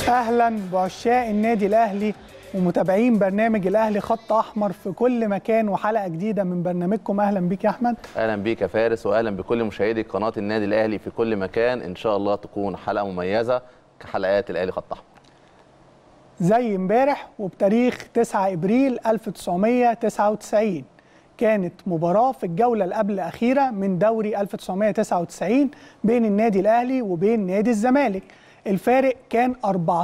اهلا بعشاق النادي الاهلي ومتابعين برنامج الاهلي خط احمر في كل مكان وحلقه جديده من برنامجكم اهلا بيك يا احمد اهلا بيك يا فارس واهلا بكل مشاهدي قناه النادي الاهلي في كل مكان ان شاء الله تكون حلقه مميزه كحلقات الاهلي خط احمر زي امبارح وبتاريخ 9 ابريل 1999 كانت مباراة في الجولة اللي قبل الأخيرة من دوري 1999 بين النادي الأهلي وبين نادي الزمالك الفارق كان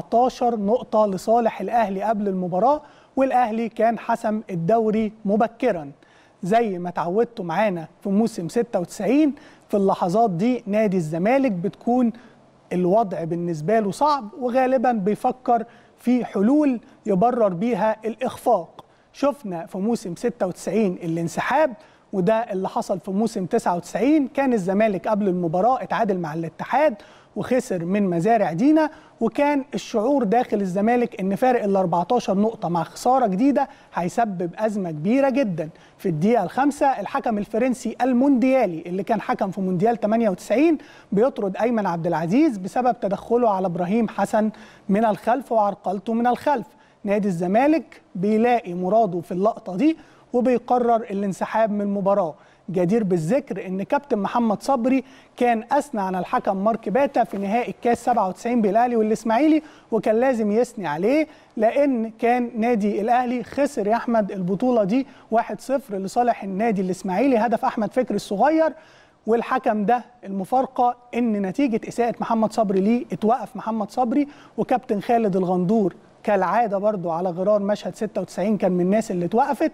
14 نقطة لصالح الأهلي قبل المباراة والأهلي كان حسم الدوري مبكرا زي ما تعودتوا معانا في موسم 96 في اللحظات دي نادي الزمالك بتكون الوضع بالنسبة له صعب وغالبا بيفكر في حلول يبرر بيها الإخفاق شفنا في موسم 96 الانسحاب وده اللي حصل في موسم 99 كان الزمالك قبل المباراة اتعادل مع الاتحاد وخسر من مزارع دينا وكان الشعور داخل الزمالك ان فارق ال 14 نقطة مع خسارة جديدة هيسبب أزمة كبيرة جدا في الدقيقة الخامسة الحكم الفرنسي المونديالي اللي كان حكم في مونديال 98 بيطرد أيمن عبد العزيز بسبب تدخله على إبراهيم حسن من الخلف وعرقلته من الخلف نادي الزمالك بيلاقي مراده في اللقطة دي وبيقرر الانسحاب من المباراة جدير بالذكر ان كابتن محمد صبري كان اثنى على الحكم مارك باتا في نهائي الكاس 97 بالاهلي والاسماعيلي وكان لازم يثني عليه لان كان نادي الاهلي خسر يا احمد البطوله دي 1-0 لصالح النادي الاسماعيلي هدف احمد فكري الصغير والحكم ده المفارقه ان نتيجه اساءه محمد صبري ليه اتوقف محمد صبري وكابتن خالد الغندور كالعاده برضو على غرار مشهد 96 كان من الناس اللي اتوقفت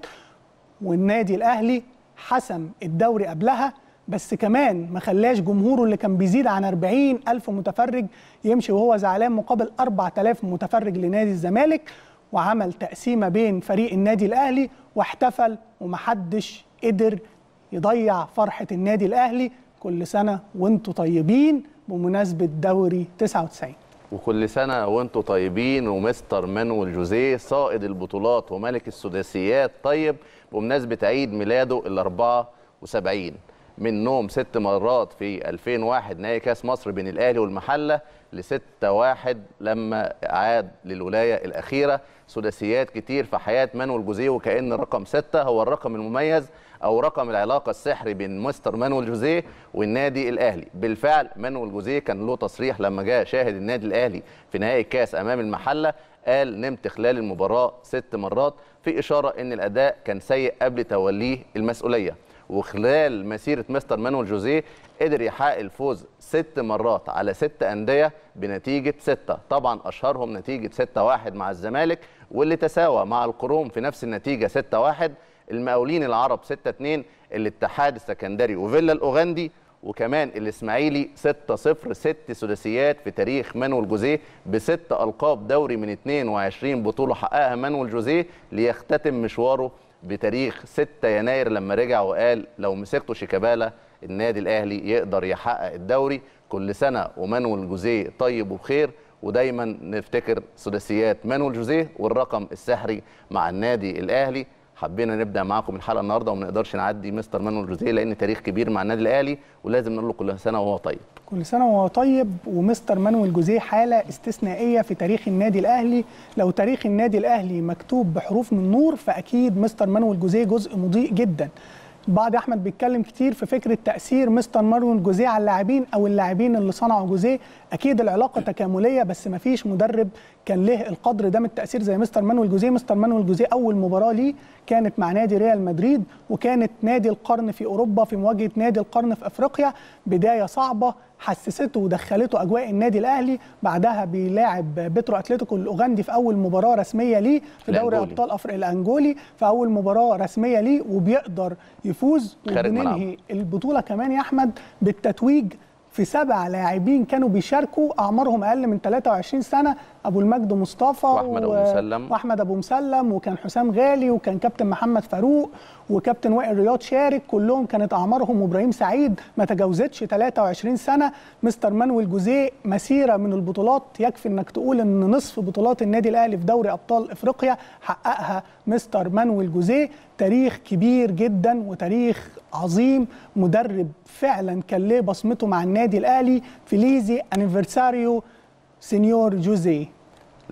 والنادي الاهلي حسم الدوري قبلها بس كمان ما خلاش جمهوره اللي كان بيزيد عن 40 ألف متفرج يمشي وهو زعلان مقابل 4000 متفرج لنادي الزمالك وعمل تقسيمة بين فريق النادي الأهلي واحتفل ومحدش قدر يضيع فرحة النادي الأهلي كل سنة وانتوا طيبين بمناسبة دوري 99 وكل سنه وانتم طيبين ومستر مانويل جوزيه صائد البطولات وملك السداسيات طيب بمناسبه عيد ميلاده ال 74 من نوم ست مرات في 2001 نهائي كاس مصر بين الاهلي والمحله ل 6 1 لما عاد للولايه الاخيره سداسيات كتير في حياه مانويل جوزيه وكان رقم 6 هو الرقم المميز او رقم العلاقه السحري بين مستر مانويل جوزيه والنادي الاهلي بالفعل مانويل جوزيه كان له تصريح لما جاء شاهد النادي الاهلي في نهائي الكاس امام المحله قال نمت خلال المباراه ست مرات في اشاره ان الاداء كان سيء قبل توليه المسؤوليه وخلال مسيره مستر مانويل جوزيه قدر يحقق الفوز ست مرات على ست انديه بنتيجه سته طبعا اشهرهم نتيجه 6-1 مع الزمالك واللي تساوى مع القروم في نفس النتيجه 6-1 المقاولين العرب 6-2 الاتحاد السكندري وفيلا الاوغندي وكمان الاسماعيلي 6-0 ست سداسيات في تاريخ مانويل جوزيه بست القاب دوري من 22 بطوله حققها مانويل جوزيه ليختتم مشواره بتاريخ 6 يناير لما رجع وقال لو مسكته شيكابالا النادي الاهلي يقدر يحقق الدوري كل سنه ومانويل جوزيه طيب وبخير ودايما نفتكر سداسيات مانويل جوزيه والرقم السحري مع النادي الاهلي حبينا نبدا معاكم الحلقه النهارده وما نقدرش نعدي مستر مانويل جوزيه لان تاريخ كبير مع النادي الاهلي ولازم نقول له كل سنه وهو طيب كل سنة وهو طيب ومستر مانويل جوزيه حالة استثنائية في تاريخ النادي الأهلي لو تاريخ النادي الأهلي مكتوب بحروف من نور فأكيد مستر مانويل جوزيه جزء مضيء جدا بعض احمد بيتكلم كتير في فكره تاثير مستر مانويل جوزيه على اللاعبين او اللاعبين اللي صنعوا جوزيه اكيد العلاقه تكامليه بس ما فيش مدرب كان له القدر ده من التاثير زي مستر مانويل جوزيه مستر مانويل جوزيه اول مباراه ليه كانت مع نادي ريال مدريد وكانت نادي القرن في اوروبا في مواجهه نادي القرن في افريقيا بدايه صعبه حسسته ودخلته اجواء النادي الاهلي بعدها بيلاعب بيترو اتلتيكو الاوغندي في اول مباراه رسميه ليه في دوري الأنجولي. ابطال افريقيا الانجولي في اول مباراه رسميه ليه وبيقدر يفوز خارج وبننهي البطوله كمان يا احمد بالتتويج في سبع لاعبين كانوا بيشاركوا اعمارهم اقل من 23 سنه ابو المجد مصطفى وأحمد أبو مسلم. واحمد ابو مسلم وكان حسام غالي وكان كابتن محمد فاروق وكابتن وائل رياض شارك كلهم كانت اعمارهم وابراهيم سعيد ما تجاوزتش 23 سنه مستر مانويل جوزيه مسيره من البطولات يكفي انك تقول ان نصف بطولات النادي الاهلي في دوري ابطال افريقيا حققها مستر مانويل جوزيه تاريخ كبير جدا وتاريخ عظيم مدرب فعلا كان ليه بصمته مع النادي الاهلي فيليزي انيفرساريو سينيور جوزيه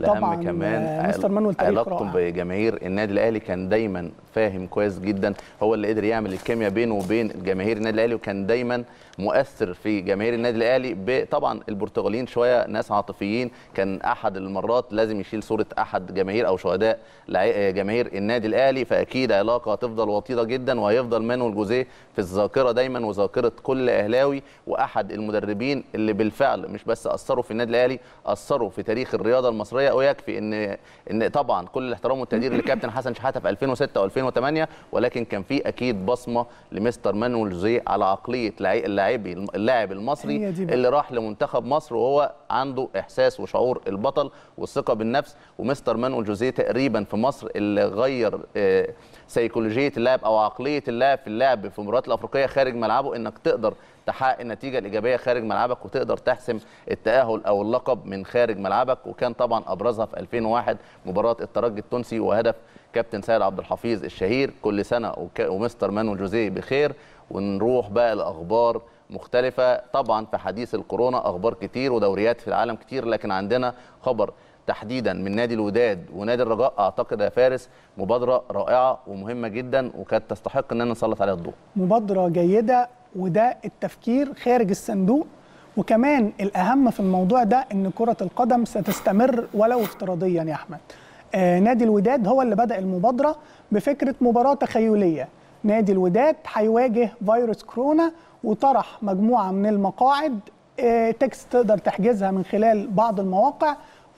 طبعاً، الاهم كمان آه، مستر مانويل تاريخ علاقته رائع. بجماهير النادي الاهلي كان دايما فاهم كويس جدا هو اللي قدر يعمل الكيمياء بينه وبين جماهير النادي الاهلي وكان دايما مؤثر في جماهير النادي الاهلي ب- طبعا البرتغاليين شويه ناس عاطفيين كان احد المرات لازم يشيل صوره احد جماهير او شهداء لع- جماهير النادي الاهلي فاكيد علاقه هتفضل وطيده جدا وهيفضل مانويل جوزيه في الذاكره دايما وذاكره كل اهلاوي واحد المدربين اللي بالفعل مش بس اثروا في النادي الاهلي اثروا في تاريخ الرياضه المصريه ويكفي ان ان طبعا كل الاحترام والتقدير لكابتن حسن شحاته في 2006 و2008 ولكن كان في اكيد بصمه لمستر مانويل جوزيه على عقليه لعي- اللاعبي اللاعب المصري هي دي بقى. اللي راح لمنتخب مصر وهو عنده احساس وشعور البطل والثقه بالنفس ومستر مانويل جوزيه تقريبا في مصر اللي غير آه، سيكولوجيه اللاعب او عقليه اللاعب في اللعب في المباريات الافريقيه خارج ملعبه انك تقدر تحقق النتيجه الايجابيه خارج ملعبك وتقدر تحسم التاهل او اللقب من خارج ملعبك وكان طبعا ابرزها في 2001 مباراه الترجي التونسي وهدف كابتن سيد عبد الحفيظ الشهير كل سنه وك- ومستر مانويل جوزيه بخير ونروح بقى لاخبار مختلفه طبعا في حديث الكورونا اخبار كتير ودوريات في العالم كتير لكن عندنا خبر تحديدا من نادي الوداد ونادي الرجاء اعتقد يا فارس مبادره رائعه ومهمه جدا وكانت تستحق اننا نسلط عليها الضوء مبادرة جيدة وده التفكير خارج الصندوق وكمان الأهم في الموضوع ده إن كرة القدم ستستمر ولو افتراضيا يا أحمد آه نادي الوداد هو اللي بدأ المبادرة بفكرة مباراة تخيلية نادي الوداد هيواجه فيروس كورونا وطرح مجموعة من المقاعد آه تكست تقدر تحجزها من خلال بعض المواقع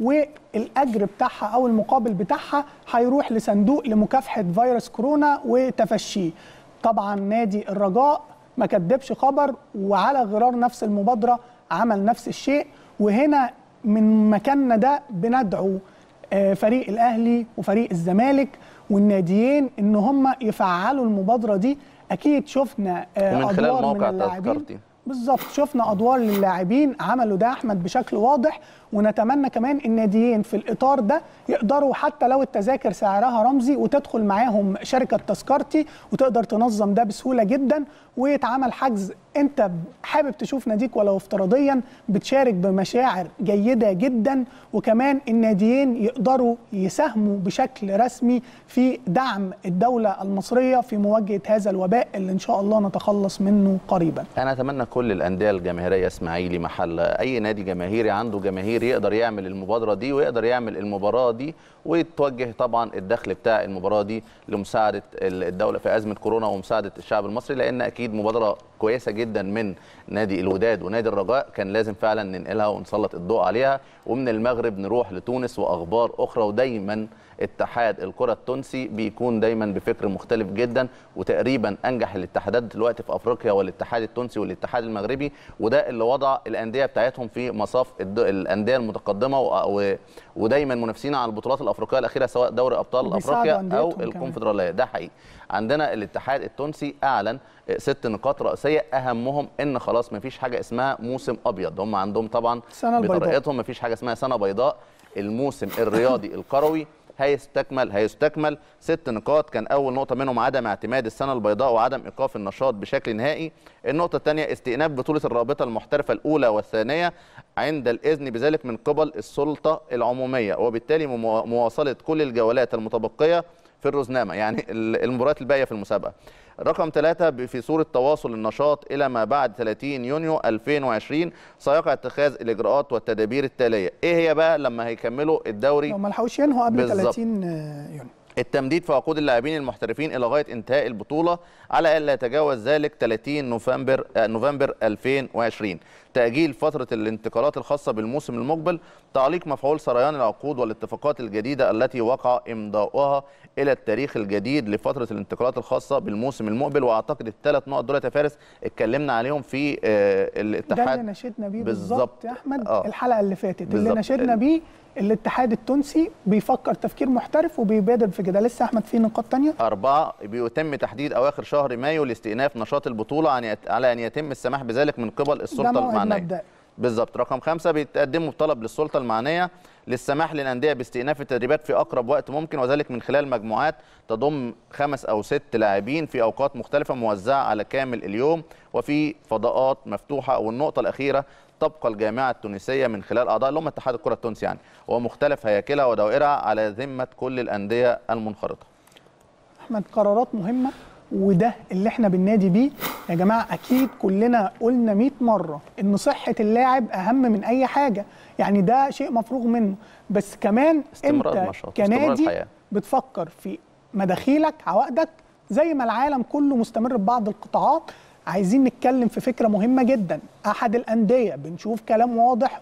والاجر بتاعها او المقابل بتاعها هيروح لصندوق لمكافحه فيروس كورونا وتفشيه طبعا نادي الرجاء ما كدبش خبر وعلى غرار نفس المبادره عمل نفس الشيء وهنا من مكاننا ده بندعو آه، فريق الاهلي وفريق الزمالك والناديين ان هم يفعلوا المبادره دي اكيد شفنا آه، ومن خلال أدوار من موقع اللاعبين. تذكرتي. بالظبط شفنا ادوار للاعبين عملوا ده احمد بشكل واضح ونتمنى كمان الناديين في الاطار ده يقدروا حتى لو التذاكر سعرها رمزي وتدخل معاهم شركه تذكرتي وتقدر تنظم ده بسهوله جدا ويتعمل حجز انت حابب تشوف ناديك ولو افتراضيا بتشارك بمشاعر جيده جدا وكمان الناديين يقدروا يساهموا بشكل رسمي في دعم الدوله المصريه في مواجهه هذا الوباء اللي ان شاء الله نتخلص منه قريبا انا اتمنى كل الانديه الجماهيريه اسماعيلي محله اي نادي جماهيري عنده جماهير يقدر يعمل المبادره دي ويقدر يعمل المباراه دي ويتوجه طبعا الدخل بتاع المباراه دي لمساعده الدوله في ازمه كورونا ومساعده الشعب المصري لان اكيد مبادره كويسه جدا من نادي الوداد ونادي الرجاء كان لازم فعلا ننقلها ونسلط الضوء عليها ومن المغرب نروح لتونس واخبار اخرى ودايما اتحاد الكره التونسي بيكون دايما بفكر مختلف جدا وتقريبا انجح الاتحادات دلوقتي في افريقيا والاتحاد التونسي والاتحاد المغربي وده اللي وضع الانديه بتاعتهم في مصاف الد- الانديه المتقدمه و... و... ودايما منافسين على البطولات الافريقيه الاخيره سواء دوري ابطال وبيساعدوا افريقيا او أنديتهم كمان. الكونفدراليه ده حقيقي عندنا الاتحاد التونسي اعلن ست نقاط رئيسيه اهمهم ان خلاص مفيش حاجه اسمها موسم ابيض هم عندهم طبعا السنة البيضاء. بطريقتهم مفيش حاجه اسمها سنه بيضاء الموسم الرياضي القروي هيستكمل هيستكمل ست نقاط كان اول نقطه منهم عدم اعتماد السنه البيضاء وعدم ايقاف النشاط بشكل نهائي النقطه الثانيه استئناف بطوله الرابطه المحترفه الاولى والثانيه عند الاذن بذلك من قبل السلطه العموميه وبالتالي مو- مواصله كل الجولات المتبقيه في الرزنامه يعني ال- المباريات الباقيه في المسابقه رقم ثلاثة ب- في صورة تواصل النشاط إلى ما بعد 30 يونيو 2020 سيقع اتخاذ الإجراءات والتدابير التالية إيه هي بقى لما هيكملوا الدوري لو ما لحقوش ينهوا قبل بالظبط. 30 يونيو التمديد في عقود اللاعبين المحترفين الى غايه انتهاء البطوله على الا يتجاوز ذلك 30 نوفمبر آه، نوفمبر 2020 تاجيل فتره الانتقالات الخاصه بالموسم المقبل تعليق مفعول سريان العقود والاتفاقات الجديده التي وقع امضاؤها الى التاريخ الجديد لفتره الانتقالات الخاصه بالموسم المقبل واعتقد الثلاث نقط دول يا فارس اتكلمنا عليهم في آه، ده الاتحاد اللي نشدنا بيه بالظبط. بالظبط يا احمد آه. الحلقه اللي فاتت اللي بالظبط. نشدنا بيه الاتحاد التونسي بيفكر تفكير محترف وبيبادر في كده لسه احمد في نقاط تانية أربعة بيتم تحديد أواخر شهر مايو لاستئناف نشاط البطولة عن يت- على أن يتم السماح بذلك من قبل السلطة موعد المعنية مبدئي. بالظبط رقم خمسة بيتقدموا بطلب للسلطة المعنية للسماح للأندية باستئناف التدريبات في أقرب وقت ممكن وذلك من خلال مجموعات تضم خمس أو ست لاعبين في أوقات مختلفة موزعة على كامل اليوم وفي فضاءات مفتوحة والنقطة الأخيرة تبقى الجامعه التونسيه من خلال اعضاء اللي هم اتحاد الكره التونسي يعني ومختلف هياكلها ودوائرها على ذمه كل الانديه المنخرطه احمد قرارات مهمه وده اللي احنا بننادي بيه يا جماعه اكيد كلنا قلنا 100 مره ان صحه اللاعب اهم من اي حاجه يعني ده شيء مفروغ منه بس كمان استمرار انت النشاط، استمرار كنادي الحياة. بتفكر في مداخيلك عوائدك زي ما العالم كله مستمر ببعض القطاعات عايزين نتكلم في فكره مهمه جدا احد الانديه بنشوف كلام واضح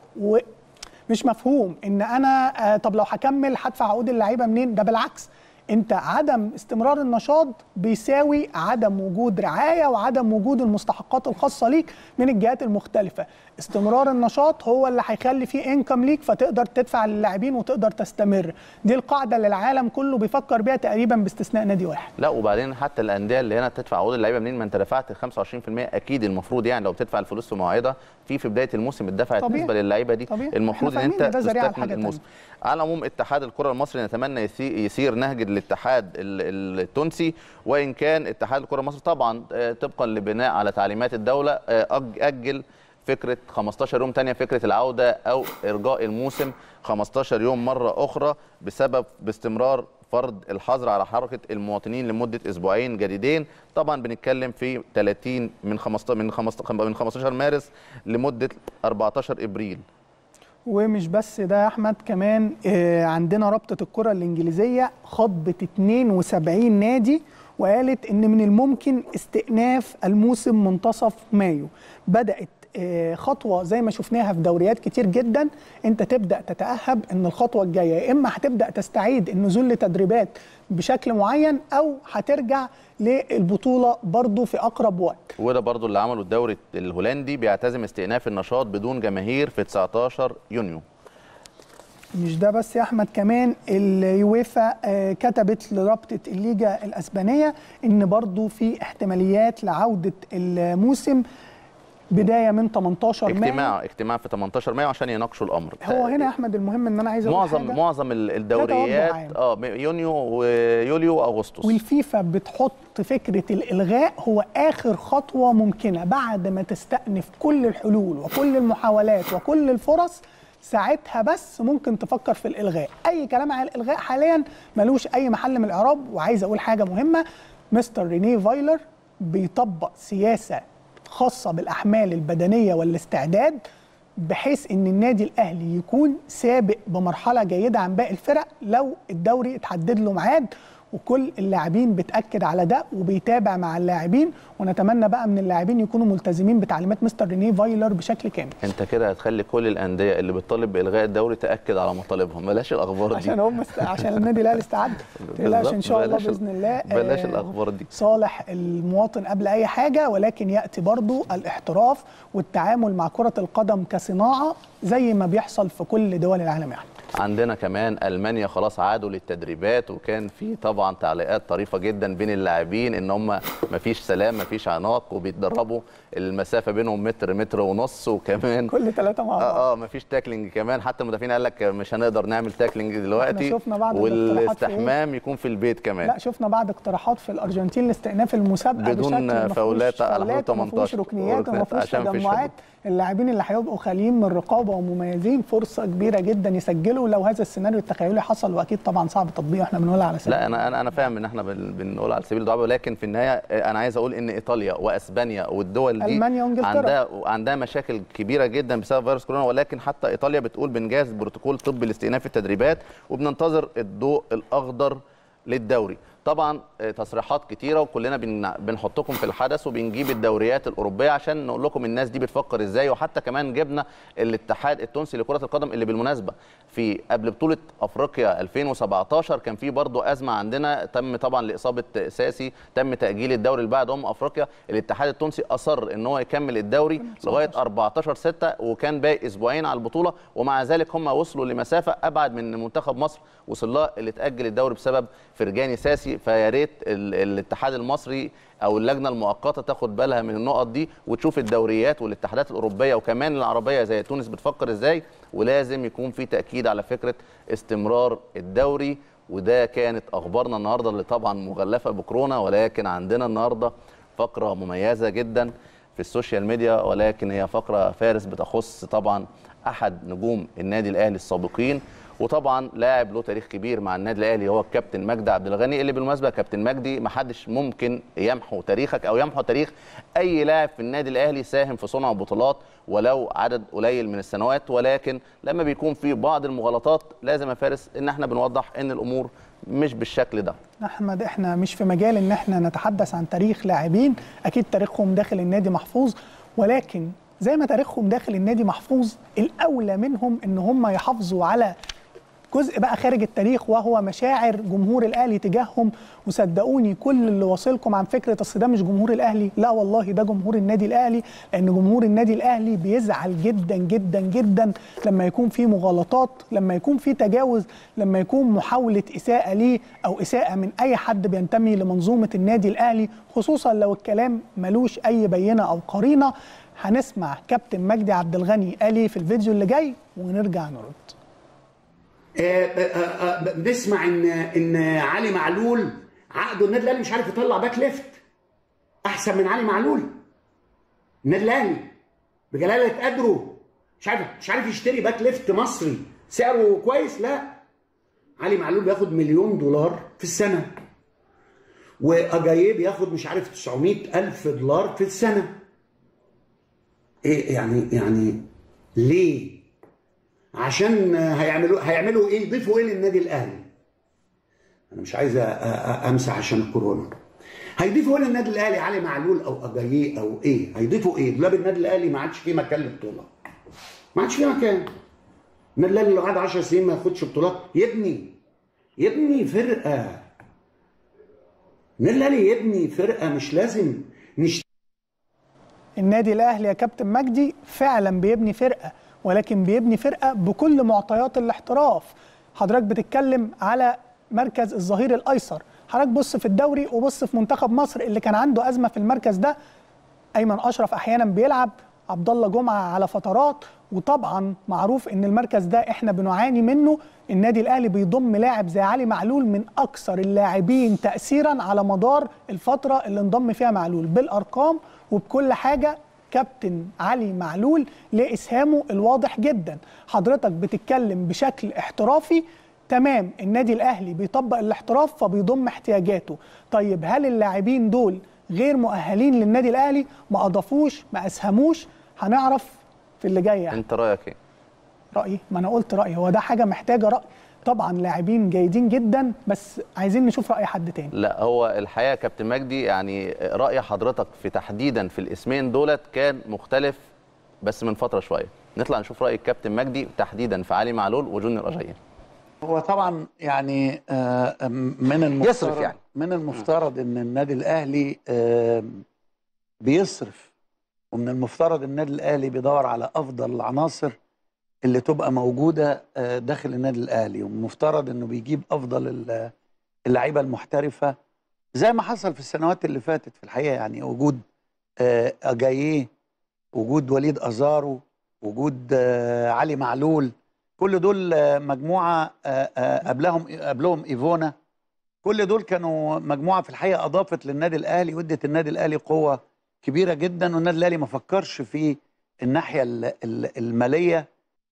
ومش مفهوم ان انا آه طب لو هكمل هدفع عقود اللعيبه منين ده بالعكس انت عدم استمرار النشاط بيساوي عدم وجود رعايه وعدم وجود المستحقات الخاصه ليك من الجهات المختلفه استمرار النشاط هو اللي هيخلي فيه انكم ليك فتقدر تدفع للاعبين وتقدر تستمر دي القاعده اللي العالم كله بيفكر بيها تقريبا باستثناء نادي واحد لا وبعدين حتى الانديه اللي هنا تدفع عقود اللعيبه منين ما انت دفعت 25% اكيد المفروض يعني لو بتدفع الفلوس في مواعيدها في في بدايه الموسم اتدفعت طبيعي. نسبه للعيبه دي طبيعي. المفروض ان إحنا انت فاهمين إن ده ذريعة تستكمل لحاجة الموسم على العموم اتحاد الكره المصري نتمنى يسي- يسير نهج الاتحاد ال- التونسي وان كان اتحاد الكره المصري طبعا آه، طبقا لبناء على تعليمات الدوله آه، أج- اجل فكره 15 يوم تانية فكره العوده او ارجاء الموسم 15 يوم مره اخرى بسبب باستمرار فرض الحظر على حركه المواطنين لمده اسبوعين جديدين طبعا بنتكلم في 30 من 15 من 15 من 15 مارس لمده 14 ابريل ومش بس ده يا احمد كمان آه، عندنا رابطه الكره الانجليزيه خاطبت 72 نادي وقالت ان من الممكن استئناف الموسم منتصف مايو بدات آه، خطوه زي ما شفناها في دوريات كتير جدا انت تبدا تتاهب ان الخطوه الجايه يا اما هتبدا تستعيد النزول لتدريبات بشكل معين او هترجع للبطوله برضو في اقرب وقت وده برضو اللي عمله الدوري الهولندي بيعتزم استئناف النشاط بدون جماهير في 19 يونيو مش ده بس يا احمد كمان اليويفا آه، كتبت لرابطه الليجا الاسبانيه ان برضو في احتماليات لعوده الموسم بدايه من 18 مايو اجتماع اجتماع في 18 مايو عشان يناقشوا الامر هو هنا يا احمد المهم ان انا عايز اقول معظم حاجة. معظم ال- عام. الدوريات اه يونيو ويوليو واغسطس والفيفا بتحط فكره الالغاء هو اخر خطوه ممكنه بعد ما تستأنف كل الحلول وكل المحاولات وكل الفرص ساعتها بس ممكن تفكر في الالغاء اي كلام عن الالغاء حاليا ملوش اي محل من الاعراب وعايز اقول حاجه مهمه مستر رينيه فايلر بيطبق سياسه خاصه بالاحمال البدنيه والاستعداد بحيث ان النادي الاهلي يكون سابق بمرحله جيده عن باقي الفرق لو الدوري اتحدد له ميعاد وكل اللاعبين بتاكد على ده وبيتابع مع اللاعبين ونتمنى بقى من اللاعبين يكونوا ملتزمين بتعليمات مستر رينيه فايلر بشكل كامل انت كده هتخلي كل الانديه اللي بتطالب بالغاء الدوري تاكد على مطالبهم بلاش الاخبار دي عشان هم است... عشان النادي الاهلي استعد تقلقش ان بالظبط، شاء الله بلاش ال- باذن الله بلاش آه، الاخبار دي صالح المواطن قبل اي حاجه ولكن ياتي برضو الاحتراف والتعامل مع كره القدم كصناعه زي ما بيحصل في كل دول العالم يعني عندنا كمان المانيا خلاص عادوا للتدريبات وكان في طبعا تعليقات طريفه جدا بين اللاعبين ان هم مفيش سلام مفيش عناق وبيتدربوا المسافه بينهم متر متر ونص وكمان كل ثلاثه مع بعض اه اه مفيش تاكلينج كمان حتى المدافعين قال لك مش هنقدر نعمل تاكلينج دلوقتي شفنا بعض الاقتراحات في والاستحمام يكون في البيت كمان لا شفنا بعض اقتراحات في الارجنتين لاستئناف المسابقه بدون بشكل ما فيهوش فاولات على حدود فاولات وما فيهوش 18 ركنيات وما فيهوش عشان مفيش تجمعات اللاعبين اللي هيبقوا خاليين من الرقابه ومميزين فرصه كبيره جدا يسجلوا لو هذا السيناريو التخيلي حصل واكيد طبعا صعب تطبيقه احنا بنقولها على سبيل لا انا انا انا فاهم ان احنا بن- بنقول على سبيل الدعوه ولكن في النهايه انا عايز اقول ان ايطاليا واسبانيا والدول دي ألمانيا وإنجلترا. عندها عندها مشاكل كبيره جدا بسبب فيروس كورونا ولكن حتى ايطاليا بتقول بنجهز بروتوكول طبي لاستئناف التدريبات وبننتظر الضوء الاخضر للدوري طبعا آه، تصريحات كتيره وكلنا بن- بنحطكم في الحدث وبنجيب الدوريات الاوروبيه عشان نقول لكم الناس دي بتفكر ازاي وحتى كمان جبنا الاتحاد التونسي لكره القدم اللي بالمناسبه في قبل بطوله افريقيا 2017 كان في برضه ازمه عندنا تم طبعا لاصابه ساسي تم تاجيل الدوري اللي بعد ام افريقيا الاتحاد التونسي اصر ان هو يكمل الدوري لغايه 14 6 وكان باقي اسبوعين على البطوله ومع ذلك هم وصلوا لمسافه ابعد من منتخب مصر وصل لها اللي اتاجل الدوري بسبب فرجاني ساسي فيا ريت ال- الاتحاد المصري او اللجنه المؤقته تاخد بالها من النقط دي وتشوف الدوريات والاتحادات الاوروبيه وكمان العربيه زي تونس بتفكر ازاي ولازم يكون في تاكيد على فكره استمرار الدوري وده كانت اخبارنا النهارده اللي طبعا مغلفه بكورونا ولكن عندنا النهارده فقره مميزه جدا في السوشيال ميديا ولكن هي فقره فارس بتخص طبعا احد نجوم النادي الاهلي السابقين وطبعا لاعب له تاريخ كبير مع النادي الاهلي هو الكابتن مجدي عبد الغني اللي بالمناسبه كابتن مجدي ما حدش ممكن يمحو تاريخك او يمحو تاريخ اي لاعب في النادي الاهلي ساهم في صنع بطولات ولو عدد قليل من السنوات ولكن لما بيكون في بعض المغالطات لازم يا فارس ان احنا بنوضح ان الامور مش بالشكل ده احمد احنا مش في مجال ان احنا نتحدث عن تاريخ لاعبين اكيد تاريخهم داخل النادي محفوظ ولكن زي ما تاريخهم داخل النادي محفوظ الاولى منهم ان هم يحافظوا على جزء بقى خارج التاريخ وهو مشاعر جمهور الاهلي تجاههم وصدقوني كل اللي واصلكم عن فكره اصل ده مش جمهور الاهلي لا والله ده جمهور النادي الاهلي لان جمهور النادي الاهلي بيزعل جدا جدا جدا لما يكون في مغالطات لما يكون في تجاوز لما يكون محاوله اساءه ليه او اساءه من اي حد بينتمي لمنظومه النادي الاهلي خصوصا لو الكلام ملوش اي بينه او قرينه هنسمع كابتن مجدي عبد الغني قال ايه في الفيديو اللي جاي ونرجع نرد بنسمع ان ان علي معلول عقده النادي الاهلي مش عارف يطلع باك ليفت احسن من علي معلول النادي الاهلي بجلاله قدره مش عارف مش عارف يشتري باك ليفت مصري سعره كويس لا علي معلول بياخد مليون دولار في السنه واجاييه بياخد مش عارف 900 الف دولار في السنه ايه يعني يعني ليه عشان هيعملوا هيعملوا ايه يضيفوا ايه للنادي الاهلي انا مش عايز امسح عشان الكورونا هيضيفوا ايه للنادي الاهلي علي معلول او اجاييه او ايه هيضيفوا ايه دولاب النادي الاهلي ما عادش فيه مكان للبطوله ما عادش فيه مكان النادي الاهلي لو قعد 10 سنين ما ياخدش بطولات يبني يبني فرقه النادي الاهلي يبني فرقه مش لازم نشتري النادي الاهلي يا كابتن مجدي فعلا بيبني فرقه ولكن بيبني فرقه بكل معطيات الاحتراف حضرتك بتتكلم على مركز الظهير الايسر حضرتك بص في الدوري وبص في منتخب مصر اللي كان عنده ازمه في المركز ده ايمن اشرف احيانا بيلعب عبد الله جمعه على فترات وطبعا معروف ان المركز ده احنا بنعاني منه النادي الاهلي بيضم لاعب زي علي معلول من اكثر اللاعبين تاثيرا على مدار الفتره اللي انضم فيها معلول بالارقام وبكل حاجه كابتن علي معلول لاسهامه الواضح جدا حضرتك بتتكلم بشكل احترافي تمام النادي الاهلي بيطبق الاحتراف فبيضم احتياجاته طيب هل اللاعبين دول غير مؤهلين للنادي الاهلي ما اضافوش ما اسهموش هنعرف في اللي جاي يعني. انت رايك ايه رايي ما انا قلت رايي هو ده حاجه محتاجه راي طبعا لاعبين جيدين جدا بس عايزين نشوف راي حد تاني لا هو الحقيقه كابتن مجدي يعني راي حضرتك في تحديدا في الاسمين دولت كان مختلف بس من فتره شويه نطلع نشوف راي الكابتن مجدي تحديدا في علي معلول وجونيور اجايين هو طبعا يعني آه، من المفترض يصرف يعني. من المفترض ان النادي الاهلي آه، بيصرف ومن المفترض النادي الاهلي بيدور على افضل العناصر اللي تبقى موجوده آه، داخل النادي الاهلي ومن المفترض انه بيجيب افضل ال- اللعيبه المحترفه زي ما حصل في السنوات اللي فاتت في الحقيقه يعني وجود آه، اجاييه وجود وليد ازارو وجود آه، علي معلول كل دول آه، مجموعه آه، آه، قبلهم قبلهم ايفونا كل دول كانوا مجموعه في الحقيقه اضافت للنادي الاهلي وادت النادي الاهلي قوه كبيره جدا والنادي الاهلي ما فكرش في الناحيه ال- ال- الماليه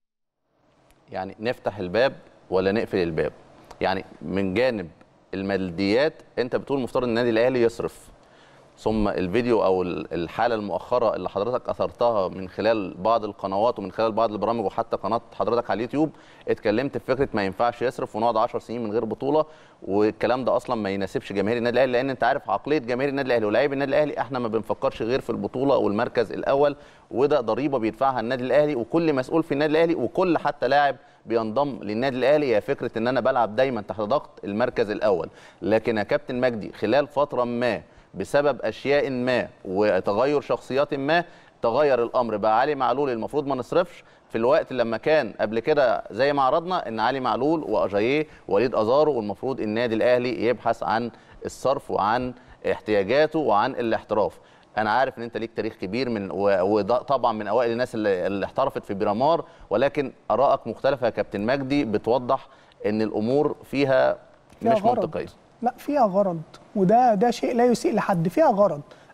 يعني نفتح الباب ولا نقفل الباب يعني من جانب الماديات انت بتقول مفترض النادي الاهلي يصرف ثم الفيديو او ال- الحاله المؤخره اللي حضرتك اثرتها من خلال بعض القنوات ومن خلال بعض البرامج وحتى قناه حضرتك على اليوتيوب اتكلمت في فكره ما ينفعش يصرف ونقعد 10 سنين من غير بطوله والكلام ده اصلا ما يناسبش جماهير النادي الاهلي لان انت عارف عقليه جماهير النادي الاهلي ولاعيب النادي الاهلي احنا ما بنفكرش غير في البطوله والمركز الاول وده ضريبه بيدفعها النادي الاهلي وكل مسؤول في النادي الاهلي وكل حتى لاعب بينضم للنادي الاهلي هي فكره ان انا بلعب دايما تحت ضغط المركز الاول لكن يا كابتن مجدي خلال فتره ما بسبب اشياء ما وتغير شخصيات ما تغير الامر بقى علي معلول المفروض ما نصرفش في الوقت لما كان قبل كده زي ما عرضنا ان علي معلول واجاييه ووليد ازارو والمفروض النادي الاهلي يبحث عن الصرف وعن احتياجاته وعن الاحتراف انا عارف ان انت ليك تاريخ كبير من و- وده طبعا من اوائل الناس اللي, اللي احترفت في بيرامار ولكن ارائك مختلفه يا كابتن مجدي بتوضح ان الامور فيها فيها مش غرض. منطقيه لا فيها غرض وده ده شيء لا يسيء لحد فيها غرض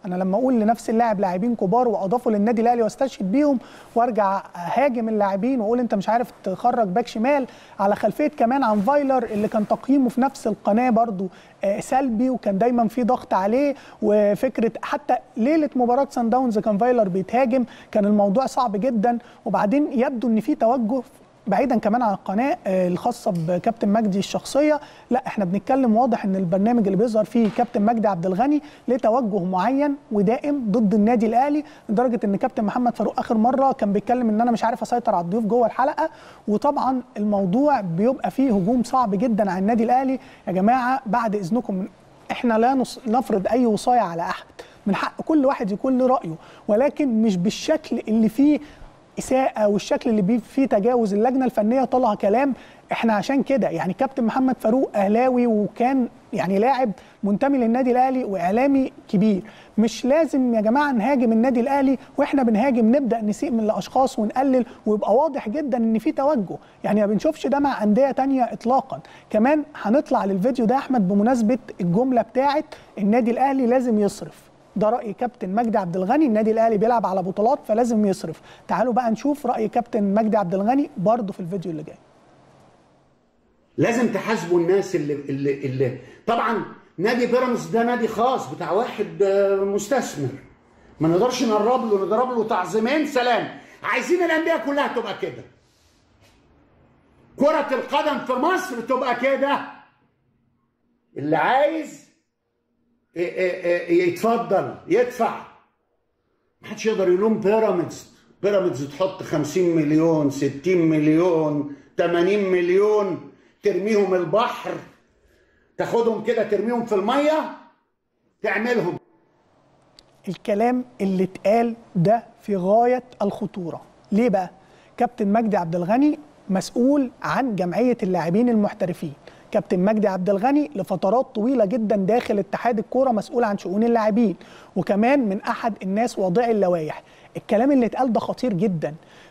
انا لما اقول لنفس اللاعب لاعبين كبار واضافوا للنادي الاهلي واستشهد بيهم وارجع هاجم اللاعبين واقول انت مش عارف تخرج باك شمال على خلفيه كمان عن فايلر اللي كان تقييمه في نفس القناه برضو آه، سلبي وكان دايما في ضغط عليه وفكره حتى ليله مباراه سان داونز كان فايلر بيتهاجم كان الموضوع صعب جدا وبعدين يبدو ان في توجه بعيدا كمان عن القناه آه، الخاصه بكابتن مجدي الشخصيه لا احنا بنتكلم واضح ان البرنامج اللي بيظهر فيه كابتن مجدي عبد الغني له توجه معين ودائم ضد النادي الاهلي لدرجه ان كابتن محمد فاروق اخر مره كان بيتكلم ان انا مش عارف اسيطر على الضيوف جوه الحلقه وطبعا الموضوع بيبقى فيه هجوم صعب جدا على النادي الاهلي يا جماعه بعد اذنكم احنا لا نص- نفرض اي وصايه على احد من حق كل واحد يكون له رايه ولكن مش بالشكل اللي فيه اساءه والشكل اللي بيه فيه تجاوز اللجنه الفنيه طلع كلام احنا عشان كده يعني كابتن محمد فاروق اهلاوي وكان يعني لاعب منتمي للنادي الاهلي واعلامي كبير مش لازم يا جماعه نهاجم النادي الاهلي واحنا بنهاجم نبدا نسيء من الاشخاص ونقلل ويبقى واضح جدا ان في توجه يعني ما بنشوفش ده مع انديه تانية اطلاقا كمان هنطلع للفيديو ده يا احمد بمناسبه الجمله بتاعت النادي الاهلي لازم يصرف ده راي كابتن مجدي عبد الغني النادي الاهلي بيلعب على بطولات فلازم يصرف تعالوا بقى نشوف راي كابتن مجدي عبد الغني برضه في الفيديو اللي جاي لازم تحاسبوا الناس اللي اللي اللي طبعا نادي بيراميدز ده نادي خاص بتاع واحد آه، مستثمر ما نقدرش نقرب له نضرب له تعظيمين سلام عايزين الانديه كلها تبقى كده كرة القدم في مصر تبقى كده اللي عايز ي- ي- ي- يتفضل يدفع محدش يقدر يلوم بيراميدز بيراميدز تحط 50 مليون 60 مليون 80 مليون ترميهم البحر تاخدهم كده ترميهم في الميه تعملهم الكلام اللي اتقال ده في غايه الخطوره ليه بقى كابتن مجدي عبد الغني مسؤول عن جمعيه اللاعبين المحترفين كابتن مجدي عبد الغني لفترات طويله جدا داخل اتحاد الكوره مسؤول عن شؤون اللاعبين وكمان من احد الناس واضعي اللوائح الكلام اللي اتقال ده خطير جدا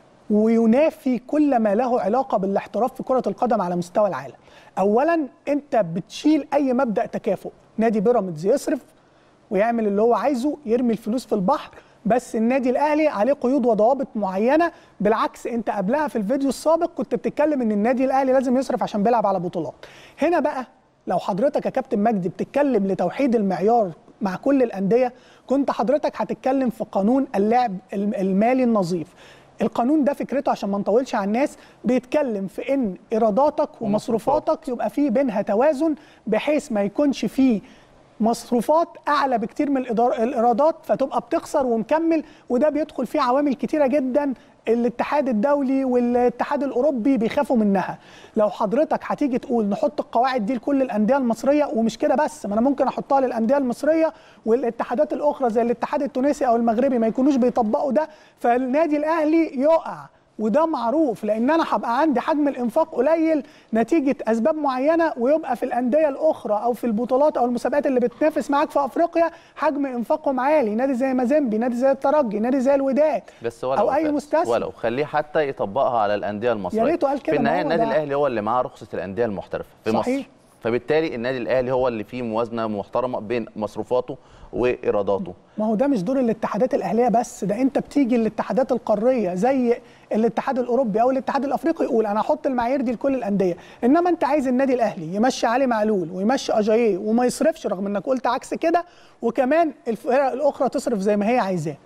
وينافي كل ما له علاقه بالاحتراف في كره القدم على مستوى العالم اولا انت بتشيل اي مبدا تكافؤ نادي بيراميدز يصرف ويعمل اللي هو عايزه يرمي الفلوس في البحر بس النادي الاهلي عليه قيود وضوابط معينه بالعكس انت قبلها في الفيديو السابق كنت بتتكلم ان النادي الاهلي لازم يصرف عشان بيلعب على بطولات هنا بقى لو حضرتك يا كابتن مجدي بتتكلم لتوحيد المعيار مع كل الانديه كنت حضرتك هتتكلم في قانون اللعب الم- المالي النظيف القانون ده فكرته عشان ما نطولش على الناس بيتكلم في ان ايراداتك ومصروفاتك يبقى فيه بينها توازن بحيث ما يكونش فيه مصروفات اعلى بكتير من الإدار- الايرادات فتبقى بتخسر ومكمل وده بيدخل فيه عوامل كتيره جدا الاتحاد الدولي والاتحاد الاوروبي بيخافوا منها لو حضرتك هتيجي تقول نحط القواعد دي لكل الانديه المصريه ومش كده بس ما انا ممكن احطها للانديه المصريه والاتحادات الاخرى زي الاتحاد التونسي او المغربي ما يكونوش بيطبقوا ده فالنادي الاهلي يقع وده معروف لان انا هبقى عندي حجم الانفاق قليل نتيجه اسباب معينه ويبقى في الانديه الاخرى او في البطولات او المسابقات اللي بتنافس معاك في افريقيا حجم انفاقهم عالي نادي زي مازيمبي نادي زي الترجي نادي زي الوداد بس ولو او اي فات- مستثمر ولو خليه حتى يطبقها على الانديه المصريه يا ريته قال كده، في ما النهايه هو النادي ده. الاهلي هو اللي معاه رخصه الانديه المحترفه في صحيح. مصر فبالتالي النادي الاهلي هو اللي فيه موازنه محترمه بين مصروفاته وايراداته ما هو ده مش دور الاتحادات الاهليه بس ده انت بتيجي الاتحادات القاريه زي الاتحاد الاوروبي او الاتحاد الافريقي يقول انا هحط المعايير دي لكل الانديه انما انت عايز النادي الاهلي يمشي علي معلول ويمشي اجاييه وما يصرفش رغم انك قلت عكس كده وكمان الفرق الاخرى تصرف زي ما هي عايزاه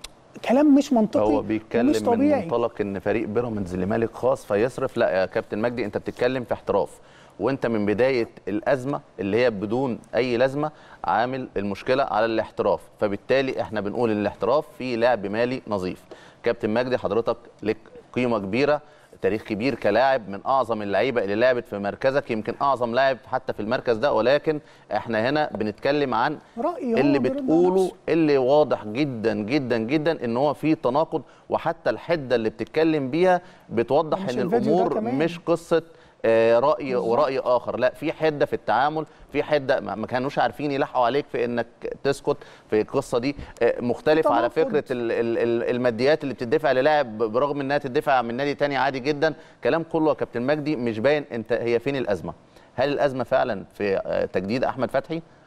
كلام مش منطقي هو ومش بيتكلم من طبيعي منطلق ان فريق بيراميدز اللي مالك خاص فيصرف لا يا كابتن مجدي انت بتتكلم في احتراف وانت من بدايه الازمه اللي هي بدون اي لازمه عامل المشكله على الاحتراف فبالتالي احنا بنقول ان الاحتراف فيه لعب مالي نظيف كابتن مجدي حضرتك لك قيمه كبيره تاريخ كبير كلاعب من اعظم اللعيبه اللي لعبت في مركزك يمكن اعظم لاعب حتى في المركز ده ولكن احنا هنا بنتكلم عن رأيي هو اللي بيرد على بتقوله نفسه. اللي واضح جدا جدا جدا ان هو في تناقض وحتى الحده اللي بتتكلم بيها بتوضح مش ان الفيديو ده الامور كمان. مش قصه آه، راي وراي اخر لا في حده في التعامل في حده ما ما كانوش عارفين يلحقوا عليك في انك تسكت في القصه دي آه، مختلف على تناقض. فكره ال- ال- ال- الماديات اللي بتدفع للاعب برغم انها تدفع من نادي تاني عادي جدا كلام كله يا كابتن مجدي مش باين انت هي فين الازمه هل الازمه فعلا في آه، تجديد احمد فتحي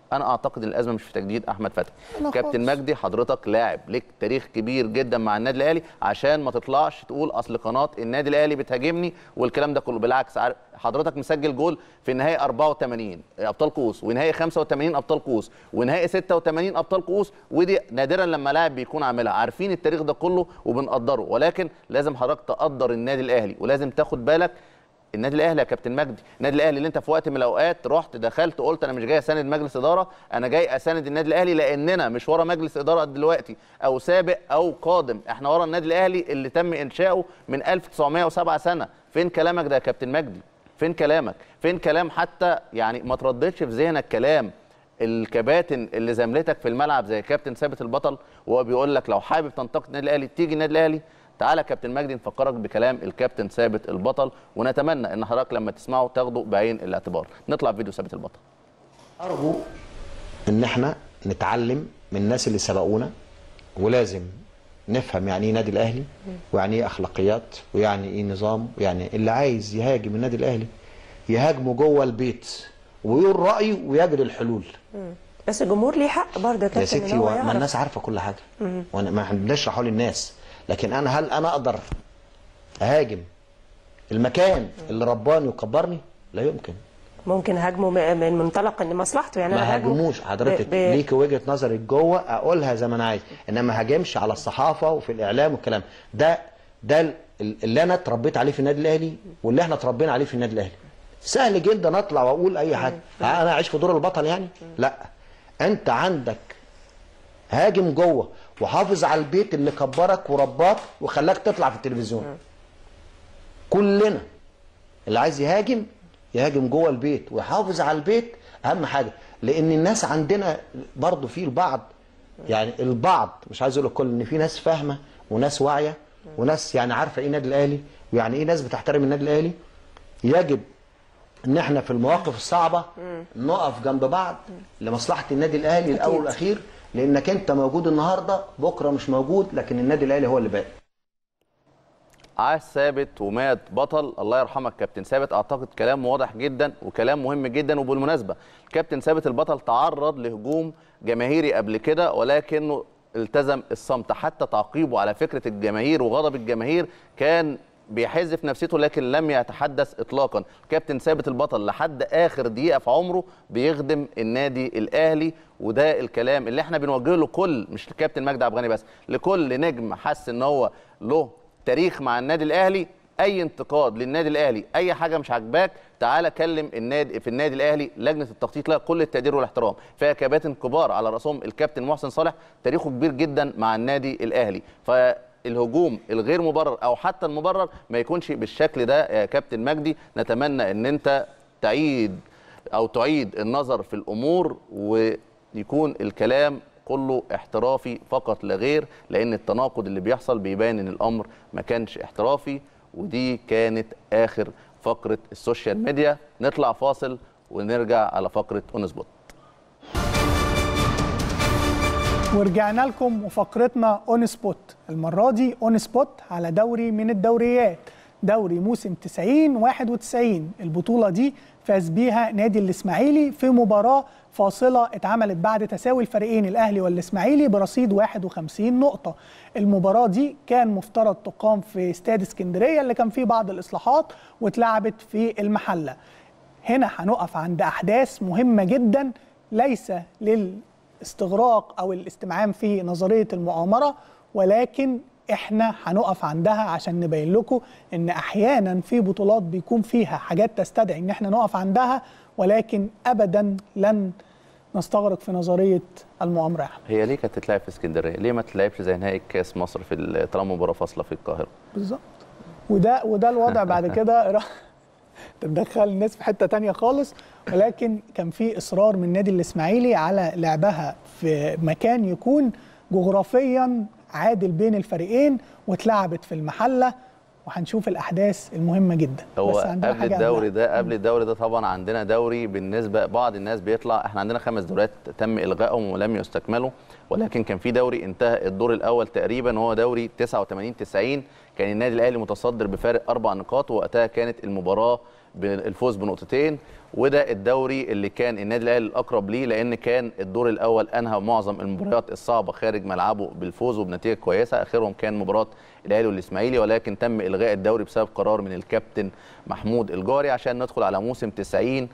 انا اعتقد ان الازمه مش في تجديد احمد فتحي لا كابتن خالص. مجدي حضرتك لاعب ليك تاريخ كبير جدا مع النادي الاهلي عشان ما تطلعش تقول اصل قناه النادي الاهلي بتهاجمني والكلام ده كله بالعكس عارف- حضرتك مسجل جول في نهائي 84 ابطال كؤوس ونهائي 85 ابطال كؤوس ونهائي 86 ابطال كؤوس ودي نادرا لما لاعب بيكون عاملها عارفين التاريخ ده كله وبنقدره ولكن لازم حضرتك تقدر النادي الاهلي ولازم تاخد بالك النادي الاهلي يا كابتن مجدي النادي الاهلي اللي انت في وقت من الاوقات رحت دخلت قلت انا مش جاي اساند مجلس اداره انا جاي اساند النادي الاهلي لاننا مش ورا مجلس اداره دلوقتي او سابق او قادم احنا ورا النادي الاهلي اللي تم انشاؤه من 1907 سنه فين كلامك ده يا كابتن مجدي فين كلامك فين كلام حتى يعني ما ترددش في ذهنك كلام الكباتن اللي زملتك في الملعب زي كابتن ثابت البطل وهو بيقول لك لو حابب تنتقد النادي الاهلي تيجي النادي الاهلي تعالى يا كابتن مجدي نفكرك بكلام الكابتن ثابت البطل ونتمنى ان حضرتك لما تسمعه تاخده بعين الاعتبار نطلع فيديو ثابت البطل أرجو إن إحنا نتعلم من الناس اللي سبقونا ولازم نفهم يعني إيه نادي الأهلي ويعني إيه أخلاقيات ويعني إيه نظام ويعني اللي عايز يهاجم النادي الأهلي يهاجمه جوه البيت ويقول رأيه ويجري الحلول بس الجمهور ليه حق برضه يا يا كابتن ستي ان هو هو- ما يعرف. الناس عارفة كل حاجة وأنا ما احنا بنشرحه للناس لكن أنا هل أنا أقدر أهاجم المكان اللي رباني وكبرني لا يمكن ممكن هاجمه م- من منطلق ان مصلحته يعني ما أنا هاجمه هاجموش حضرتك ب... ب... ليك وجهه نظرك جوه اقولها زي ما انا عايز انما ما هاجمش على الصحافه وفي الاعلام والكلام ده ده ال- اللي انا اتربيت عليه في النادي الاهلي واللي احنا اتربينا عليه في النادي الاهلي سهل جدا اطلع واقول اي حاجه ها انا اعيش في دور البطل يعني لا انت عندك هاجم جوه وحافظ على البيت اللي كبرك ورباك وخلاك تطلع في التلفزيون كلنا اللي عايز يهاجم يهاجم جوه البيت ويحافظ على البيت اهم حاجه لان الناس عندنا برضو في البعض يعني البعض مش عايز اقول الكل ان في ناس فاهمه وناس واعيه وناس يعني عارفه ايه النادي الاهلي ويعني ايه ناس بتحترم النادي الاهلي يجب ان احنا في المواقف الصعبه نقف جنب بعض لمصلحه النادي الاهلي الاول والاخير لانك انت موجود النهارده بكره مش موجود لكن النادي الاهلي هو اللي باقي عاش ثابت ومات بطل الله يرحمك كابتن ثابت اعتقد كلام واضح جدا وكلام مهم جدا وبالمناسبه كابتن ثابت البطل تعرض لهجوم جماهيري قبل كده ولكنه التزم الصمت حتى تعقيبه على فكره الجماهير وغضب الجماهير كان بيحز في نفسيته لكن لم يتحدث اطلاقا كابتن ثابت البطل لحد اخر دقيقه في عمره بيخدم النادي الاهلي وده الكلام اللي احنا بنوجهه لكل مش لكابتن مجدي عبد الغني بس لكل نجم حس ان هو له تاريخ مع النادي الاهلي اي انتقاد للنادي الاهلي اي حاجه مش عاجباك تعالى كلم النادي في النادي الاهلي لجنه التخطيط لها كل التقدير والاحترام فيها كباتن كبار على راسهم الكابتن محسن صالح تاريخه كبير جدا مع النادي الاهلي فالهجوم الغير مبرر او حتى المبرر ما يكونش بالشكل ده يا كابتن مجدي نتمنى ان انت تعيد او تعيد النظر في الامور ويكون الكلام كله احترافي فقط لا غير لان التناقض اللي بيحصل بيبان ان الامر ما كانش احترافي ودي كانت اخر فقره السوشيال ميديا نطلع فاصل ونرجع على فقره اون سبوت ورجعنا لكم وفقرتنا اون سبوت المره دي اون سبوت على دوري من الدوريات دوري موسم 90 91 البطوله دي فاز بيها نادي الاسماعيلي في مباراه فاصله اتعملت بعد تساوي الفريقين الاهلي والاسماعيلي برصيد 51 نقطه المباراه دي كان مفترض تقام في استاد اسكندريه اللي كان فيه بعض الاصلاحات واتلعبت في المحله هنا هنقف عند احداث مهمه جدا ليس للاستغراق او الاستمعان في نظريه المؤامره ولكن احنا هنقف عندها عشان نبين لكم ان احيانا في بطولات بيكون فيها حاجات تستدعي ان احنا نقف عندها ولكن ابدا لن نستغرق في نظريه المؤامره يا احمد هي ليه كانت تتلعب في اسكندريه ليه ما تتلعبش زي نهائي كاس مصر في ال- طالما مباراه فاصله في القاهره بالظبط وده وده الوضع بعد كده راح تدخل الناس في حته تانية خالص ولكن كان في اصرار من نادي الاسماعيلي على لعبها في مكان يكون جغرافيا عادل بين الفريقين واتلعبت في المحله وهنشوف الاحداث المهمه جدا هو بس عندنا قبل حاجة الدوري قبلها. ده قبل الدوري ده طبعا عندنا دوري بالنسبه بعض الناس بيطلع احنا عندنا خمس دوريات تم الغائهم ولم يستكملوا ولكن كان في دوري انتهى الدور الاول تقريبا وهو دوري 89 90 كان النادي الاهلي متصدر بفارق اربع نقاط ووقتها كانت المباراه بالفوز بنقطتين وده الدوري اللي كان النادي الاهلي الاقرب ليه لان كان الدور الاول انهى معظم المباريات الصعبه خارج ملعبه بالفوز وبنتيجه كويسه اخرهم كان مباراه الاهلي والاسماعيلي ولكن تم الغاء الدوري بسبب قرار من الكابتن محمود الجاري عشان ندخل على موسم 90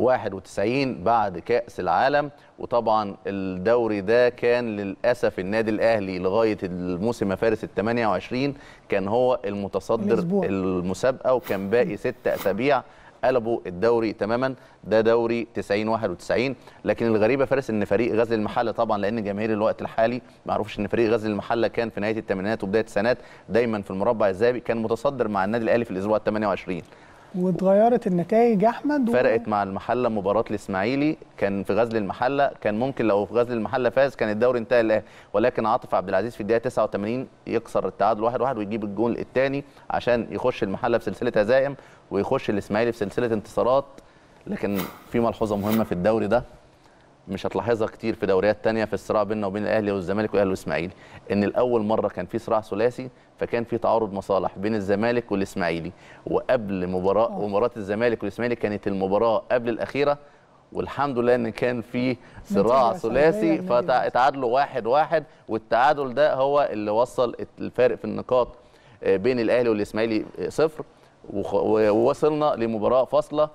91 بعد كاس العالم وطبعا الدوري ده كان للاسف النادي الاهلي لغايه الموسم فارس ال 28 كان هو المتصدر الأسبوع. المسابقه وكان باقي ست اسابيع قلبوا الدوري تماما ده دوري 90 91 لكن الغريبه فارس ان فريق غزل المحله طبعا لان جماهير الوقت الحالي ما يعرفش ان فريق غزل المحله كان في نهايه الثمانينات وبدايه التسعينات دايما في المربع الذهبي كان متصدر مع النادي الاهلي في الاسبوع ال 28 واتغيرت النتائج يا احمد و- فرقت مع المحله مباراه الاسماعيلي كان في غزل المحله كان ممكن لو في غزل المحله فاز كان الدوري انتهى الاهلي ولكن عاطف عبد العزيز في الدقيقه 89 يكسر التعادل 1 1 ويجيب الجول الثاني عشان يخش المحله في سلسله هزائم ويخش الاسماعيلي في سلسله انتصارات لكن في ملحوظه مهمه في الدوري ده مش هتلاحظها كتير في دوريات تانية في الصراع بيننا وبين الاهلي والزمالك والاهلي والاسماعيلي ان الاول مره كان في صراع ثلاثي فكان في تعارض مصالح بين الزمالك والاسماعيلي وقبل مباراه مباراه الزمالك والاسماعيلي كانت المباراه قبل الاخيره والحمد لله ان كان في صراع نتيجة ثلاثي سلبية للنادي فتعادلوا واحد واحد والتعادل ده هو اللي وصل الفارق في النقاط آه، بين الاهلي والاسماعيلي آه، صفر وخ- ووصلنا لمباراه فاصله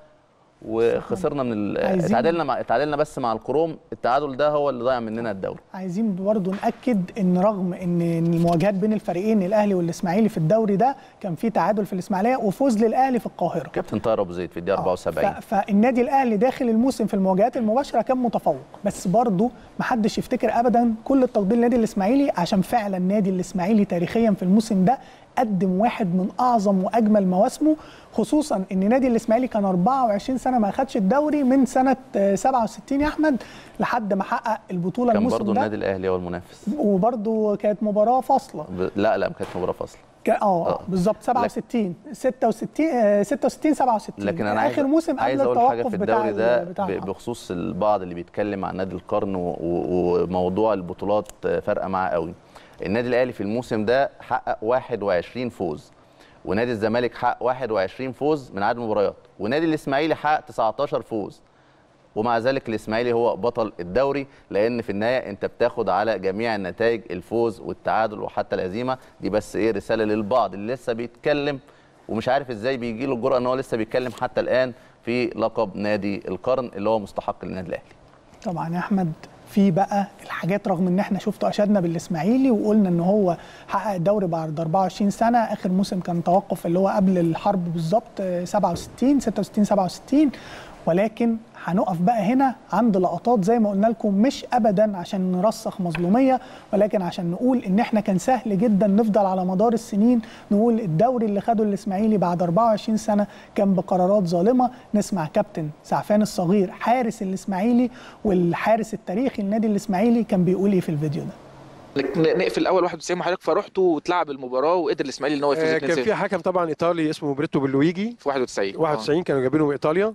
وخسرنا من ال- عايزين- اتعادلنا مع اتعادلنا بس مع الكروم التعادل ده هو اللي ضيع مننا الدوري عايزين برضه ناكد ان رغم ان المواجهات بين الفريقين الاهلي والاسماعيلي في الدوري ده كان في تعادل في الاسماعيليه وفوز للاهلي في القاهره كابتن طاهر ابو زيد في الدقيقه 74 ف- فالنادي الاهلي داخل الموسم في المواجهات المباشره كان متفوق بس برضه ما حدش يفتكر ابدا كل التقدير للنادي الاسماعيلي عشان فعلا النادي الاسماعيلي تاريخيا في الموسم ده قدم واحد من اعظم واجمل مواسمه خصوصا ان نادي الاسماعيلي كان 24 سنه ما اخدش الدوري من سنه آه، 67 يا احمد لحد ما حقق البطوله كان الموسم برضه ده النادي الاهلي هو المنافس وبرضه كانت مباراه فاصله ب... لا لا ما كانتش مباراه فاصله كان- اه آه. بالظبط 67 66 آه، 66 67 لكن انا عايز اخر موسم قبل عايز اقول حاجه التوقف في بتاع الدوري ده بتاع ب- بخصوص البعض اللي بيتكلم عن نادي القرن و... و... وموضوع البطولات فارقه معاه قوي النادي الاهلي في الموسم ده حقق 21 فوز ونادي الزمالك حقق 21 فوز من عدد المباريات ونادي الاسماعيلي حقق 19 فوز ومع ذلك الاسماعيلي هو بطل الدوري لان في النهايه انت بتاخد على جميع النتائج الفوز والتعادل وحتى الهزيمه دي بس ايه رساله للبعض اللي لسه بيتكلم ومش عارف ازاي بيجي له الجرأه ان هو لسه بيتكلم حتى الان في لقب نادي القرن اللي هو مستحق للنادي الاهلي طبعا يا احمد في بقى الحاجات رغم ان احنا شفتوا اشدنا بالاسماعيلي وقلنا ان هو حقق الدوري بعد 24 سنه اخر موسم كان توقف اللي هو قبل الحرب بالظبط آه، 67 66 67 ولكن هنقف بقى هنا عند لقطات زي ما قلنا لكم مش ابدا عشان نرسخ مظلوميه ولكن عشان نقول ان احنا كان سهل جدا نفضل على مدار السنين نقول الدوري اللي خده الاسماعيلي بعد 24 سنه كان بقرارات ظالمه نسمع كابتن سعفان الصغير حارس الاسماعيلي والحارس التاريخي للنادي الاسماعيلي كان بيقول ايه في الفيديو ده ن- نقفل الاول 91 مع حضرتك فرحتوا وتلعب المباراه وقدر الاسماعيلي ان هو يفوز آه، 2-0 كان في حكم طبعا ايطالي اسمه بريتو بلويجي في 91 91 كانوا جايبينه من ايطاليا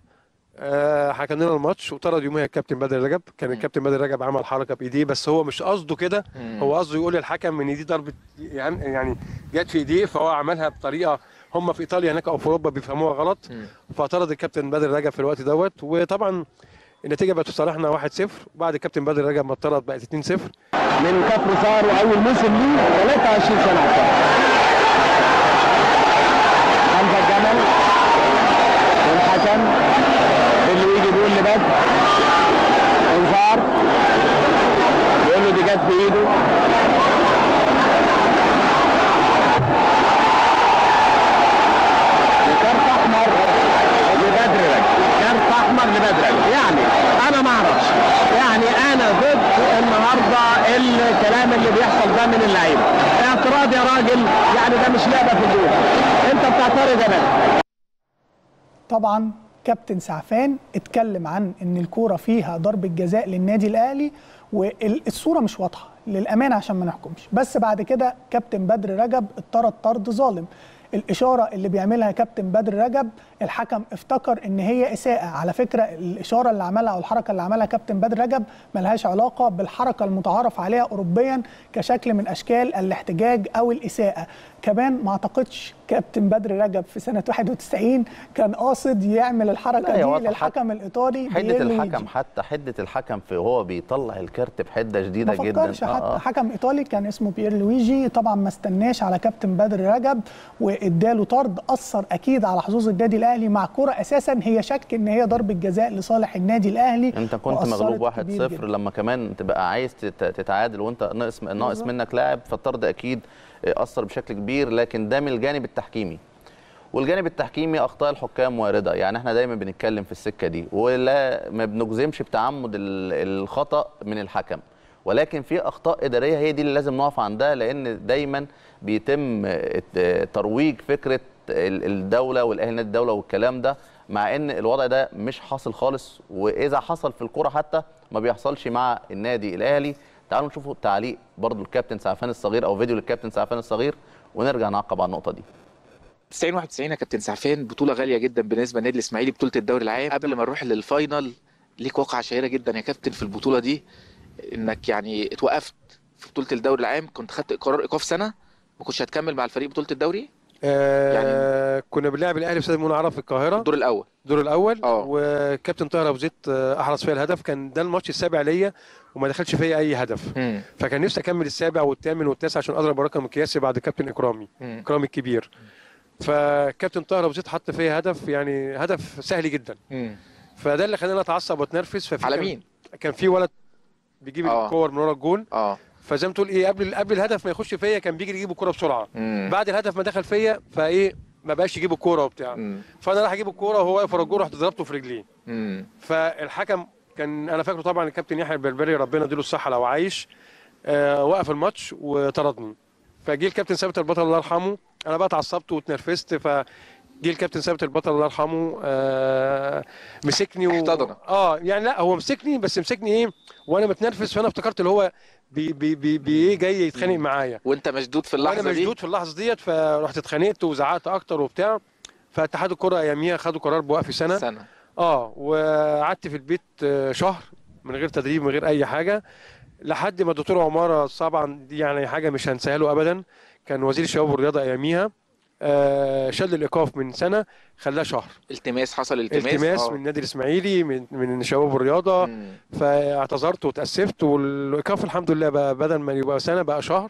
آه، حكم لنا الماتش وطرد يوميها الكابتن بدر رجب كان الكابتن بدر رجب عمل حركه بايديه بس هو مش قصده كده هو قصده يقول للحكم ان دي ضربه يعني يعني جت في ايديه فهو عملها بطريقه هم في ايطاليا هناك او في اوروبا بيفهموها غلط فطرد الكابتن بدر رجب في الوقت دوت وطبعا النتيجه بقت في صالحنا 1-0 وبعد الكابتن بدر رجب ما اتطرد بقت 2-0 من كفر صار واول موسم ليه 23 سنه على الطريق. حمزه الجمل والحكم اللي يجي بيقول لبدر انذار يقول له دي جت بايده كارت احمر لبدر رجب كارت احمر لبدر رجب يعني انا ما اعرفش يعني انا ضد النهارده الكلام اللي بيحصل ده من اللعيبه اعتراض يا راجل يعني ده مش لعبه في الجول انت بتعترض يا بدر طبعا كابتن سعفان اتكلم عن ان الكوره فيها ضربه جزاء للنادي الاهلي والصوره مش واضحه للامانه عشان ما نحكمش بس بعد كده كابتن بدر رجب اتطرد طرد ظالم الاشاره اللي بيعملها كابتن بدر رجب الحكم افتكر ان هي اساءه على فكره الاشاره اللي عملها او الحركه اللي عملها كابتن بدر رجب ملهاش علاقه بالحركه المتعارف عليها اوروبيا كشكل من اشكال الاحتجاج او الاساءه كمان ما اعتقدش كابتن بدر رجب في سنه 91 كان قاصد يعمل الحركه لا، هي دي واضحة. للحكم الايطالي حده بييرلو الحكم ويجي. حتى حده الحكم في وهو بيطلع الكارت بحده شديده ما جدا فكرش حتى حكم ايطالي كان اسمه بيير لويجي طبعا ما استناش على كابتن بدر رجب واداله طرد اثر اكيد على حظوظ النادي الاهلي مع كره اساسا هي شك ان هي ضربه جزاء لصالح النادي الاهلي انت كنت وأثرت مغلوب كبير 1-0 جداً. لما كمان تبقى عايز تت- تتعادل وانت ناقص ناقص بالظبط. منك لاعب فالطرد اكيد اثر بشكل كبير لكن ده من الجانب التحكيمي والجانب التحكيمي اخطاء الحكام وارده يعني احنا دايما بنتكلم في السكه دي ولا ما بنجزمش بتعمد ال- الخطا من الحكم ولكن في اخطاء اداريه هي دي اللي لازم نقف عندها لان دايما بيتم الت- ترويج فكره ال- الدوله والاهلي نادي الدوله والكلام ده مع ان الوضع ده مش حاصل خالص واذا حصل في الكوره حتى ما بيحصلش مع النادي الاهلي تعالوا نشوفوا تعليق برضو الكابتن سعفان الصغير او فيديو للكابتن سعفان الصغير ونرجع نعقب على النقطه دي 90 91 يا كابتن سعفان بطوله غاليه جدا بالنسبه للنادي الاسماعيلي بطوله الدوري العام قبل ما نروح للفاينل ليك واقعه شهيره جدا يا كابتن في البطوله دي انك يعني اتوقفت في بطوله الدوري العام كنت خدت قرار ايقاف سنه ما كنتش هتكمل مع الفريق بطوله الدوري آه يعني كنا بنلعب الاهلي في استاد المنى عرب في القاهره الدور الاول الدور الاول اه. وكابتن طاهر ابو زيد آه، احرز فيا الهدف كان ده الماتش السابع ليا وما دخلش فيا اي هدف مم. فكان نفسي اكمل السابع والثامن والتاسع عشان اضرب رقم القياسي بعد كابتن اكرامي مم. اكرامي الكبير فكابتن طاهر ابو زيد حط فيا هدف يعني هدف سهل جدا مم. فده اللي خلاني اتعصب واتنرفز ففي على كان- مين؟ كان في ولد بيجيب اه. الكور من ورا الجون اه فزي ما تقول ايه قبل قبل الهدف ما يخش فيا كان بيجري يجيب الكوره بسرعه مم. بعد الهدف ما دخل فيا فايه ما بقاش يجيب الكوره وبتاع مم. فانا راح اجيب الكوره وهو واقف ورا الجون رحت ضربته في رجليه مم. فالحكم كان انا فاكره طبعا الكابتن يحيى البربري ربنا يديله الصحه لو عايش آه وقف الماتش وطردني فجه الكابتن ثابت البطل الله يرحمه انا بقى اتعصبت واتنرفزت فجه الكابتن ثابت البطل الله يرحمه آه مسكني و... احتضنك. اه يعني لا هو مسكني بس مسكني ايه وانا متنرفز فانا افتكرت اللي هو بي بي بي, بي ايه جاي يتخانق معايا وانت مشدود في اللحظه وانا دي مشدود في اللحظه ديت فرحت اتخانقت وزعقت اكتر وبتاع فاتحاد الكره اياميها خدوا قرار بوقف سنه سنه اه وقعدت في البيت آه، شهر من غير تدريب من غير اي حاجه لحد ما الدكتور عماره طبعا دي يعني حاجه مش هنساها له ابدا كان وزير الشباب والرياضه اياميها آه شال الايقاف من سنه خلاه شهر التماس حصل التماس التماس آه. من النادي الاسماعيلي من من الشباب والرياضه مم. فاعتذرت وتاسفت والايقاف الحمد لله بقى بدل ما يبقى سنه بقى شهر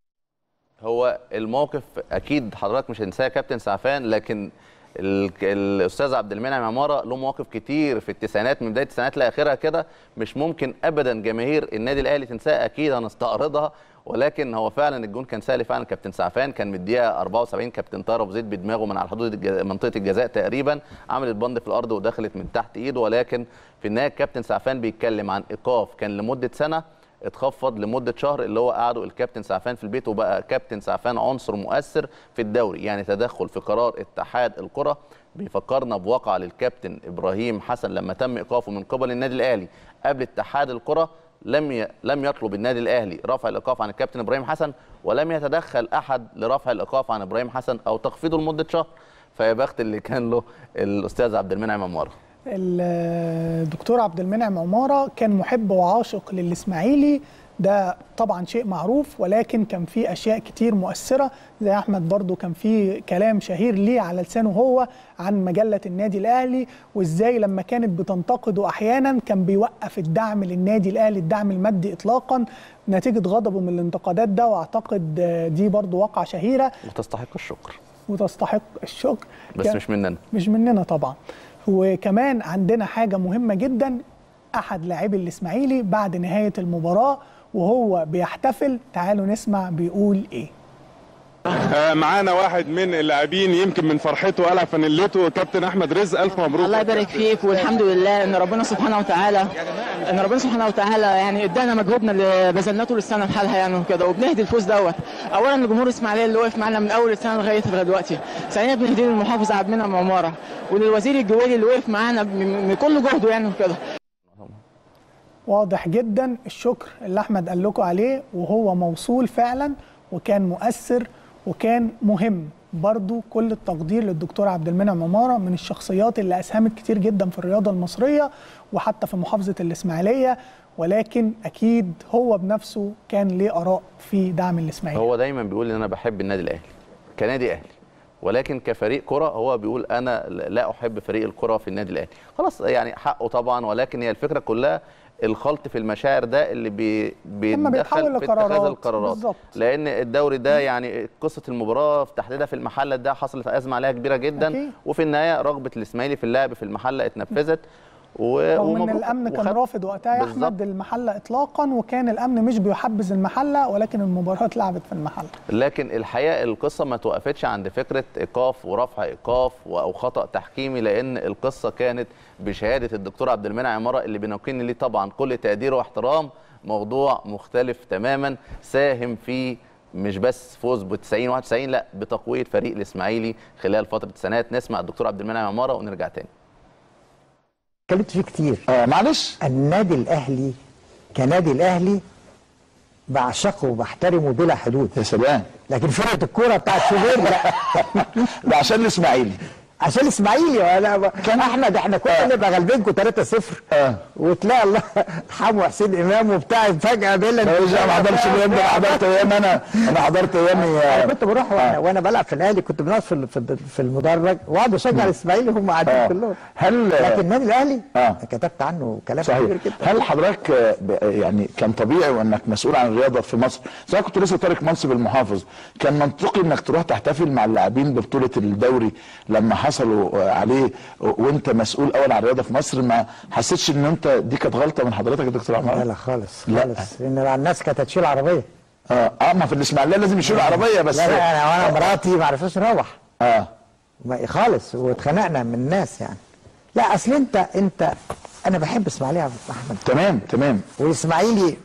هو الموقف اكيد حضرتك مش هتنساه يا كابتن سعفان لكن ال- الاستاذ عبد المنعم عماره له مواقف كتير في التسعينات من بدايه التسعينات لاخرها كده مش ممكن ابدا جماهير النادي الاهلي تنساها اكيد هنستعرضها ولكن هو فعلا الجون كان سهل فعلا كابتن سعفان كان مديها 74 كابتن طاهر ابو زيد بدماغه من على حدود الج- منطقه الجزاء تقريبا عملت بند في الارض ودخلت من تحت ايده ولكن في النهايه الكابتن سعفان بيتكلم عن ايقاف كان لمده سنه اتخفض لمده شهر اللي هو قعده الكابتن سعفان في البيت وبقى كابتن سعفان عنصر مؤثر في الدوري يعني تدخل في قرار اتحاد الكره بيفكرنا بواقع للكابتن ابراهيم حسن لما تم ايقافه من قبل النادي الاهلي قبل اتحاد الكره لم ي... لم يطلب النادي الاهلي رفع الايقاف عن الكابتن ابراهيم حسن ولم يتدخل احد لرفع الايقاف عن ابراهيم حسن او تخفيضه لمده شهر فيا بخت اللي كان له الاستاذ عبد المنعم عماره الدكتور عبد المنعم عماره كان محب وعاشق للاسماعيلي ده طبعا شيء معروف ولكن كان في اشياء كتير مؤثره زي احمد برضو كان في كلام شهير ليه على لسانه هو عن مجله النادي الاهلي وازاي لما كانت بتنتقده احيانا كان بيوقف الدعم للنادي الاهلي الدعم المادي اطلاقا نتيجه غضبه من الانتقادات ده واعتقد دي برضو واقعه شهيره وتستحق الشكر وتستحق الشكر بس كان- مش مننا مش مننا طبعا وكمان عندنا حاجة مهمة جدا أحد لاعبي الإسماعيلي بعد نهاية المباراة وهو بيحتفل تعالوا نسمع بيقول إيه آه، معانا واحد من اللاعبين يمكن من فرحته قلع فانيلته كابتن احمد رزق الف مبروك الله يبارك فيك والحمد لله ان ربنا سبحانه وتعالى ان ربنا سبحانه وتعالى يعني ادانا مجهودنا اللي بذلناته للسنه بحالها يعني وكده وبنهدي الفوز دوت اولا لجمهور الاسماعيليه اللي وقف معانا من اول السنه لغايه لغايه دلوقتي ثانيا بنهدي للمحافظ عبد المنعم عماره وللوزير الجويلي اللي وقف معانا من من كل جهده يعني وكده واضح جدا الشكر اللي أحمد قال لكم عليه وهو موصول فعلا وكان مؤثر وكان مهم برضو كل التقدير للدكتور عبد المنعم عمارة من الشخصيات اللي أسهمت كتير جدا في الرياضة المصرية وحتى في محافظة الإسماعيلية ولكن أكيد هو بنفسه كان ليه آراء في دعم الإسماعيلي هو دايما بيقول ان انا بحب النادي الاهلي كنادي اهلي ولكن كفريق كره هو بيقول انا لا احب فريق الكره في النادي الاهلي خلاص يعني حقه طبعا ولكن هي الفكره كلها الخلط في المشاعر ده اللي بي لما بيتحول بيتدخل في اتخاذ لقرارات. القرارات بالظبط. لان الدوري ده يعني قصه المباراه في تحديدها في المحله ده حصلت ازمه عليها كبيره جدا أكيد. وفي النهايه رغبه الاسماعيلي في اللعب في المحله اتنفذت و... رغم ان ومبروك. الامن كان وخد- رافض وقتها يا بالظبط. احمد المحله اطلاقا وكان الامن مش بيحبذ المحله ولكن المباراه اتلعبت في المحله لكن الحقيقه القصه ما توقفتش عند فكره ايقاف ورفع ايقاف و- او خطا تحكيمي لان القصه كانت بشهاده الدكتور عبد المنعم عماره اللي بنوكلني ليه طبعا كل تقدير واحترام موضوع مختلف تماما ساهم في مش بس فوز ب 90 91 لا بتقويه فريق الاسماعيلي خلال فتره سنوات نسمع الدكتور عبد المنعم عماره ونرجع تاني اتكلمت فيه كتير آه معلش النادي الاهلي كنادي الاهلي بعشقه وبحترمه بلا حدود يا سلام لكن فرقه الكوره بتاعت شوبير لا ده عشان الاسماعيلي عشان الاسماعيلي ولا كان احمد احنا كنا نبقى غالبينكم 3-0 اه وتلاقي الله يرحمه حسين امام وبتاع فجاه بيلا لا لا، ما حضرتش الايام ده انا حضرت ايام انا انا حضرت ايامي انا كنت بروح وانا, وأنا بلعب في الاهلي كنت بنقعد في ال- في ال- في المدرج واقعد اشجع الاسماعيلي هم قاعدين آه. كلهم هل لكن النادي الاهلي آه. كتبت عنه كلام صحيح كبير جدا هل حضرتك آه، ب- يعني كان طبيعي وانك مسؤول عن الرياضه في مصر زي كنت لسه تارك منصب المحافظ كان منطقي انك تروح تحتفل مع اللاعبين ببطوله الدوري لما حصلوا آه، عليه و- وانت مسؤول اول عن الرياضه في مصر ما حسيتش ان انت دي كانت غلطه من حضرتك يا دكتور عمر لا لا خالص لا. خالص لان الناس كانت هتشيل عربيه اه اه ما في الاسماعيليه لازم يشيلوا عربيه بس لا لا انا وانا مراتي ما عرفناش نروح اه ما- خالص واتخانقنا من الناس يعني لا اصل انت انت انا بحب اسماعيليه يا احمد تمام تمام والاسماعيلي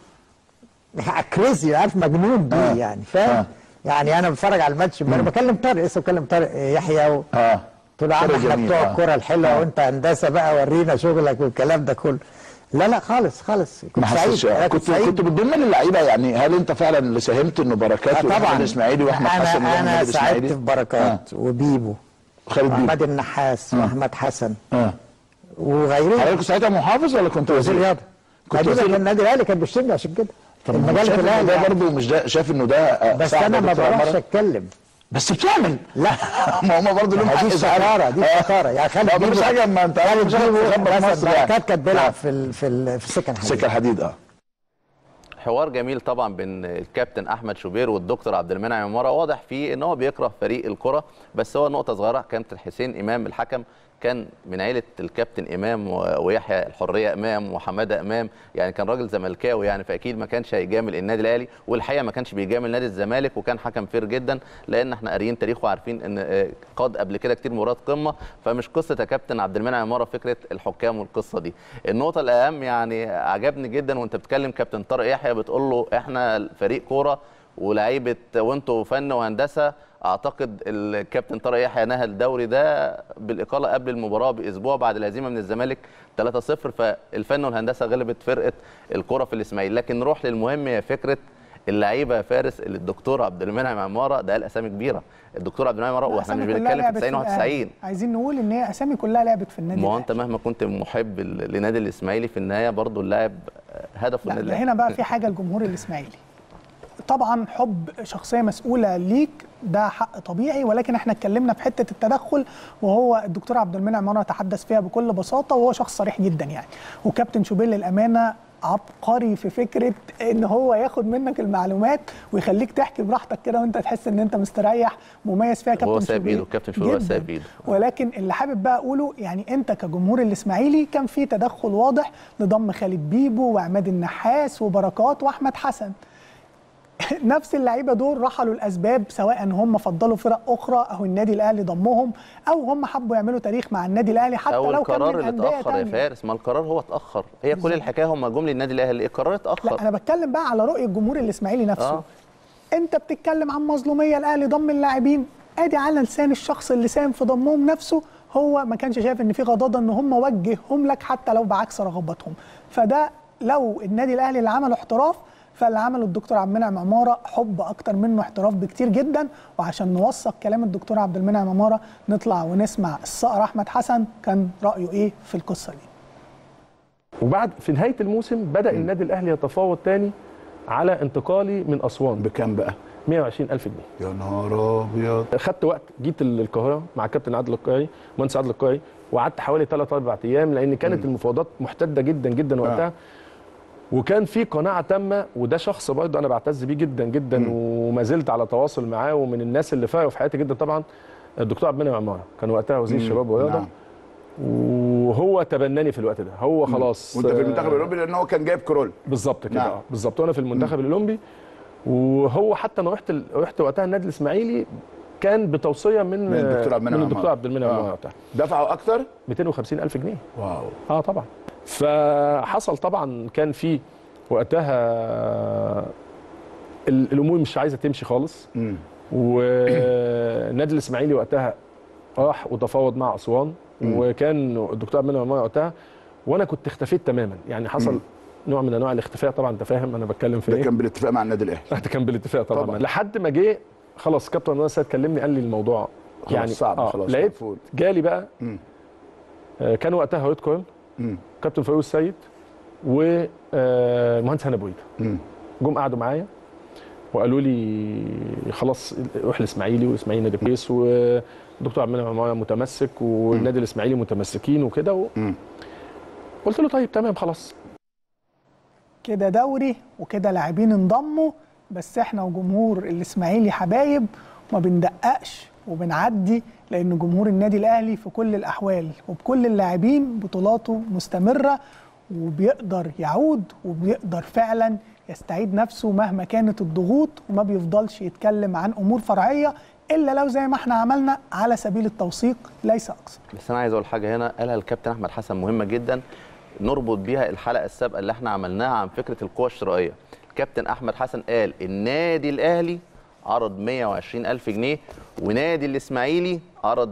كريزي عارف مجنون بيه آه. يعني فاهم آه. يعني انا بتفرج على الماتش انا بكلم طارق لسه بكلم طارق يحيى و... اه قلت له يا عم طارق احنا جميل، بتوع آه. الكوره الحلوه آه. وانت هندسه بقى ورينا شغلك والكلام ده كله لا لا خالص خالص كنت ما سعيد حسيتش أنا كنت سعيد. كنت بتضم للعيبه يعني هل انت فعلا اللي ساهمت انه بركات آه ومحمد طبعا الاسماعيلي واحمد حسن انا ومحمد انا الإسماعيلي؟ ساعدت في بركات وبيبو خالد بيبو واحمد النحاس واحمد حسن اه وغيرهم حضرتك ساعتها محافظ ولا كنت وزير وزير؟ رياضه كنت تقريبا وزير النادي الاهلي كان بيشتمني عشان كده طب ما المجال شايف في إنه الاهلي ده برضه مش ده شايف انه ده آه، بس صعب انا يا ما دكتور بروحش عمر؟ اتكلم بس بتعمل لا ما هم برضه لهم ما حق دي يزعلوا. شطاره دي آه. شطاره يعني خالد ما مش بيبو- حاجه ما انت عارف خالد مش عارف بيبو تخبط مثلا مصر يعني بركات كانت بيلعب آه. في ال في ال في السكن حديد سكه الحديد اه حوار جميل طبعا بين الكابتن احمد شوبير والدكتور عبد المنعم عماره واضح فيه ان هو بيكره فريق الكره بس هو نقطه صغيره كابتن حسين امام الحكم كان من عيله الكابتن امام و- ويحيى الحريه امام وحماده امام يعني كان راجل زملكاوي يعني فاكيد ما كانش هيجامل النادي الاهلي والحقيقه ما كانش بيجامل نادي الزمالك وكان حكم فير جدا لان احنا قاريين تاريخه وعارفين ان آه، قاد قبل كده كتير مباريات قمه فمش قصه يا كابتن عبد المنعم عماره فكره الحكام والقصه دي النقطه الاهم يعني عجبني جدا وانت بتكلم كابتن طارق يحيى بتقول له احنا فريق كوره ولاعيبه وانتوا فن وهندسه اعتقد الكابتن طارق يحيى نهى الدوري ده بالاقاله قبل المباراه باسبوع بعد الهزيمه من الزمالك 3-0 فالفن والهندسه غلبت فرقه الكره في الاسماعيلي لكن نروح للمهم هي فكره اللعيبه يا فارس اللي الدكتور عبد المنعم عماره ده قال اسامي كبيره الدكتور عبد المنعم عماره واحنا مش الأسامي كلها بنتكلم في لعبت 90 الأهلي. 91 عايزين نقول ان هي اسامي كلها لعبت في النادي ما هو الأهلي. انت مهما كنت محب ل- لنادي الاسماعيلي في النهايه برضو اللاعب هدفه لا النادي ده الأهلي. هنا بقى في حاجه الجمهور الاسماعيلي طبعا حب شخصيه مسؤوله ليك ده حق طبيعي ولكن احنا اتكلمنا في حته التدخل وهو الدكتور عبد المنعم مره تحدث فيها بكل بساطه وهو شخص صريح جدا يعني وكابتن شوبير للامانه عبقري في فكره ان هو ياخد منك المعلومات ويخليك تحكي براحتك كده وانت تحس ان انت مستريح مميز فيها كابتن وهو سايب شوبير ايده الكابتن شوبير جداً. سايب ايده ولكن اللي حابب بقى اقوله يعني انت كجمهور الاسماعيلي كان في تدخل واضح لضم خالد بيبو وعماد النحاس وبركات واحمد حسن نفس اللعيبه دول رحلوا الاسباب سواء هم فضلوا فرق اخرى او النادي الاهلي ضمهم او هم حبوا يعملوا تاريخ مع النادي الاهلي حتى او لو كان القرار من اللي انديه اتاخر يا تانية. فارس ما القرار هو اتاخر هي كل الحكايه هم جم للنادي الاهلي القرار اتاخر لا انا بتكلم بقى على رؤيه الجمهور الاسماعيلي نفسه آه. آه. انت بتتكلم عن مظلوميه الاهلي ضم اللاعبين ادي على لسان الشخص اللي ساهم في ضمهم نفسه هو ما كانش شايف ان في غضاضه ان هم وجههم لك حتى لو بعكس رغباتهم فده لو النادي الاهلي اللي عمله احتراف فاللي عمله الدكتور عبد المنعم عماره حب اكتر منه احتراف بكتير جدا وعشان نوثق كلام الدكتور عبد المنعم عماره نطلع ونسمع الصقر احمد حسن كان رايه ايه في القصه دي وبعد في نهايه الموسم بدا النادي الاهلي يتفاوض تاني على انتقالي من اسوان بكام بقى؟ 120000 جنيه يا نهار ابيض خدت وقت جيت ال- القاهره مع الكابتن عادل القيعي مهندس عادل القيعي وقعدت حوالي 3 4 ايام لان كانت المفاوضات محتده جدا جدا وقتها آه. وكان في قناعه تامه وده شخص برضه انا بعتز بيه جدا جدا وما زلت على تواصل معاه ومن الناس اللي فرقوا في حياتي جدا طبعا الدكتور عبد المنعم عماره كان وقتها وزير مم. الشباب والرياضه نعم. وهو تبناني في الوقت ده هو خلاص وانت في آه، المنتخب الاوروبي لان هو كان جايب كرول بالظبط كده نعم. نعم. بالظبط وانا في المنتخب الاولمبي وهو حتى انا رحت ال- رحت وقتها النادي الاسماعيلي كان بتوصيه من من الدكتور عبد المنعم من الدكتور عمار. عبد المنعم آه. عمار وقتها دفعوا اكتر 250 الف جنيه واو اه طبعا فحصل طبعا كان في وقتها ال- الامور مش عايزه تمشي خالص مم. والنادي الاسماعيلي وقتها راح وتفاوض مع اسوان مم. وكان الدكتور عبد المنعم عمار وقتها وانا كنت اختفيت تماما يعني حصل مم. نوع من انواع الاختفاء طبعا انت فاهم انا بتكلم في ده ايه كان بالاتفاق مع النادي الاهلي ده كان بالاتفاق طبعا, طبعاً. طبعا. لحد ما جه خلاص كابتن انور السيد كلمني قال لي الموضوع خلاص يعني صعب خلاص لقيت مقفول. جالي بقى مم. آه، كان وقتها هويت كويل مم. كابتن فاروق السيد ومهندس هنا بويدا مم. جم قعدوا معايا وقالوا لي خلاص روح الاسماعيلي والاسماعيلي نادي كويس والدكتور عبد المنعم عمارة متمسك والنادي الاسماعيلي متمسكين وكده و... مم. قلت له طيب تمام خلاص كده دوري وكده لاعبين انضموا بس احنا وجمهور الاسماعيلي حبايب وما بندققش وبنعدي لان جمهور النادي الاهلي في كل الاحوال وبكل اللاعبين بطولاته مستمره وبيقدر يعود وبيقدر فعلا يستعيد نفسه مهما كانت الضغوط وما بيفضلش يتكلم عن امور فرعيه الا لو زي ما احنا عملنا على سبيل التوثيق ليس اكثر بس انا عايز اقول حاجه هنا قالها الكابتن احمد حسن مهمه جدا نربط بيها الحلقه السابقه اللي احنا عملناها عن فكره القوى الشرائيه الكابتن احمد حسن قال النادي الاهلي عرض 120 ألف جنيه ونادي الإسماعيلي عرض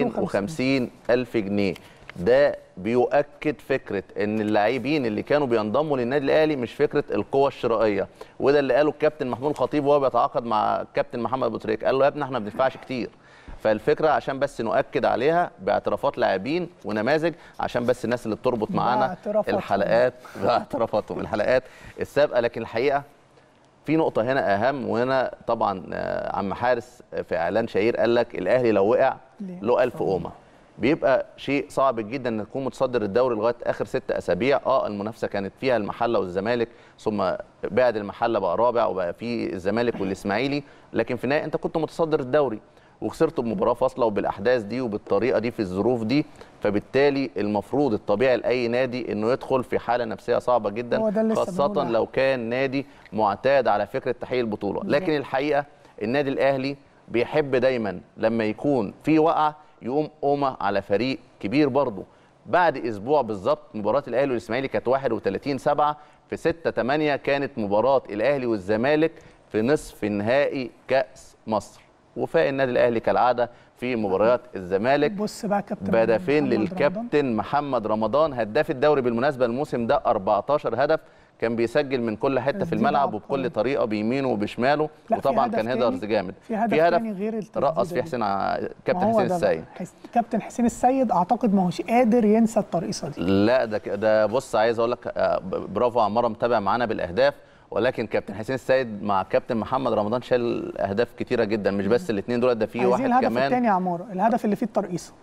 250 ألف جنيه ده بيؤكد فكرة ان اللاعبين اللي كانوا بينضموا للنادي الاهلي مش فكرة القوة الشرائية وده اللي قاله الكابتن محمود الخطيب وهو بيتعاقد مع الكابتن محمد ابو تريكة قال له يا ابني احنا ما بندفعش كتير فالفكره عشان بس نؤكد عليها باعترافات لاعبين ونماذج عشان بس الناس اللي بتربط معانا باعترافاتهم. الحلقات باعترافاتهم الحلقات السابقه لكن الحقيقه في نقطه هنا اهم وهنا طبعا آه، عم حارس في اعلان شهير قال لك الاهلي لو وقع له ألف قومه بيبقى شيء صعب جدا ان تكون متصدر الدوري لغايه اخر ست اسابيع اه المنافسه كانت فيها المحله والزمالك ثم بعد المحله بقى رابع وبقى في الزمالك والاسماعيلي لكن في النهايه انت كنت متصدر الدوري وخسرت بمباراه فاصله وبالاحداث دي وبالطريقه دي في الظروف دي فبالتالي المفروض الطبيعي لاي نادي انه يدخل في حاله نفسيه صعبه هو جدا ده اللي لسه خاصه بنقول لو كان نادي معتاد على فكره تحقيق البطوله لكن الحقيقه النادي الاهلي بيحب دايما لما يكون في وقعه يقوم قومه على فريق كبير برضه بعد اسبوع بالظبط مباراه الاهلي والاسماعيلي كانت 31 7 في 6 8 كانت مباراه الاهلي والزمالك في نصف نهائي كاس مصر وفاق النادي الاهلي كالعاده في مباريات الزمالك بص بقى كابتن بهدفين محمد رمضان. للكابتن محمد رمضان هداف الدوري بالمناسبه الموسم ده 14 هدف كان بيسجل من كل حته في تسديد الملعب عبقري. وبكل طريقه بيمينه وبشماله لا، في وطبعا هدف كان تاني- هيدرز جامد في هدف تاني غير التسديدة رقص فيه دي. حسين ع- كابتن ما هو حسين ده السيد بقى. حس... كابتن حسين السيد اعتقد ما هوش قادر ينسى الترقيصه دي لا ده ك- ده بص عايز اقول لك آه، ب- برافو عماره متابع معانا بالاهداف ولكن كابتن حسين السيد مع كابتن محمد رمضان شال اهداف كتيره جدا مش بس الاثنين دول ده في عايزين واحد الهدف كمان الثاني يا عماره الهدف اللي فيه الترقيصه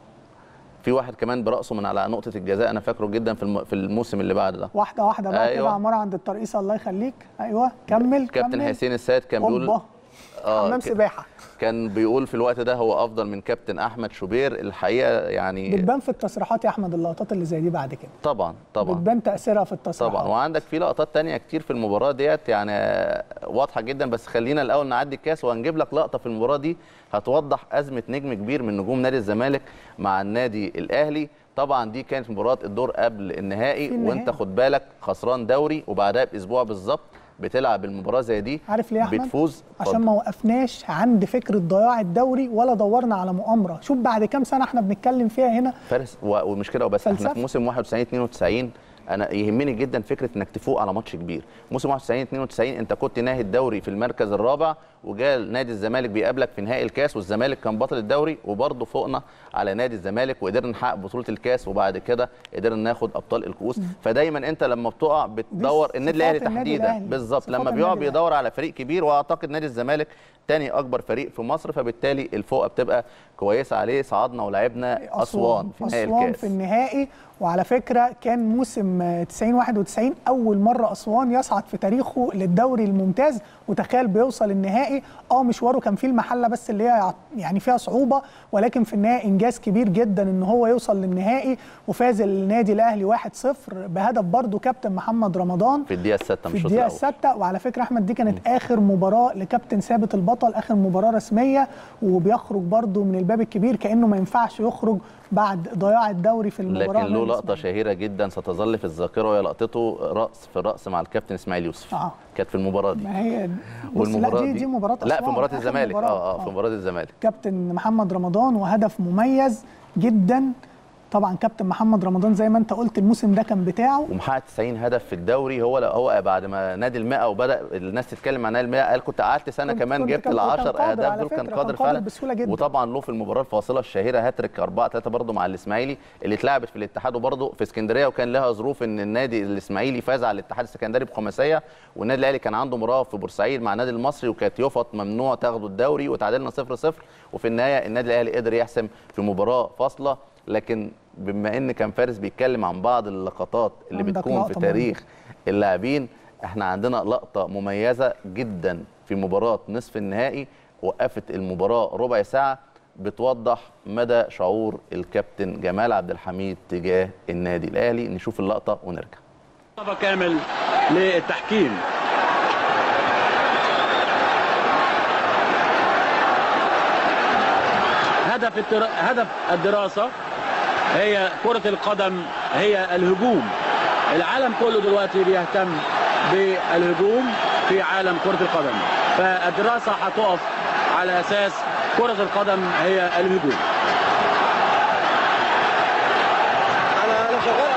في واحد كمان براسه من على نقطه الجزاء انا فاكره جدا في الم- في الموسم اللي بعد ده واحده واحده بقى أيوة. كده عماره عند الترقيصه الله يخليك ايوه كمل كابتن كمل. حسين السيد كان بيقول أوبا. حمام ك- سباحه كان بيقول في الوقت ده هو افضل من كابتن احمد شوبير الحقيقه يعني بتبان في التصريحات يا احمد اللقطات اللي زي دي بعد كده طبعا طبعا بتبان تاثيرها في التصريحات طبعا وعندك في لقطات تانية كتير في المباراة ديت يعني واضحة جدا بس خلينا الأول نعدي الكاس وهنجيب لك لقطة في المباراة دي هتوضح أزمة نجم كبير من نجوم نادي الزمالك مع النادي الأهلي طبعا دي كانت مباراة الدور قبل النهائي في النهائي. وانت خد بالك خسران دوري وبعدها باسبوع بالظبط بتلعب المباراة زي دي عارف ليه يا احمد بتفوز عشان ما وقفناش عند فكره ضياع الدوري ولا دورنا على مؤامره شوف بعد كام سنه احنا بنتكلم فيها هنا فارس و- ومش كده وبس احنا فلسفة. في موسم 91 92 انا يهمني جدا فكره انك تفوق على ماتش كبير موسم 91 92 انت كنت ناهي الدوري في المركز الرابع وجال نادي الزمالك بيقابلك في نهائي الكاس والزمالك كان بطل الدوري وبرضه فوقنا على نادي الزمالك وقدرنا نحقق بطوله الكاس وبعد كده قدرنا ناخد ابطال الكؤوس فدايما انت لما بتقع بتدور النادي الاهلي صفات النادي تحديدا الأهلي. بالظبط صفات لما النادي بيقع الأهلي. بيدور على فريق كبير واعتقد نادي الزمالك تاني اكبر فريق في مصر فبالتالي الفوقه بتبقى كويسه عليه صعدنا ولعبنا اسوان في نهائي أسوان الكاس في النهائي وعلى فكرة كان موسم آه، 90 91 أول مرة أسوان يصعد في تاريخه للدوري الممتاز وتخيل بيوصل النهائي اه مشواره كان فيه المحلة بس اللي هي يعني فيها صعوبة ولكن في النهائي إنجاز كبير جدا إن هو يوصل للنهائي وفاز النادي الأهلي 1-0 بهدف برضه كابتن محمد رمضان في الدقيقه السادسه من في الشوط الدقيقة الاول السادسة وعلى فكرة أحمد دي كانت آخر مباراة لكابتن ثابت البطل آخر مباراة رسمية وبيخرج برضه من الباب الكبير كأنه ما ينفعش يخرج بعد ضياع الدوري في المباراة لكن له أمام لقطه شهيره جدا ستظل في الذاكره وهي لقطته راس في الراس مع الكابتن اسماعيل يوسف آه. كانت في المباراه دي ما هي بص والمباراه لا دي, دي مباراة لا أسوان، في مباراه آخر الزمالك مباراة. اه اه في مباراه الزمالك كابتن محمد رمضان وهدف مميز جدا طبعا كابتن محمد رمضان زي ما انت قلت الموسم ده كان بتاعه ومحقق 90 هدف في الدوري هو هو بعد ما نادي المئة وبدا الناس تتكلم عن نادي المئة قال كنت قعدت سنه كنت- كمان كنت- جبت كان- ال كان 10 قادر اهداف على دول كان فكرة، قادر كان قادر فعلا بسهولة جدا. وطبعا له في المباراه الفاصله الشهيره هاتريك 4 3 برضه مع الاسماعيلي اللي اتلعبت في الاتحاد وبرضه في اسكندريه وكان لها ظروف ان النادي الاسماعيلي فاز على الاتحاد السكندري بخماسيه والنادي الاهلي كان عنده مباراه في بورسعيد مع النادي المصري وكانت يفط ممنوع تاخدوا الدوري وتعادلنا 0 0 وفي النهايه النادي الاهلي قدر يحسم في مباراه فاصله لكن بما ان كان فارس بيتكلم عن بعض اللقطات اللي عندك بتكون في لقطة تاريخ اللاعبين احنا عندنا لقطه مميزه جدا في مباراه نصف النهائي وقفت المباراه ربع ساعه بتوضح مدى شعور الكابتن جمال عبد الحميد تجاه النادي الاهلي نشوف اللقطه ونرجع مصطفى كامل للتحكيم هدف التر... هدف الدراسة هي كرة القدم هي الهجوم العالم كله دلوقتي بيهتم بالهجوم في عالم كرة القدم فالدراسة هتقف على أساس كرة القدم هي الهجوم انا انا شغال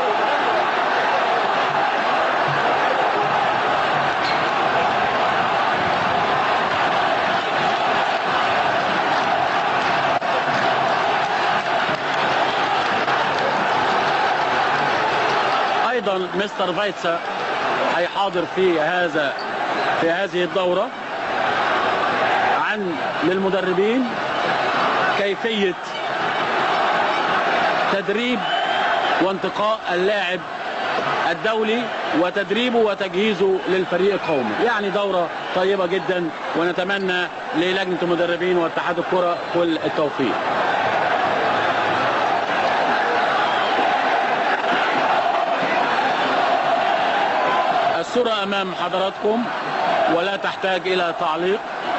ايضا مستر فايتسا هيحاضر في هذا في هذه الدوره عن للمدربين كيفيه تدريب وانتقاء اللاعب الدولي وتدريبه وتجهيزه للفريق القومي يعني دورة طيبة جدا ونتمنى للجنة المدربين واتحاد الكرة كل التوفيق الصورة أمام حضراتكم ولا تحتاج إلى تعليق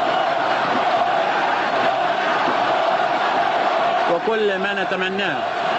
وكل ما نتمناه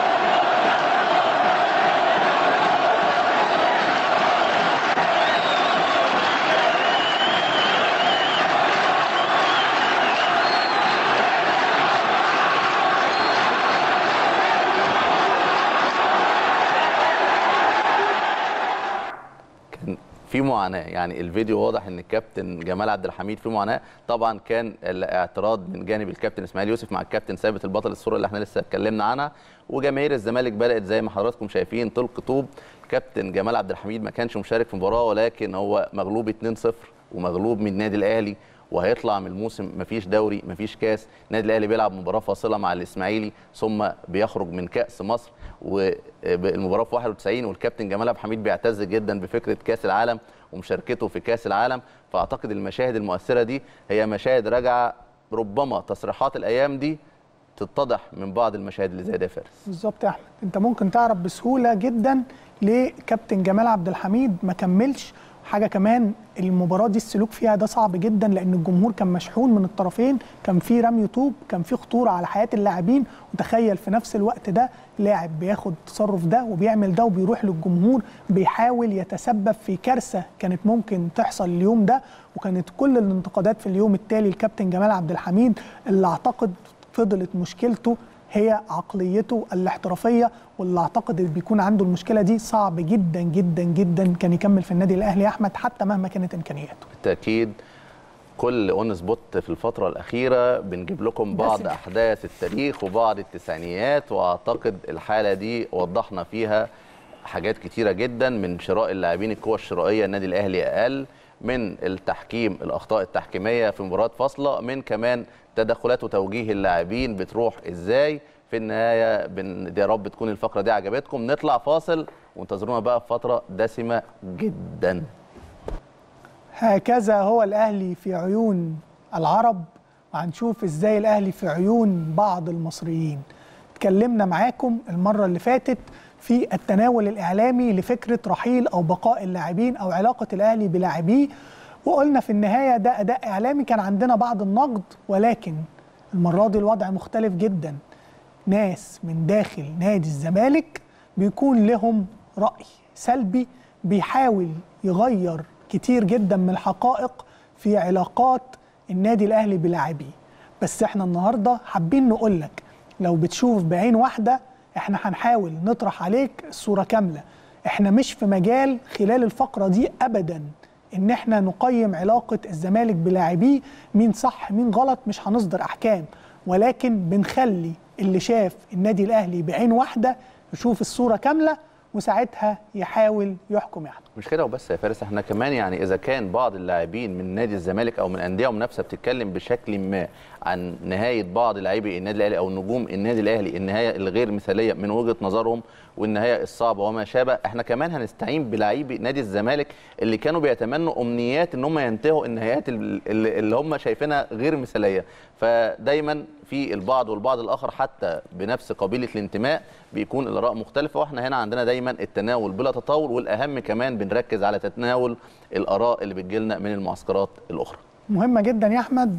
كان في معاناه يعني الفيديو واضح ان الكابتن جمال عبد الحميد في معاناه طبعا كان الاعتراض من جانب الكابتن اسماعيل يوسف مع الكابتن ثابت البطل الصوره اللي احنا لسه اتكلمنا عنها وجماهير الزمالك بدات زي ما حضراتكم شايفين تلقي طوب كابتن جمال عبد الحميد ما كانش مشارك في المباراه ولكن هو مغلوب 2-0 ومغلوب من النادي الاهلي وهيطلع من الموسم مفيش دوري مفيش كاس النادي الاهلي بيلعب مباراه فاصله مع الاسماعيلي ثم بيخرج من كاس مصر والمباراه في 91 والكابتن جمال عبد الحميد بيعتز جدا بفكره كاس العالم ومشاركته في كاس العالم فاعتقد المشاهد المؤثره دي هي مشاهد راجعه ربما تصريحات الايام دي تتضح من بعض المشاهد اللي زي ده يا فارس بالظبط يا احمد انت ممكن تعرف بسهوله جدا ليه كابتن جمال عبد الحميد ما كملش حاجه كمان المباراه دي السلوك فيها ده صعب جدا لان الجمهور كان مشحون من الطرفين كان في رمي طوب كان في خطوره على حياه اللاعبين وتخيل في نفس الوقت ده لاعب بياخد التصرف ده وبيعمل ده وبيروح للجمهور بيحاول يتسبب في كارثه كانت ممكن تحصل اليوم ده وكانت كل الانتقادات في اليوم التالي الكابتن جمال عبد الحميد اللي اعتقد فضلت مشكلته هي عقليته الاحترافيه واللي اعتقد اللي بيكون عنده المشكله دي صعب جدا جدا جدا كان يكمل في النادي الاهلي يا احمد حتى مهما كانت امكانياته بالتاكيد كل اون سبوت في الفتره الاخيره بنجيب لكم بعض دسم. احداث التاريخ وبعض التسعينيات واعتقد الحاله دي وضحنا فيها حاجات كتيره جدا من شراء اللاعبين القوى الشرائيه النادي الاهلي اقل من التحكيم الاخطاء التحكيميه في مباراه فاصله من كمان تدخلات وتوجيه اللاعبين بتروح ازاي في النهايه بن... يا رب تكون الفقره دي عجبتكم نطلع فاصل وانتظرونا بقى في فتره دسمه جدا هكذا هو الأهلي في عيون العرب وهنشوف إزاي الأهلي في عيون بعض المصريين اتكلمنا معاكم المرة اللي فاتت في التناول الإعلامي لفكرة رحيل أو بقاء اللاعبين أو علاقة الأهلي بلاعبيه وقلنا في النهاية ده أداء إعلامي كان عندنا بعض النقد ولكن المرة دي الوضع مختلف جدا ناس من داخل نادي الزمالك بيكون لهم رأي سلبي بيحاول يغير كتير جدا من الحقائق في علاقات النادي الأهلي بلاعبيه بس احنا النهاردة حابين نقول لك لو بتشوف بعين واحدة احنا هنحاول نطرح عليك الصورة كاملة احنا مش في مجال خلال الفقرة دي أبدا ان احنا نقيم علاقة الزمالك بلاعبيه مين صح مين غلط مش هنصدر أحكام ولكن بنخلي اللي شاف النادي الأهلي بعين واحدة يشوف الصورة كاملة وساعتها يحاول يحكم يعني مش كده وبس يا فارس احنا كمان يعني اذا كان بعض اللاعبين من نادي الزمالك او من انديه منافسه بتتكلم بشكل ما عن نهايه بعض لاعبي النادي الاهلي او نجوم النادي الاهلي النهايه الغير مثاليه من وجهه نظرهم والنهايه الصعبه وما شابه احنا كمان هنستعين بلاعبي نادي الزمالك اللي كانوا بيتمنوا امنيات ان هم ينتهوا النهايات ال- ال- اللي هم شايفينها غير مثاليه فدايما في البعض والبعض الاخر حتى بنفس قبيله الانتماء بيكون الاراء مختلفه واحنا هنا عندنا دايما التناول بلا تطاول والاهم كمان بنركز على تتناول الاراء اللي بتجيلنا من المعسكرات الاخرى مهمة جدا يا أحمد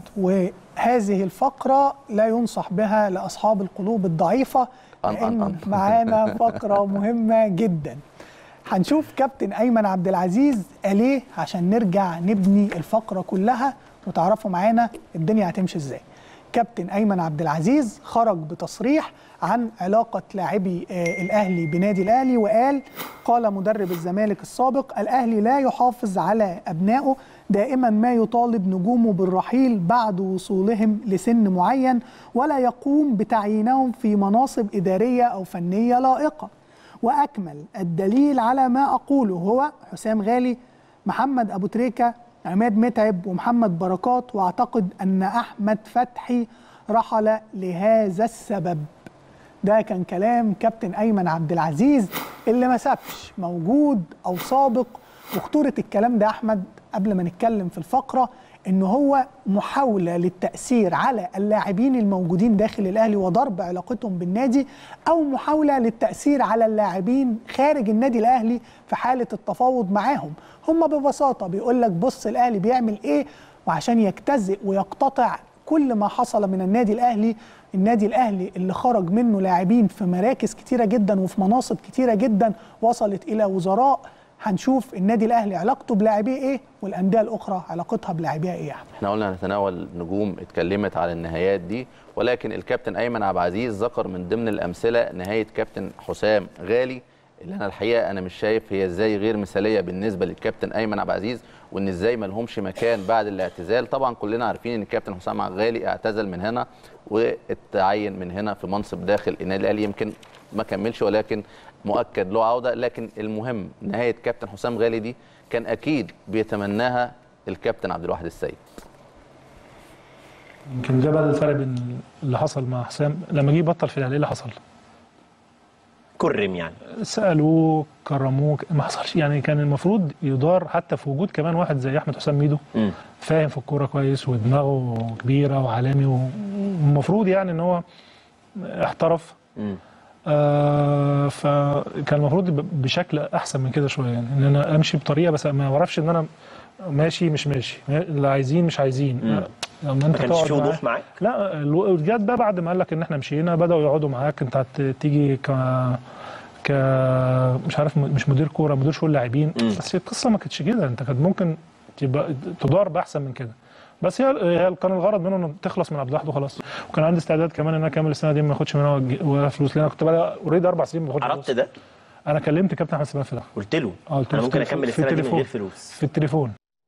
وهذه الفقرة لا ينصح بها لأصحاب القلوب الضعيفة أن- أن- لأن أن. معانا فقرة مهمة جدا هنشوف كابتن أيمن عبد العزيز قال إيه عشان نرجع نبني الفقرة كلها وتعرفوا معانا الدنيا هتمشي إزاي كابتن أيمن عبد العزيز خرج بتصريح عن علاقة لاعبي آه، الأهلي بنادي الأهلي وقال قال مدرب الزمالك السابق الأهلي لا يحافظ على أبنائه دائما ما يطالب نجومه بالرحيل بعد وصولهم لسن معين ولا يقوم بتعيينهم في مناصب إدارية أو فنية لائقة وأكمل الدليل على ما أقوله هو حسام غالي محمد أبو تريكة عماد متعب ومحمد بركات واعتقد ان احمد فتحي رحل لهذا السبب ده كان كلام كابتن ايمن عبد العزيز اللي ما سابش موجود او سابق وخطوره الكلام ده احمد قبل ما نتكلم في الفقره ان هو محاوله للتاثير على اللاعبين الموجودين داخل الاهلي وضرب علاقتهم بالنادي او محاوله للتاثير على اللاعبين خارج النادي الاهلي في حاله التفاوض معاهم هم ببساطه بيقول لك بص الاهلي بيعمل ايه وعشان يجتزئ ويقتطع كل ما حصل من النادي الاهلي النادي الاهلي اللي خرج منه لاعبين في مراكز كتيره جدا وفي مناصب كتيره جدا وصلت الى وزراء هنشوف النادي الاهلي علاقته بلاعبيه ايه والانديه الاخرى علاقتها بلاعبيها ايه يعني. احنا قلنا نتناول نجوم اتكلمت على النهايات دي ولكن الكابتن ايمن عبد العزيز ذكر من ضمن الامثله نهايه كابتن حسام غالي اللي انا الحقيقه انا مش شايف هي ازاي غير مثاليه بالنسبه للكابتن ايمن عبد العزيز وان ازاي ما لهمش مكان بعد الاعتزال طبعا كلنا عارفين ان الكابتن حسام غالي اعتزل من هنا واتعين من هنا في منصب داخل النادي الاهلي يمكن ما كملش ولكن مؤكد له عوده لكن المهم نهايه كابتن حسام غالي دي كان اكيد بيتمناها الكابتن عبد الواحد السيد يمكن ده بقى الفرق بين اللي حصل مع حسام لما جه بطل في الاهلي إيه اللي حصل كرم يعني سالوه كرموه ما حصلش يعني كان المفروض يدار حتى في وجود كمان واحد زي احمد حسام ميدو مم. فاهم في الكوره كويس ودماغه كبيره وعالمي والمفروض يعني ان هو احترف مم. آه فكان المفروض يبقى بشكل احسن من كده شويه يعني ان انا امشي بطريقه بس ما اعرفش ان انا ماشي مش ماشي اللي عايزين مش عايزين مم. لما ما انت كانش تقعد في وضوح معاه- معاك لا الو- جت بقى بعد ما قال لك ان احنا مشينا بداوا يقعدوا معاك انت هتيجي ك ك مش عارف م- مش مدير كوره مدير شؤون لاعبين بس القصه ما كانتش كده انت كانت ممكن تبقى تدار باحسن من كده بس هي هي كان الغرض منه انه تخلص من عبد الواحد وخلاص وكان عندي استعداد كمان ان انا اكمل السنه دي ما اخدش منها وج- ولا فلوس لان انا كنت بقى اوريدي اربع سنين ما باخدش عرضت فلوس ده انا كلمت كابتن احمد سلام في ده قلت له اه قلت انا له ممكن في- اكمل في السنه دي من التليفون. غير فلوس في التليفون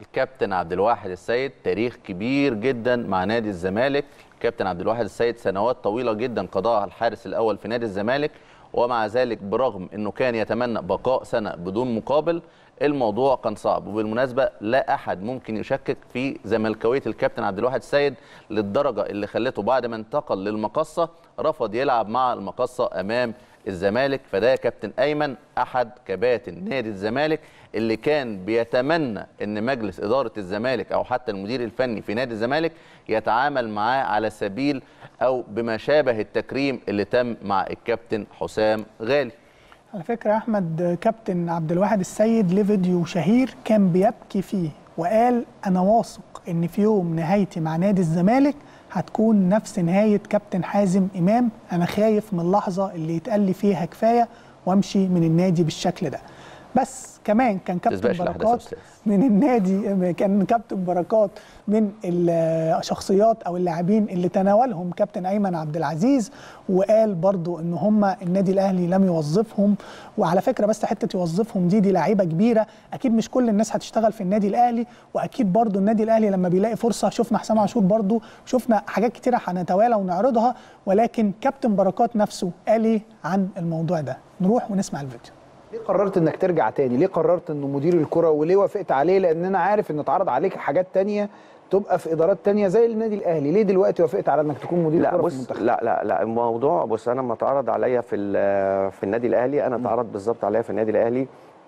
الكابتن عبد الواحد السيد تاريخ كبير جدا مع نادي الزمالك الكابتن عبد الواحد السيد سنوات طويله جدا قضاها الحارس الاول في نادي الزمالك ومع ذلك برغم انه كان يتمنى بقاء سنه بدون مقابل الموضوع كان صعب وبالمناسبه لا احد ممكن يشكك في زملكاويه الكابتن عبد الواحد السيد للدرجه اللي خلته بعد ما انتقل للمقصه رفض يلعب مع المقصه امام الزمالك فده كابتن ايمن احد كباتن نادي الزمالك اللي كان بيتمنى ان مجلس اداره الزمالك او حتى المدير الفني في نادي الزمالك يتعامل معاه على سبيل او بما شابه التكريم اللي تم مع الكابتن حسام غالي على فكرة يا أحمد كابتن عبد الواحد السيد ليه فيديو شهير كان بيبكي فيه وقال أنا واثق إن في يوم نهايتي مع نادي الزمالك هتكون نفس نهاية كابتن حازم إمام أنا خايف من اللحظة اللي يتقال لي فيها كفاية وأمشي من النادي بالشكل ده بس كمان كان كابتن تسبقش الأحداث يا بركات أستاذ. من النادي كان كابتن بركات من الشخصيات او اللاعبين اللي تناولهم كابتن ايمن عبد العزيز وقال برضو ان هم النادي الاهلي لم يوظفهم وعلى فكره بس حته يوظفهم دي دي لعيبه كبيره اكيد مش كل الناس هتشتغل في النادي الاهلي واكيد برضو النادي الاهلي لما بيلاقي فرصه شفنا حسام عاشور برضو شفنا حاجات كتيره هنتوالى ونعرضها ولكن كابتن بركات نفسه قال ايه عن الموضوع ده نروح ونسمع الفيديو ليه قررت انك ترجع تاني ليه قررت انه مدير الكره وليه وافقت عليه لان انا عارف ان اتعرض عليك حاجات تانية تبقى في ادارات تانية زي النادي الاهلي ليه دلوقتي وافقت على انك تكون مدير لا كره في بص المنتخب لا لا لا الموضوع بص انا لما اتعرض عليا في ال- في النادي الاهلي انا اتعرض بالظبط عليا في النادي الاهلي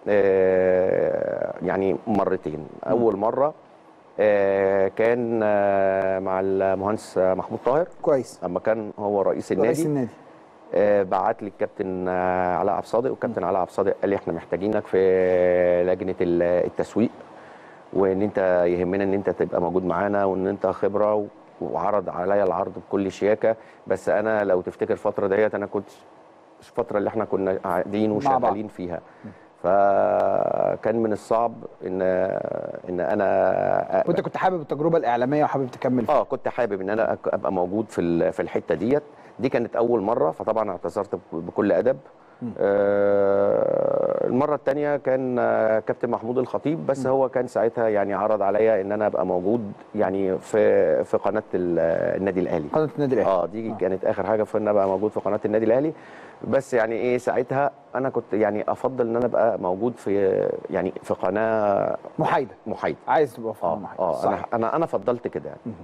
آه، يعني مرتين اول مره آه، كان آه، مع المهندس محمود طاهر كويس لما كان هو رئيس النادي رئيس النادي آه، بعت لي الكابتن آه، علاء عبد الصادق والكابتن علاء عبد الصادق قال لي احنا محتاجينك في لجنه ال- التسويق وان انت يهمنا ان انت تبقى موجود معانا وان انت خبره و- وعرض عليا العرض بكل شياكه بس انا لو تفتكر الفتره ديت انا كنت الفتره اللي احنا كنا قاعدين مع بعض. وشغالين فيها فكان من الصعب ان ان انا وانت كنت حابب التجربه الاعلاميه وحابب تكمل اه كنت حابب ان انا أك- ابقى موجود في ال- في الحته ديت دي كانت اول مره فطبعا اعتذرت بك- بكل ادب آه المره الثانيه كان آه، كابتن محمود الخطيب بس هو كان ساعتها يعني عرض عليا ان انا ابقى موجود يعني في في قناه ال- النادي الاهلي قناه النادي الاهلي اه دي كانت اخر حاجه في ان ابقى موجود في قناه النادي الاهلي بس يعني ايه ساعتها انا كنت يعني افضل ان انا ابقى موجود في يعني في قناه محايده محايده عايز تبقى في اه محايده اه انا صح. انا انا فضلت كده يعني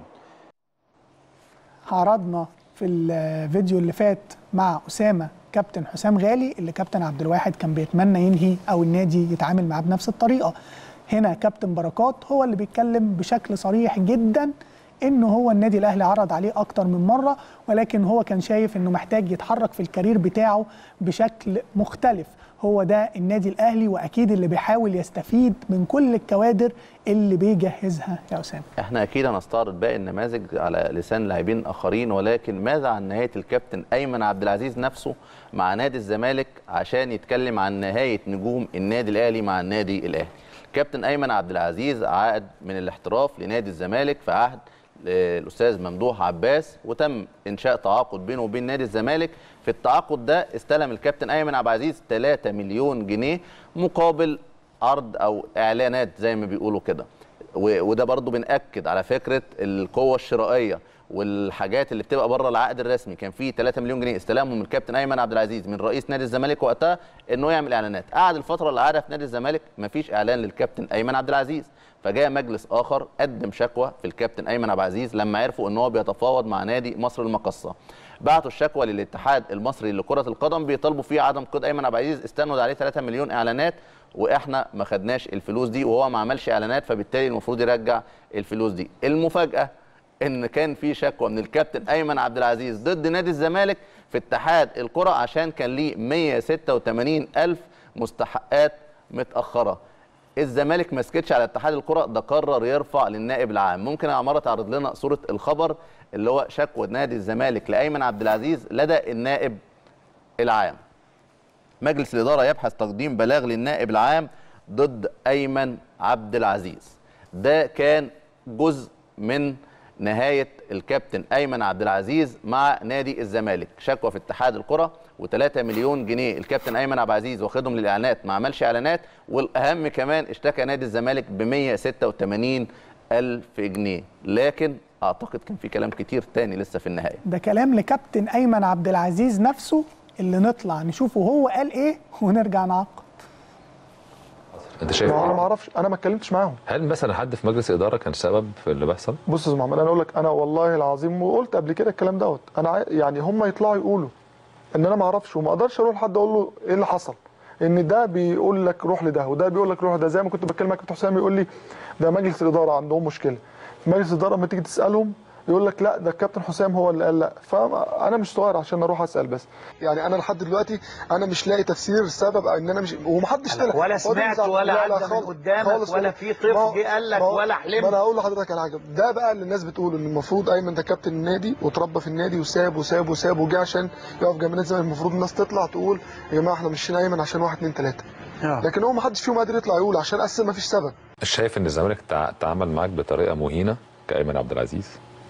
عرضنا في الفيديو اللي فات مع أسامة كابتن حسام غالي اللي كابتن عبد الواحد كان بيتمنى ينهي أو النادي يتعامل معاه بنفس الطريقة هنا كابتن بركات هو اللي بيتكلم بشكل صريح جدا انه هو النادي الاهلي عرض عليه اكتر من مره ولكن هو كان شايف انه محتاج يتحرك في الكارير بتاعه بشكل مختلف هو ده النادي الاهلي واكيد اللي بيحاول يستفيد من كل الكوادر اللي بيجهزها يا اسامه احنا اكيد هنستعرض باقي النماذج على لسان لاعبين اخرين ولكن ماذا عن نهايه الكابتن ايمن عبد العزيز نفسه مع نادي الزمالك عشان يتكلم عن نهايه نجوم النادي الاهلي مع النادي الاهلي كابتن ايمن عبد العزيز عقد من الاحتراف لنادي الزمالك في عهد الاستاذ ممدوح عباس وتم انشاء تعاقد بينه وبين نادي الزمالك في التعاقد ده استلم الكابتن ايمن عبد العزيز 3 مليون جنيه مقابل عرض او اعلانات زي ما بيقولوا كده و- وده برضو بنأكد على فكرة القوة الشرائية والحاجات اللي بتبقى بره العقد الرسمي كان في 3 مليون جنيه استلامهم الكابتن ايمن عبد العزيز من رئيس نادي الزمالك وقتها انه يعمل اعلانات قعد الفتره اللي قعدها في نادي الزمالك مفيش اعلان للكابتن ايمن عبد العزيز فجاء مجلس اخر قدم شكوى في الكابتن ايمن عبد العزيز لما عرفوا ان هو بيتفاوض مع نادي مصر المقصه بعتوا الشكوى للاتحاد المصري لكره القدم بيطالبوا فيه عدم قيد ايمن عبد العزيز استند عليه 3 مليون اعلانات واحنا ما خدناش الفلوس دي وهو ما عملش اعلانات فبالتالي المفروض يرجع الفلوس دي المفاجاه ان كان في شكوى من الكابتن ايمن عبد العزيز ضد نادي الزمالك في اتحاد الكره عشان كان ليه 186 الف مستحقات متاخره الزمالك ما سكتش على اتحاد الكره ده قرر يرفع للنائب العام ممكن يا عماره تعرض لنا صوره الخبر اللي هو شكوى نادي الزمالك لايمن عبد العزيز لدى النائب العام مجلس الاداره يبحث تقديم بلاغ للنائب العام ضد ايمن عبد العزيز ده كان جزء من نهايه الكابتن ايمن عبد العزيز مع نادي الزمالك شكوى في اتحاد الكره و3 مليون جنيه الكابتن ايمن عبد العزيز واخدهم للاعلانات ما عملش اعلانات والاهم كمان اشتكى نادي الزمالك ب 186 الف جنيه لكن اعتقد كان في كلام كتير تاني لسه في النهايه ده كلام لكابتن ايمن عبد العزيز نفسه اللي نطلع نشوفه هو قال ايه ونرجع نعقب انت شايف ما انا ما اعرفش انا ما اتكلمتش معاهم هل مثلا حد في مجلس الاداره كان سبب في اللي بيحصل؟ بص يا استاذ محمد انا اقول لك انا والله العظيم وقلت قبل كده الكلام دوت انا عاي- يعني هم يطلعوا يقولوا ان انا ما اعرفش وما اقدرش اروح لحد اقول له ايه اللي حصل ان ده بيقول لك روح لده وده بيقول لك روح لده زي ما كنت بتكلم مع كابتن حسام يقول لي ده مجلس الاداره عندهم مشكله في مجلس الاداره لما تيجي تسالهم يقول لك لا ده الكابتن حسام هو اللي قال لا فانا مش صغير عشان اروح اسال بس يعني انا لحد دلوقتي انا مش لاقي تفسير سبب او ان انا مش ومحدش طلع ولا هو ده سمعت اللي ولا لا لا عدى من خالص- قدامك خالص ولا والله. في طفل ما هو- جه قال لك ما هو- ولا حلمت. ما انا هقول لحضرتك على حاجه ده بقى اللي الناس بتقول ان المفروض ايمن ده كابتن النادي وتربى في النادي وساب وساب وساب وجه عشان يقف جنب نادي الزمالك المفروض الناس تطلع تقول يا جماعه احنا مشينا ايمن عشان واحد اتنين تلاته لكن هو ما حدش فيهم قادر يطلع يقول عشان اساسا ما فيش سبب شايف ان الزمالك تع- تعامل معاك بطريقه مهينه كايمن عبد العزيز؟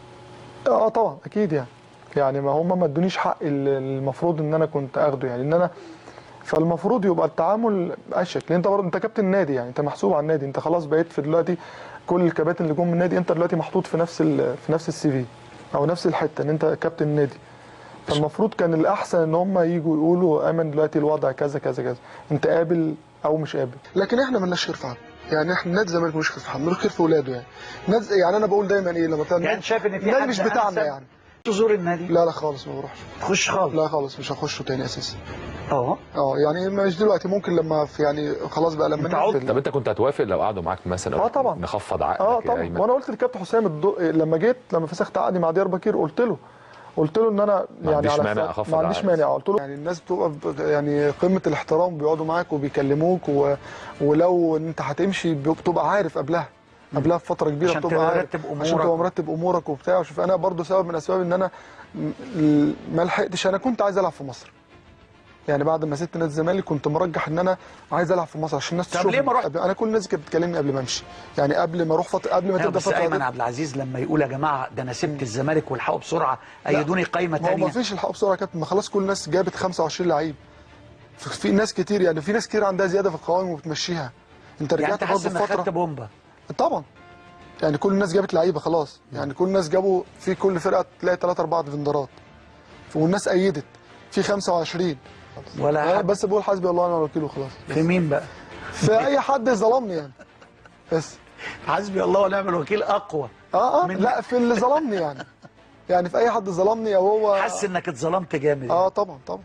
اه طبعا اكيد يعني يعني ما هم ما ادونيش حق ال- المفروض ان انا كنت اخده يعني ان انا فالمفروض يبقى التعامل اشيك لان انت برضه انت كابتن النادي يعني انت محسوب على النادي انت خلاص بقيت في دلوقتي كل الكباتن اللي جم من النادي انت دلوقتي محطوط في نفس ال- في نفس السي في او نفس الحته ان انت كابتن النادي فالمفروض كان الاحسن ان هم يجوا يقولوا ايمن دلوقتي الوضع كذا كذا كذا انت قابل او مش قابل لكن احنا مالناش خير في حد يعني احنا نادي الزمالك ملوش خير في حد ملوش خير في اولاده يعني نادي يعني انا بقول دايما ايه لما يعني أنت شايف إن في النادي حد مش بتاعنا أنسب يعني تزور النادي لا لا خالص ما بروحش تخش خالص لا خالص مش هخشه تاني اساسا اه اه يعني مش دلوقتي ممكن لما في يعني خلاص بقى لما نقفل. طب انت كنت هتوافق لو قعدوا معاك مثلا اه طبعا نخفض عقدك اه يا طبعا ايمن وانا قلت للكابتن حسام الدو... لما جيت لما فسخت عقدي مع ديار بكير قلت له قلت له ان انا ما يعني عنديش على مانع ف- أخفض ما عنديش عقد. مانع قلت له يعني الناس بتبقى ب- يعني قمه الاحترام بيقعدوا معاك وبيكلموك و... ولو انت هتمشي بتبقى عارف قبلها قبلها بفتره كبيره عشان بتبقى عارف ترتب أمورك. عشان تبقى مرتب امورك وبتاع وشوف انا برضو سبب من اسباب ان انا م- ما لحقتش انا كنت عايز العب في مصر يعني بعد ما سبت نادي الزمالك كنت مرجح ان انا عايز العب في مصر عشان الناس طب تشوفني. ليه ما رحت؟ قبل- انا كل الناس كانت بتكلمني قبل ما امشي يعني قبل ما اروح فتره قبل ما لا تبدا بس فتره ايمن عبد العزيز لما يقول يا جماعه ده انا سبت الزمالك والحقوا بسرعه ايدوني قايمه ما هو ثانيه ما فيش الحق بسرعه يا كابتن ما خلاص كل الناس جابت 25 لعيب في في ناس كتير يعني في ناس كتير عندها زياده في القوائم وبتمشيها انت يعني رجعت انت حاسس برضه انك في فتره خدت بومبا طبعا يعني كل الناس جابت لعيبه خلاص يعني كل الناس جابوا في كل فرقه تلاقي 3 4 ديفندرات والناس ايدت في 25 ولا أنا حد. بس بقول حسبي الله ونعم الوكيل وخلاص في مين بقى؟ في اي حد ظلمني يعني بس حسبي الله ونعم الوكيل اقوى اه اه لا في اللي ظلمني يعني يعني في اي حد ظلمني او هو حاسس انك اتظلمت جامد اه طبعا طبعا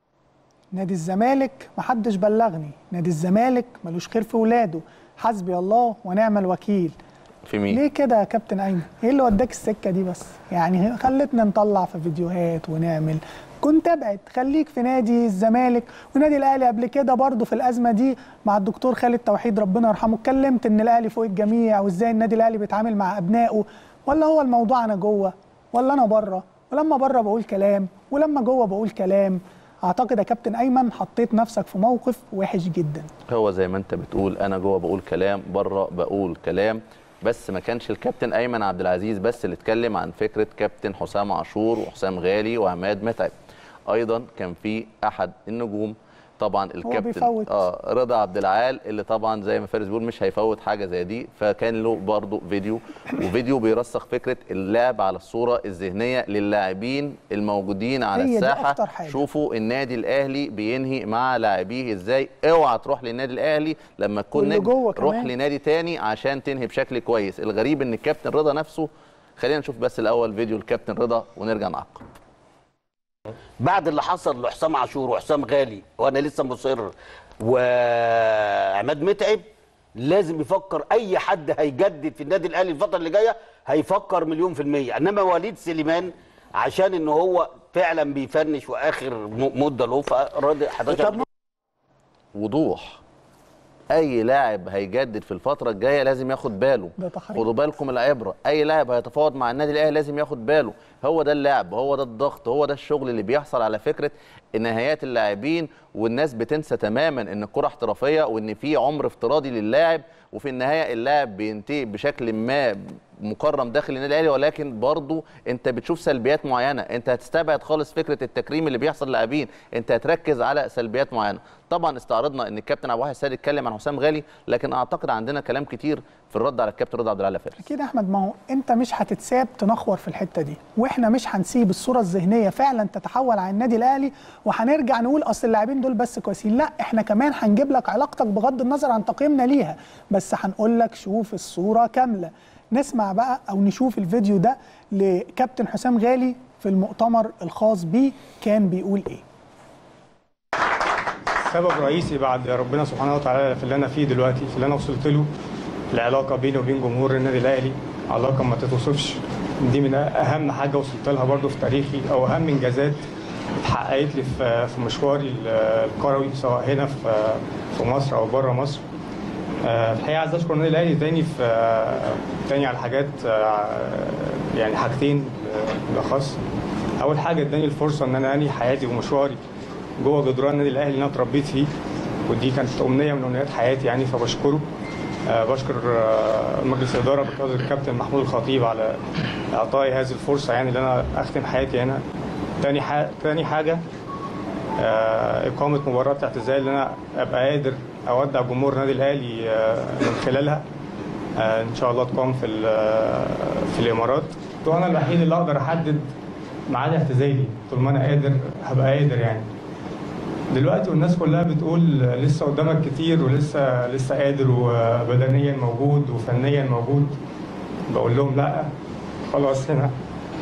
نادي الزمالك محدش بلغني نادي الزمالك ملوش خير في ولاده حسبي الله ونعم الوكيل في مين؟ ليه كده يا كابتن ايمن ايه اللي وداك السكه دي بس يعني خلتنا نطلع في فيديوهات ونعمل كنت ابعد خليك في نادي الزمالك ونادي الاهلي قبل كده برضه في الازمه دي مع الدكتور خالد توحيد ربنا يرحمه اتكلمت ان الاهلي فوق الجميع وازاي النادي الاهلي بيتعامل مع ابنائه ولا هو الموضوع انا جوه ولا انا بره ولما بره بقول كلام ولما جوه بقول كلام اعتقد يا كابتن ايمن حطيت نفسك في موقف وحش جدا هو زي ما انت بتقول انا جوه بقول كلام بره بقول كلام بس ما كانش الكابتن ايمن عبد العزيز بس اللي اتكلم عن فكره كابتن حسام عاشور وحسام غالي وعماد متعب ايضا كان في احد النجوم طبعا الكابتن بيفوت. اه رضا عبد العال اللي طبعا زي ما فارس بيقول مش هيفوت حاجه زي دي فكان له برضه فيديو وفيديو بيرسخ فكره اللعب على الصوره الذهنيه للاعبين الموجودين على هي دي الساحه أخطر حاجة. شوفوا النادي الاهلي بينهي مع لاعبيه ازاي اوعى تروح للنادي الاهلي لما تكون واللي نجم جوه روح كمان. لنادي تاني عشان تنهي بشكل كويس الغريب ان الكابتن رضا نفسه خلينا نشوف بس الاول فيديو الكابتن رضا ونرجع نعقب بعد اللي حصل لحسام عاشور وحسام غالي وانا لسه مصر وعماد متعب لازم يفكر اي حد هيجدد في النادي الاهلي الفتره اللي جايه هيفكر مليون في الميه انما وليد سليمان عشان ان هو فعلا بيفنش واخر م- مده له فراضي 11 وضوح اي لاعب هيجدد في الفتره الجايه لازم ياخد باله ده تحريم. خدوا بالكم العبره اي لاعب هيتفاوض مع النادي الاهلي لازم ياخد باله هو ده اللعب هو ده الضغط هو ده الشغل اللي بيحصل على فكره نهايات اللاعبين والناس بتنسى تماما ان الكره احترافيه وان في عمر افتراضي للاعب وفي النهايه اللاعب بينتهي بشكل ما مكرم داخل النادي الاهلي ولكن برضه انت بتشوف سلبيات معينه انت هتستبعد خالص فكره التكريم اللي بيحصل للاعبين انت هتركز على سلبيات معينه طبعا استعرضنا ان الكابتن عبد الواحد السيد اتكلم عن حسام غالي لكن اعتقد عندنا كلام كتير في الرد على الكابتن رضا عبد العال فارس اكيد يا احمد ما هو انت مش هتتساب تنخور في الحته دي واحنا مش هنسيب الصوره الذهنيه فعلا تتحول على النادي الاهلي وهنرجع نقول اصل اللاعبين دول بس كويسين لا احنا كمان هنجيب لك علاقتك بغض النظر عن تقييمنا ليها بس هنقول لك شوف الصوره كامله نسمع بقى او نشوف الفيديو ده لكابتن حسام غالي في المؤتمر الخاص بيه كان بيقول ايه سبب رئيسي بعد ربنا سبحانه وتعالى في اللي انا فيه دلوقتي في اللي انا وصلت له العلاقه بيني وبين جمهور النادي الاهلي علاقه ما تتوصفش دي من اهم حاجه وصلت لها برضو في تاريخي او اهم انجازات اتحققت لي في في مشواري الكروي سواء هنا في في مصر او بره مصر آه، الحقيقه عايز اشكر النادي الاهلي تاني في آه، تاني على حاجات آه، يعني حاجتين بالاخص اول حاجه اداني الفرصه ان انا انهي حياتي ومشواري جوه جدران النادي الاهلي اللي انا اتربيت فيه ودي كانت امنيه من امنيات حياتي يعني فبشكره آه، بشكر آه، مجلس الاداره بقياده الكابتن محمود الخطيب على اعطائي هذه الفرصه يعني اللي انا اختم حياتي هنا تاني حاجه تاني حاجه آه، اقامه مباراه اعتزال اللي انا ابقى قادر اودع جمهور النادي الاهلي آه، من خلالها آه، ان شاء الله تقام في ال- في الامارات وانا الوحيد اللي اقدر احدد ميعاد اعتزالي طول ما انا قادر هبقى قادر يعني دلوقتي والناس كلها بتقول لسه قدامك كتير ولسه لسه قادر وبدنيا موجود وفنيا موجود بقول لهم لا خلاص هنا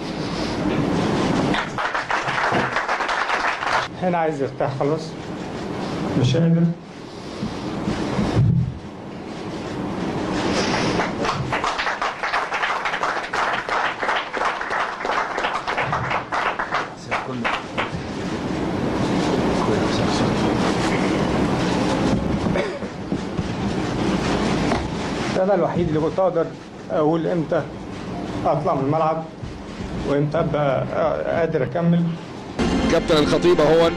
هنا عايز يرتاح خلاص مش قادر انا الوحيد اللي كنت اقدر اقول امتى اطلع من الملعب وامتى ابقى قادر اكمل كابتن الخطيب اهو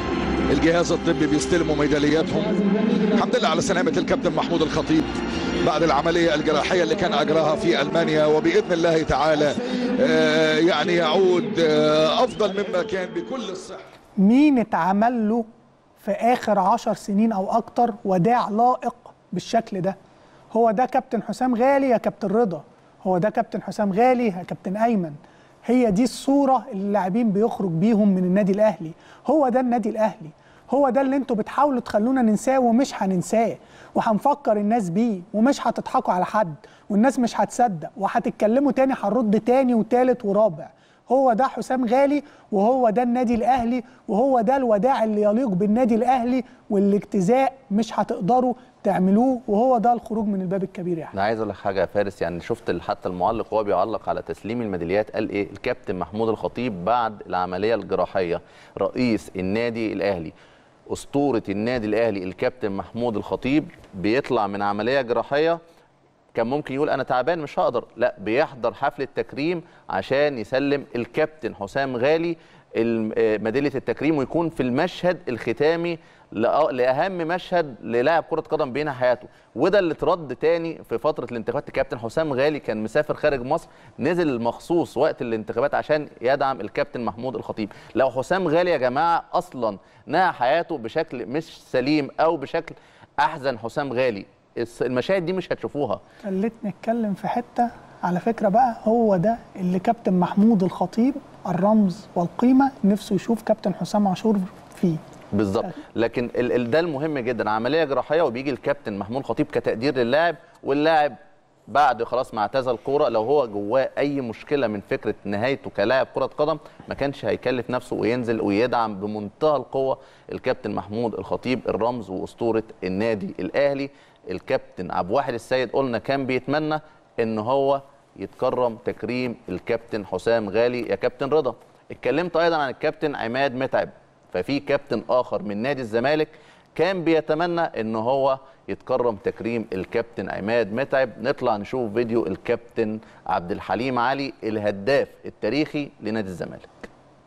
الجهاز الطبي بيستلموا ميدالياتهم الحمد لله على سلامة الكابتن محمود الخطيب بعد العملية الجراحية اللي كان أجراها في ألمانيا وبإذن الله تعالى آه، يعني يعود آه، أفضل مما كان بكل الصحة مين اتعمل له في اخر عشر سنين او اكتر وداع لائق بالشكل ده هو ده كابتن حسام غالي يا كابتن رضا هو ده كابتن حسام غالي يا كابتن ايمن هي دي الصوره اللي اللاعبين بيخرج بيهم من النادي الاهلي هو ده النادي الاهلي هو ده اللي انتوا بتحاولوا تخلونا ننساه ومش هننساه وهنفكر الناس بيه ومش هتضحكوا على حد والناس مش هتصدق وهتتكلموا تاني هنرد تاني وتالت ورابع هو ده حسام غالي وهو ده النادي الاهلي وهو ده الوداع اللي يليق بالنادي الاهلي والاجتزاء مش هتقدروا تعملوه وهو ده الخروج من الباب الكبير يا انا عايز اقول لك حاجه يا فارس يعني شفت حتى المعلق وهو بيعلق على تسليم الميداليات قال ايه الكابتن محمود الخطيب بعد العمليه الجراحيه رئيس النادي الاهلي اسطوره النادي الاهلي الكابتن محمود الخطيب بيطلع من عمليه جراحيه كان ممكن يقول انا تعبان مش هقدر لا بيحضر حفله تكريم عشان يسلم الكابتن حسام غالي الم- آه، ميداليه التكريم ويكون في المشهد الختامي لأ- لاهم مشهد للاعب كره قدم بينها حياته وده اللي اترد تاني في فتره الانتخابات الكابتن حسام غالي كان مسافر خارج مصر نزل مخصوص وقت الانتخابات عشان يدعم الكابتن محمود الخطيب لو حسام غالي يا جماعه اصلا نهى حياته بشكل مش سليم او بشكل احزن حسام غالي الس- المشاهد دي مش هتشوفوها خلتني اتكلم في حته على فكره بقى هو ده اللي كابتن محمود الخطيب الرمز والقيمه نفسه يشوف كابتن حسام عاشور فيه بالظبط لكن ال ال ده المهم جدا عمليه جراحيه وبيجي الكابتن محمود خطيب كتقدير للاعب واللاعب بعد خلاص ما اعتزل الكوره لو هو جواه اي مشكله من فكره نهايته كلاعب كره قدم ما كانش هيكلف نفسه وينزل ويدعم بمنتهى القوه الكابتن محمود الخطيب الرمز واسطوره النادي الاهلي الكابتن عبد الواحد السيد قلنا كان بيتمنى ان هو يتكرم تكريم الكابتن حسام غالي يا كابتن رضا اتكلمت ايضا عن الكابتن عماد متعب ففي كابتن اخر من نادي الزمالك كان بيتمنى ان هو يتكرم تكريم الكابتن عماد متعب نطلع نشوف فيديو الكابتن عبد الحليم علي الهداف التاريخي لنادي الزمالك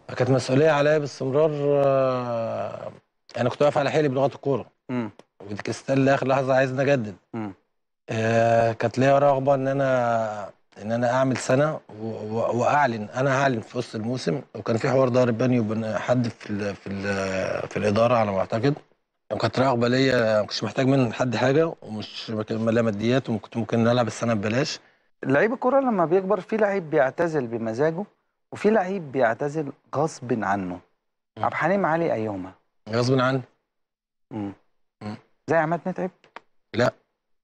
كانت مسؤوليه عليا باستمرار آه، انا كنت واقف على حيلي بلغه الكوره مم. وكريستال لاخر لحظه عايز نجدد مم. آه، كانت ليا رغبه ان انا ان انا اعمل سنه و- و- واعلن انا هعلن في وسط الموسم وكان في حوار ضارب بيني وبين حد في ال في ال في الاداره على ما اعتقد وكانت رغبه ليا ما كنتش محتاج من حد حاجه ومش لا ماديات وكنت ممكن نلعب السنه ببلاش لعيب الكرة لما بيكبر في لعيب بيعتزل بمزاجه وفي لعيب بيعتزل غصب عنه عبد الحليم علي ايهما غصب عني مم. زي عماد متعب لا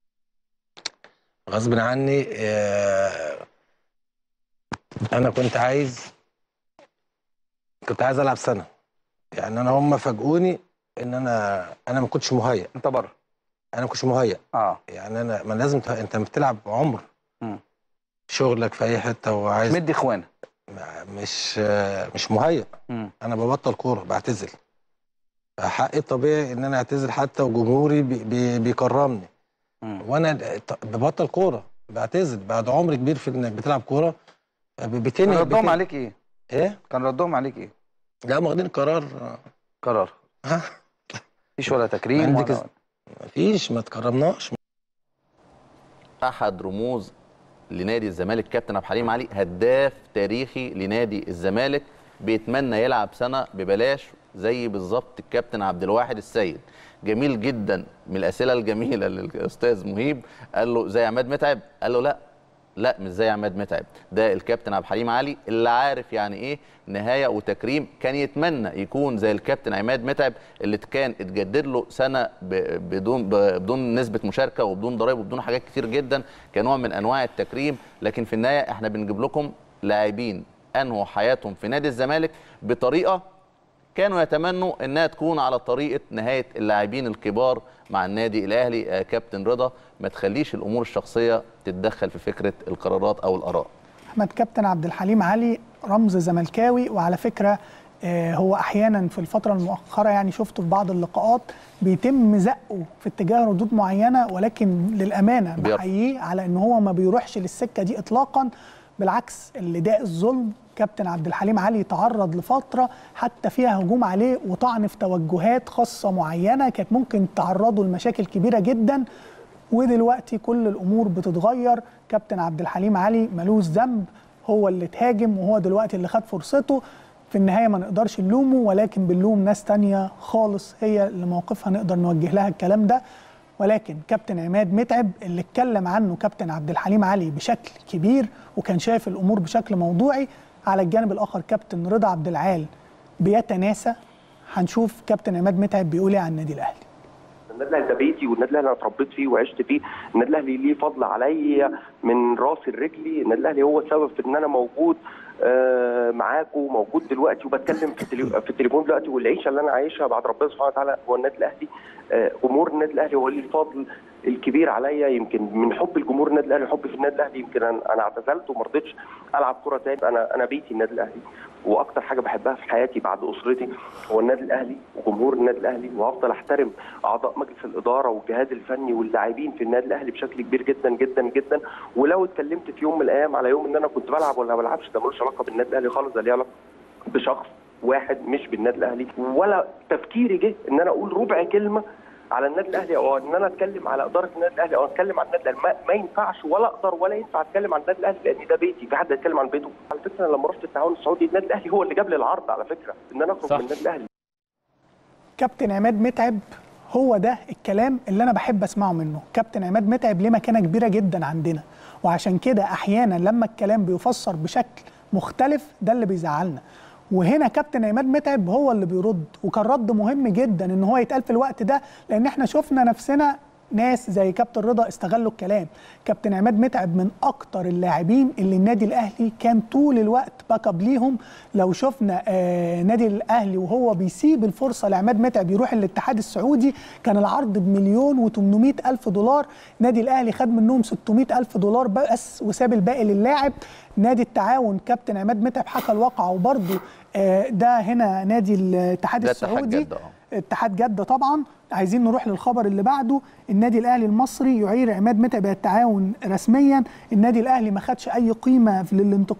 غصب عني آه، انا كنت عايز كنت عايز العب سنه يعني انا هم فاجئوني ان انا انا ما كنتش مهيأ انت بره انا ما كنتش مهيأ اه يعني انا ما لازم ت- انت بتلعب عمر مم. شغلك في اي حته وعايز مدي اخوانا مش آه، مش مهيأ مم. انا ببطل كوره بعتزل حقي الطبيعي ان انا اعتزل حتى وجمهوري بي بي بيكرمني وانا ط- ببطل كوره بعتزل بعد عمر كبير في انك بتلعب كوره ب- كان بتنهي ردهم بتنهي- عليك ايه؟ ايه؟ كان ردهم عليك ايه؟ لا واخدين قرار قرار ها مفيش ولا تكريم عندك ولا مفيش ما تكرمناش احد رموز لنادي الزمالك كابتن عبد الحليم علي هداف تاريخي لنادي الزمالك بيتمنى يلعب سنه ببلاش زي بالظبط الكابتن عبد الواحد السيد جميل جدا من الاسئله الجميله للاستاذ مهيب قال له زي عماد متعب قال له لا لا مش زي عماد متعب ده الكابتن عبد الحليم علي اللي عارف يعني ايه نهايه وتكريم كان يتمنى يكون زي الكابتن عماد متعب اللي كان اتجدد له سنه ب- بدون ب- بدون نسبه مشاركه وبدون ضرائب وبدون حاجات كتير جدا كنوع من انواع التكريم لكن في النهايه احنا بنجيب لكم لاعبين انهوا حياتهم في نادي الزمالك بطريقه كانوا يتمنوا انها تكون على طريقه نهايه اللاعبين الكبار مع النادي الاهلي آه، كابتن رضا ما تخليش الامور الشخصيه تتدخل في فكره القرارات او الاراء احمد كابتن عبد الحليم علي رمز زملكاوي وعلى فكره آه، هو احيانا في الفتره المؤخره يعني شفته في بعض اللقاءات بيتم زقه في اتجاه ردود معينه ولكن للامانه بيرفض. بحييه على ان هو ما بيروحش للسكه دي اطلاقا بالعكس اللي داء الظلم كابتن عبد الحليم علي تعرض لفتره حتى فيها هجوم عليه وطعن في توجهات خاصه معينه كانت ممكن تعرضه لمشاكل كبيره جدا ودلوقتي كل الامور بتتغير كابتن عبد الحليم علي ملوش ذنب هو اللي اتهاجم وهو دلوقتي اللي خد فرصته في النهايه ما نقدرش نلومه ولكن بنلوم ناس تانية خالص هي اللي موقفها نقدر نوجه لها الكلام ده ولكن كابتن عماد متعب اللي اتكلم عنه كابتن عبد الحليم علي بشكل كبير وكان شايف الامور بشكل موضوعي على الجانب الاخر كابتن رضا عبد العال بيتناسى هنشوف كابتن عماد متعب بيقول ايه عن النادي الاهلي النادي الاهلي ده بيتي والنادي الاهلي انا اتربيت فيه وعشت فيه النادي الاهلي ليه فضل عليا من راسي لرجلي النادي الاهلي هو السبب في ان انا موجود آه، معاكم موجود دلوقتي وبتكلم في التلي- في التليفون دلوقتي والعيشه اللي انا عايشها بعد ربنا سبحانه وتعالى هو النادي الاهلي آه، جمهور النادي الاهلي هو ليه الفضل الكبير عليا يمكن من حب الجمهور النادي الاهلي حبي في النادي الاهلي يمكن انا أنا اعتزلت وما رضيتش العب كره تاني انا انا بيتي النادي الاهلي واكتر حاجه بحبها في حياتي بعد اسرتي هو النادي الاهلي وجمهور النادي الاهلي وهفضل احترم اعضاء مجلس الاداره والجهاز الفني واللاعبين في النادي الاهلي بشكل كبير جدا جدا جدا ولو اتكلمت في يوم من الايام على يوم ان انا كنت بلعب ولا ما بلعبش ده ملوش علاقه بالنادي الاهلي خالص ده ليه علاقه بشخص واحد مش بالنادي الاهلي ولا تفكيري جه ان انا اقول ربع كلمه على النادي الاهلي او ان انا اتكلم على اداره النادي الاهلي او اتكلم عن النادي الاهلي ما, ما ينفعش ولا اقدر ولا ينفع اتكلم عن النادي الاهلي لان ده بيتي في حد هيتكلم عن بيته على فكره أنا لما رحت التعاون السعودي النادي الاهلي هو اللي جاب لي العرض على فكره ان انا اخرج من النادي الاهلي كابتن عماد متعب هو ده الكلام اللي انا بحب اسمعه منه كابتن عماد متعب ليه مكانه كبيره جدا عندنا وعشان كده احيانا لما الكلام بيفسر بشكل مختلف ده اللي بيزعلنا وهنا كابتن عماد متعب هو اللي بيرد وكان رد مهم جدا ان هو يتقال في الوقت ده لان احنا شفنا نفسنا ناس زي كابتن رضا استغلوا الكلام كابتن عماد متعب من اكتر اللاعبين اللي النادي الاهلي كان طول الوقت باك اب ليهم لو شفنا آه نادي الاهلي وهو بيسيب الفرصه لعماد متعب يروح الاتحاد السعودي كان العرض بمليون و800 الف دولار نادي الاهلي خد منهم 600 الف دولار بس وساب الباقي للاعب نادي التعاون كابتن عماد متعب حكى الواقعه وبرده آه ده هنا نادي الاتحاد ده اتحاد السعودي جدة، آه. اتحاد جده طبعا عايزين نروح للخبر اللي بعده النادي الاهلي المصري يعير عماد متعب التعاون رسميا النادي الاهلي ما خدش اي قيمه للانتقال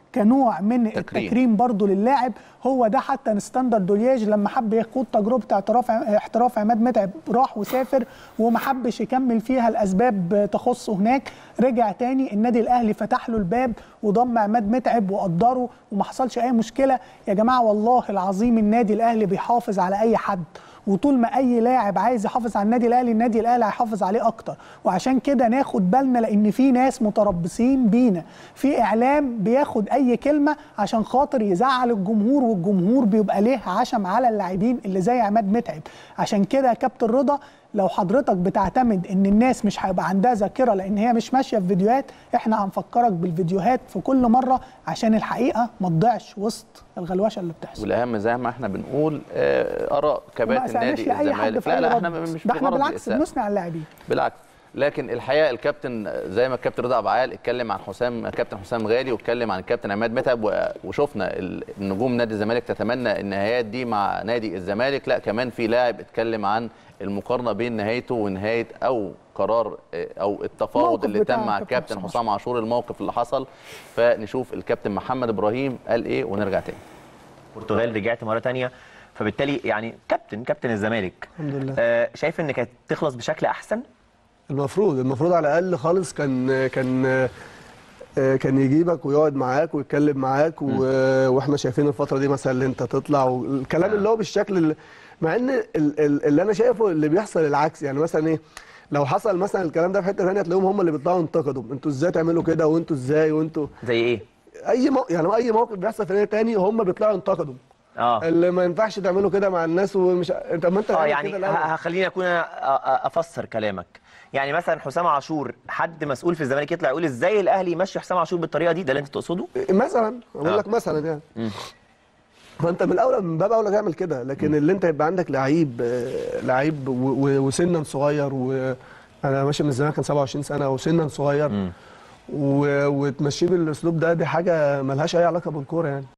كنوع من تكريم. التكريم برضه للاعب هو ده حتى ستاندرد دولياج لما حب يخوض تجربه اعتراف احتراف عماد متعب راح وسافر وما حبش يكمل فيها الاسباب تخصه هناك رجع تاني النادي الاهلي فتح له الباب وضم عماد متعب وقدره وما حصلش اي مشكله يا جماعه والله العظيم النادي الاهلي بيحافظ على اي حد وطول ما اي لاعب عايز يحافظ على النادي الاهلي النادي الاهلي هيحافظ عليه اكتر وعشان كده ناخد بالنا لان في ناس متربصين بينا في اعلام بياخد اي كلمه عشان خاطر يزعل الجمهور والجمهور بيبقى ليه عشم على اللاعبين اللي زي عماد متعب عشان كده يا كابتن رضا لو حضرتك بتعتمد ان الناس مش هيبقى عندها ذاكره لان هي مش ماشيه في فيديوهات احنا هنفكرك بالفيديوهات في كل مره عشان الحقيقه ما تضيعش وسط الغلوشه اللي بتحصل والاهم زي ما احنا بنقول آه، اراء وما كباتن أسألناش نادي لأي حد الزمالك في لا أي لا رد. احنا مش ده احنا بغرض بالعكس الإساءة. بنثني على اللاعبين بالعكس لكن الحقيقه الكابتن زي ما الكابتن رضا عبعال اتكلم عن حسام كابتن حسام غالي واتكلم عن الكابتن عماد متعب و- وشفنا ال- النجوم نادي الزمالك تتمنى النهايات دي مع نادي الزمالك لا كمان في لاعب اتكلم عن المقارنه بين نهايته ونهايه او قرار آه، او التفاوض الموقف اللي بتاع تم مع كابتن الكابتن حسام حسام عاشور الموقف اللي حصل فنشوف الكابتن محمد ابراهيم قال ايه ونرجع تاني البرتغال رجعت مره تانية فبالتالي يعني كابتن كابتن الزمالك الحمد لله آه شايف ان كانت تخلص بشكل احسن المفروض المفروض على الاقل خالص كان كان آه، كان يجيبك ويقعد معاك ويتكلم معاك و... واحنا شايفين الفتره دي مثلا اللي انت تطلع والكلام اللي هو بالشكل اللي... مع ان ال... ال... اللي انا شايفه اللي بيحصل العكس يعني مثلا ايه لو حصل مثلا الكلام ده في حته ثانيه تلاقيهم هم اللي بيطلعوا ينتقدوا انتوا ازاي تعملوا كده وانتوا ازاي وانتوا زي ايه اي مو... يعني اي موقف بيحصل في نادي تاني هم بيطلعوا ينتقدوا اه اللي ما ينفعش تعملوا كده مع الناس ومش انت ما انت اه تعمل يعني كده الأول. ه- هخليني اكون أنا أ- أ- افسر كلامك يعني مثلا حسام عاشور حد مسؤول في الزمالك يطلع يقول ازاي الاهلي يمشي حسام عاشور بالطريقه دي ده اللي انت تقصده مثلا اقول آه. لك مثلا يعني مم. فانت من الاولى من باب اولى تعمل كده لكن اللي انت يبقى عندك لعيب آه، لعيب و- و- وسنا صغير وانا ماشي من زمان كان 27 سنه وسنا صغير و... وتمشيه بالاسلوب ده دي حاجه ملهاش اي علاقه بالكوره يعني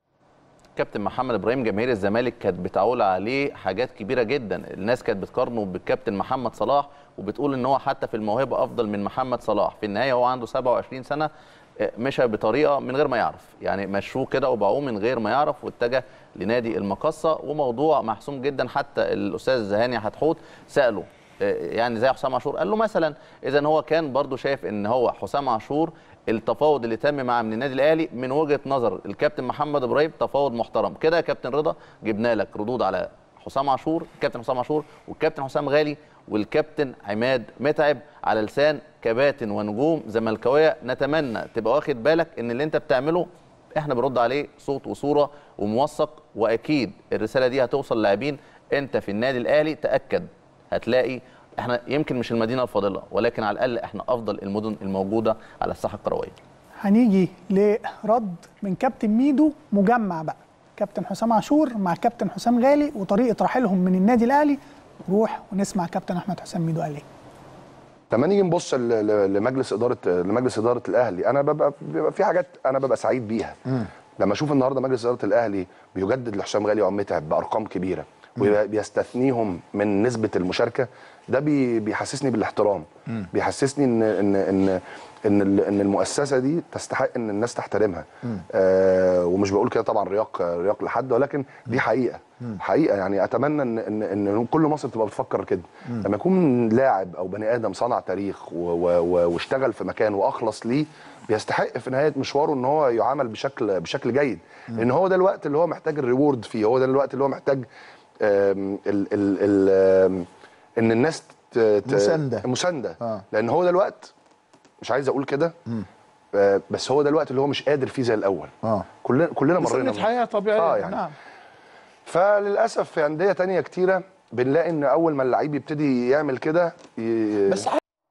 كابتن محمد ابراهيم جماهير الزمالك كانت بتعول عليه حاجات كبيره جدا الناس كانت بتقارنه بالكابتن محمد صلاح وبتقول ان هو حتى في الموهبه افضل من محمد صلاح في النهايه هو عنده 27 سنه آه، مشى بطريقه من غير ما يعرف يعني مشوه كده وباعوه من غير ما يعرف واتجه لنادي المقصه وموضوع محسوم جدا حتى الاستاذ زهاني حتحوت ساله آه، يعني زي حسام عاشور قال له مثلا اذا هو كان برضو شايف ان هو حسام عاشور التفاوض اللي تم معاه من النادي الاهلي من وجهه نظر الكابتن محمد ابراهيم تفاوض محترم كده يا كابتن رضا جبنا لك ردود على حسام عاشور الكابتن حسام عاشور والكابتن حسام غالي والكابتن عماد متعب على لسان كباتن ونجوم زملكاويه نتمنى تبقى واخد بالك ان اللي انت بتعمله احنا بنرد عليه صوت وصوره وموثق واكيد الرساله دي هتوصل للاعبين انت في النادي الاهلي تاكد هتلاقي احنا يمكن مش المدينه الفاضله ولكن على الاقل احنا افضل المدن الموجوده على الساحه الكرويه هنيجي لرد من كابتن ميدو مجمع بقى كابتن حسام عاشور مع كابتن حسام غالي وطريقه رحيلهم من النادي الاهلي نروح ونسمع كابتن احمد حسام ميدو قال ايه لما نيجي نبص ل- ل- لمجلس اداره لمجلس اداره الاهلي انا ببقى بيبقى في حاجات انا ببقى سعيد بيها لما اشوف النهارده مجلس اداره الاهلي بيجدد لحسام غالي وعم متعب بارقام كبيره وبيستثنيهم من نسبه المشاركه ده بي- بيحسسني بالاحترام بيحسسني ان ان ان ان ال- ان المؤسسه دي تستحق ان الناس تحترمها آه ومش بقول كده طبعا رياق رياق لحد ولكن دي حقيقه حقيقه يعني اتمنى ان ان ان كل مصر تبقى بتفكر كده مم. لما يكون لاعب او بني ادم صنع تاريخ و- و- و- واشتغل في مكان واخلص ليه بيستحق في نهايه مشواره ان هو يعامل بشكل بشكل جيد لان هو ده الوقت اللي هو محتاج الريورد فيه هو ده الوقت اللي هو محتاج آم، ال ال ال آم، ان الناس ت- ت- مساندة. مسانده آه. لان هو ده الوقت مش عايز اقول كده آه، بس هو ده الوقت اللي هو مش قادر فيه زي الاول اه كلنا كلنا مرينا سنة حياة طبيعية اه يعني نعم فللاسف في انديه تانية كتيره بنلاقي ان اول ما اللعيب يبتدي يعمل كده ي... بس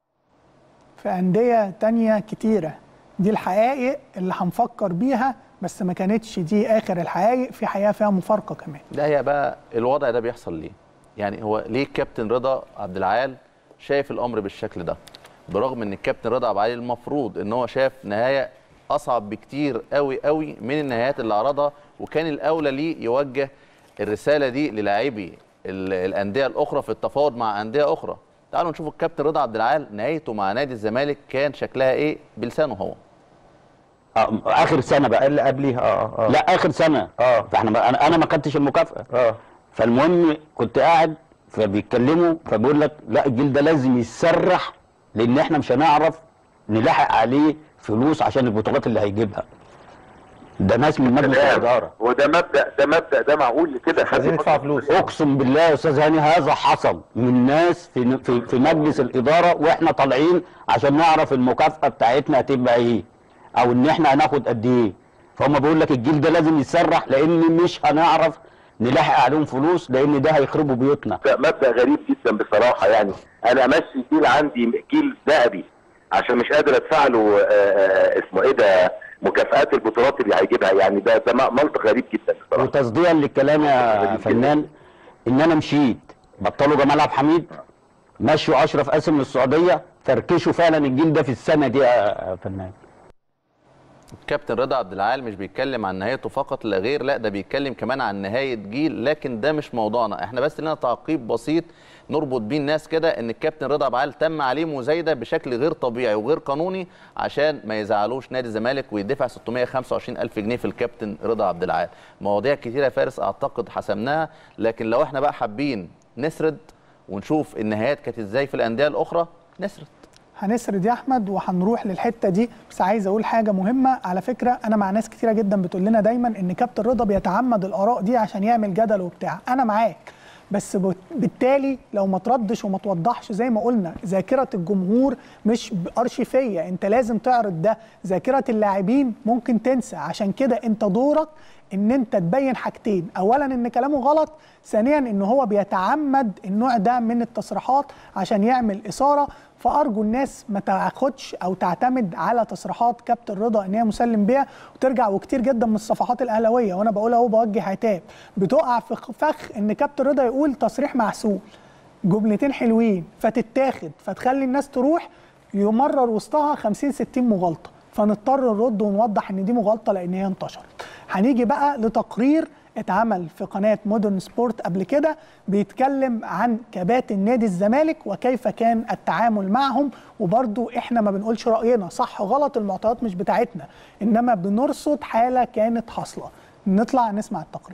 في أندية تانية كتيرة دي الحقائق اللي هنفكر بيها بس ما كانتش دي آخر الحقائق في حقيقة فيها مفارقة كمان ده هي بقى الوضع ده بيحصل ليه؟ يعني هو ليه الكابتن رضا عبد العال شايف الامر بالشكل ده؟ برغم ان الكابتن رضا عبد العال المفروض ان هو شاف نهايه اصعب بكتير قوي قوي من النهايات اللي عرضها وكان الاولى ليه يوجه الرساله دي للاعبي ال- الانديه الاخرى في التفاوض مع انديه اخرى. تعالوا نشوف الكابتن رضا عبد العال نهايته مع نادي الزمالك كان شكلها ايه بلسانه هو. آه اخر سنه بقى اللي قبليها اه اه لا اخر سنه اه فاحنا بقى انا انا ما خدتش المكافاه اه فالمهم كنت قاعد فبيتكلموا فبيقول لك لا الجيل ده لازم يتسرح لان احنا مش هنعرف نلاحق عليه فلوس عشان البطولات اللي هيجيبها ده ناس من مجلس الاداره وده مبدا ده مبدا ده معقول كده عايزين يدفعوا فلوس اقسم بالله يا استاذ هاني هذا حصل من ناس في في, في مجلس الاداره واحنا طالعين عشان نعرف المكافاه بتاعتنا هتبقى ايه او ان احنا هناخد قد ايه فهم بيقول لك الجيل ده لازم يتسرح لان مش هنعرف نلاحق عليهم فلوس لان ده هيخربوا بيوتنا ده مبدا غريب جدا بصراحه يعني انا امشي جيل عندي جيل ذهبي عشان مش قادر ادفع له آه، آه، اسمه ايه ده مكافآت البطولات اللي هيجيبها يعني ده ده منطق غريب جدا بصراحه وتصديقا للكلام يا فنان ان انا مشيت بطلوا جمال عبد الحميد مشوا اشرف قاسم من السعوديه فركشوا فعلا الجيل ده في السنه دي يا فنان كابتن رضا عبد العال مش بيتكلم عن نهايته فقط لا غير لا ده بيتكلم كمان عن نهايه جيل لكن ده مش موضوعنا احنا بس لنا تعقيب بسيط نربط بيه الناس كده ان الكابتن رضا عبد العال تم عليه مزايده بشكل غير طبيعي وغير قانوني عشان ما يزعلوش نادي الزمالك ويدفع 625 الف جنيه في الكابتن رضا عبد العال مواضيع كتيره يا فارس اعتقد حسمناها لكن لو احنا بقى حابين نسرد ونشوف النهايات كانت ازاي في الانديه الاخرى نسرد هنسرد يا احمد وهنروح للحته دي بس عايز اقول حاجه مهمه على فكره انا مع ناس كتيره جدا بتقول لنا دايما ان كابتن رضا بيتعمد الاراء دي عشان يعمل جدل وبتاع انا معاك بس بت- بالتالي لو ما تردش وما توضحش زي ما قلنا ذاكره الجمهور مش ارشيفيه انت لازم تعرض ده ذاكره اللاعبين ممكن تنسى عشان كده انت دورك ان انت تبين حاجتين اولا ان كلامه غلط ثانيا ان هو بيتعمد النوع ده من التصريحات عشان يعمل اثاره فارجو الناس ما تاخدش او تعتمد على تصريحات كابتن رضا ان هي مسلم بيها وترجع وكتير جدا من الصفحات الاهلاويه وانا بقول اهو بوجه عتاب بتقع في فخ ان كابتن رضا يقول تصريح محسوب جملتين حلوين فتتاخد فتخلي الناس تروح يمرر وسطها 50 60 مغالطه فنضطر نرد ونوضح ان دي مغالطه لان هي انتشرت هنيجي بقى لتقرير اتعمل في قناه مودرن سبورت قبل كده بيتكلم عن كباتن نادي الزمالك وكيف كان التعامل معهم وبرضو احنا ما بنقولش راينا صح غلط المعطيات مش بتاعتنا انما بنرصد حاله كانت حاصله نطلع نسمع التقرير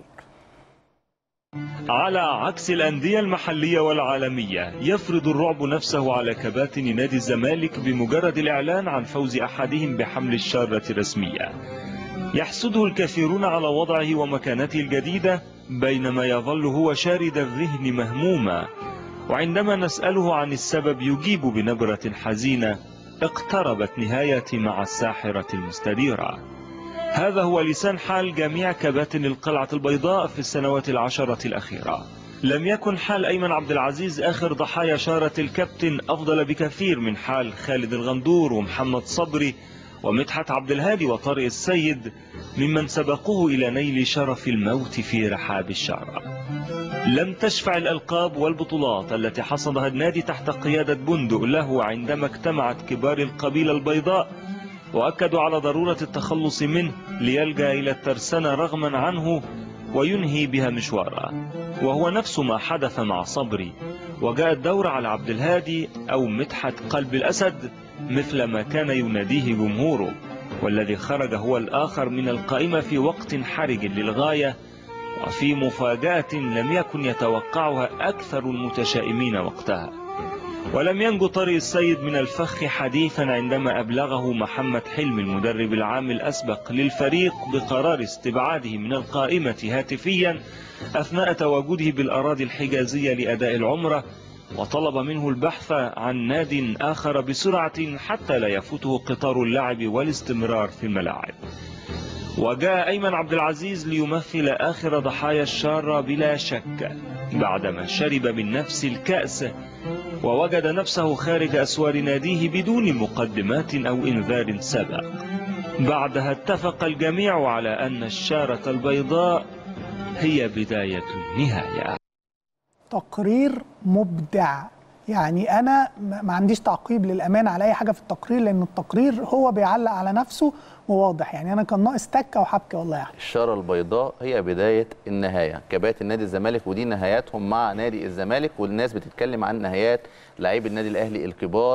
على عكس الأندية المحلية والعالمية يفرض الرعب نفسه على كباتن نادي الزمالك بمجرد الإعلان عن فوز أحدهم بحمل الشارة رسمية يحسده الكثيرون على وضعه ومكانته الجديدة بينما يظل هو شارد الذهن مهموما وعندما نسأله عن السبب يجيب بنبرة حزينة اقتربت نهايتي مع الساحرة المستديرة هذا هو لسان حال جميع كباتن القلعة البيضاء في السنوات العشرة الأخيرة لم يكن حال أيمن عبد العزيز آخر ضحايا شارة الكابتن أفضل بكثير من حال خالد الغندور ومحمد صبري ومدحت عبد الهادي وطارق السيد ممن سبقوه إلى نيل شرف الموت في رحاب الشارع لم تشفع الألقاب والبطولات التي حصدها النادي تحت قيادة بندق له عندما اجتمعت كبار القبيلة البيضاء وأكدوا على ضرورة التخلص منه ليلجأ إلى الترسانة رغما عنه وينهي بها مشواره وهو نفس ما حدث مع صبري وجاء الدور على عبد الهادي أو مدحت قلب الأسد مثل ما كان يناديه جمهوره والذي خرج هو الآخر من القائمة في وقت حرج للغاية وفي مفاجأة لم يكن يتوقعها أكثر المتشائمين وقتها ولم ينجو طارق السيد من الفخ حديثا عندما أبلغه محمد حلمي المدرب العام الأسبق للفريق بقرار استبعاده من القائمة هاتفيا أثناء تواجده بالأراضي الحجازية لأداء العمرة وطلب منه البحث عن ناد آخر بسرعة حتى لا يفوته قطار اللعب والاستمرار في الملاعب وجاء أيمن عبد العزيز ليمثل آخر ضحايا الشارة بلا شك بعدما شرب من نفس الكأس ووجد نفسه خارج أسوار ناديه بدون مقدمات أو إنذار سبق بعدها اتفق الجميع على أن الشارة البيضاء هي بداية النهاية تقرير مبدع يعني انا ما ما عنديش تعقيب للامانه على اي حاجه في التقرير لان التقرير هو بيعلق على نفسه وواضح يعني انا كان ناقص تكه وحبكه والله يعني الشارة البيضاء هي بداية النهاية كباتن نادي الزمالك ودي نهاياتهم مع نادي الزمالك والناس بتتكلم عن نهايات لاعبي النادي الأهلي الكبار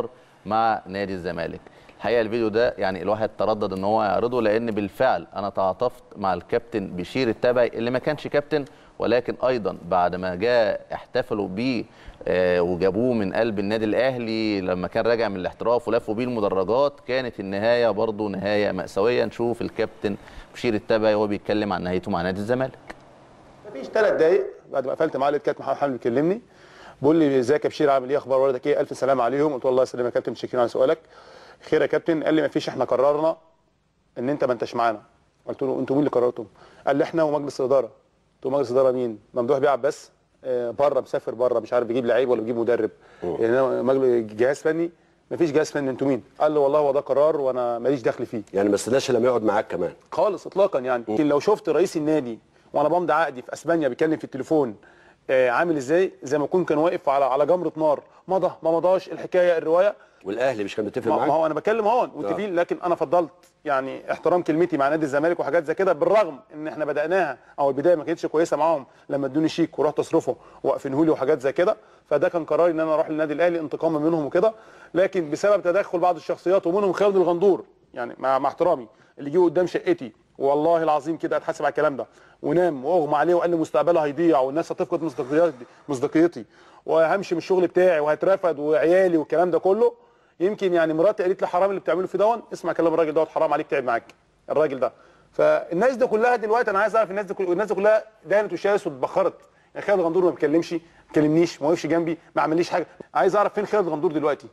مع نادي الزمالك الحقيقه الفيديو ده يعني الواحد تردد ان هو يعرضه لان بالفعل انا تعاطفت مع الكابتن بشير التبعي اللي ما كانش كابتن ولكن ايضا بعد ما جاء احتفلوا بيه آه، وجابوه من قلب النادي الاهلي لما كان راجع من الاحتراف ولفوا بيه المدرجات كانت النهايه برضه نهايه ماساويه نشوف الكابتن بشير التبعي وهو بيتكلم عن نهايته مع نادي الزمالك مفيش ثلاث دقايق بعد ما قفلت معاه لقيت كابتن محمد حامد بيكلمني بيقول لي ازيك يا بشير عامل ايه اخبار والدك ايه الف سلام عليهم قلت له الله يسلمك يا كابتن شاكرين على سؤالك خير يا كابتن قال لي مفيش احنا قررنا ان انت ما انتش معانا قلت له انتوا مين اللي قررتم قال لي احنا ومجلس الاداره قلت له مجلس الاداره مين ممدوح بيلعب بس آه، بره مسافر بره مش عارف بيجيب لعيب ولا بيجيب مدرب يعني أنا مجلس جهاز فني مفيش جهاز فني انتوا مين قال له والله هو ده قرار وانا ماليش دخل فيه يعني ما استناش لما يقعد معاك كمان خالص اطلاقا يعني لكن لو شفت رئيس النادي وانا بمضي عقدي في اسبانيا بيتكلم في التليفون آه عامل ازاي زي ما يكون كان واقف على على جمره نار مضى ما مضاش الحكايه الروايه والاهلي مش كان متفق ما معاك ما هو انا بتكلم اهون متفقين لكن انا فضلت يعني احترام كلمتي مع نادي الزمالك وحاجات زي كده بالرغم ان احنا بداناها او البدايه ما كانتش كويسه معاهم لما ادوني شيك ورحت اصرفه وقفنه لي وحاجات زي كده فده كان قراري ان انا اروح للنادي الاهلي انتقاما منهم وكده لكن بسبب تدخل بعض الشخصيات ومنهم خالد الغندور يعني مع, مع احترامي اللي جه قدام شقتي والله العظيم كده اتحاسب على الكلام ده ونام واغمى عليه وقال لي مستقبله هيضيع والناس هتفقد مصداقيتي مصداقيتي وهمشي من الشغل بتاعي وهترفد وعيالي والكلام ده كله يمكن يعني مراتي قالت لي حرام اللي بتعمله في دون اسمع كلام الراجل دوت حرام عليك تعب معاك الراجل ده فالناس دي كلها دلوقتي انا عايز اعرف الناس دي كل... الناس دي كلها دهنت وشاست واتبخرت يعني خالد غندور ما بيكلمش ما كلمنيش ما وقفش جنبي ما عمليش حاجه عايز اعرف فين خالد غندور دلوقتي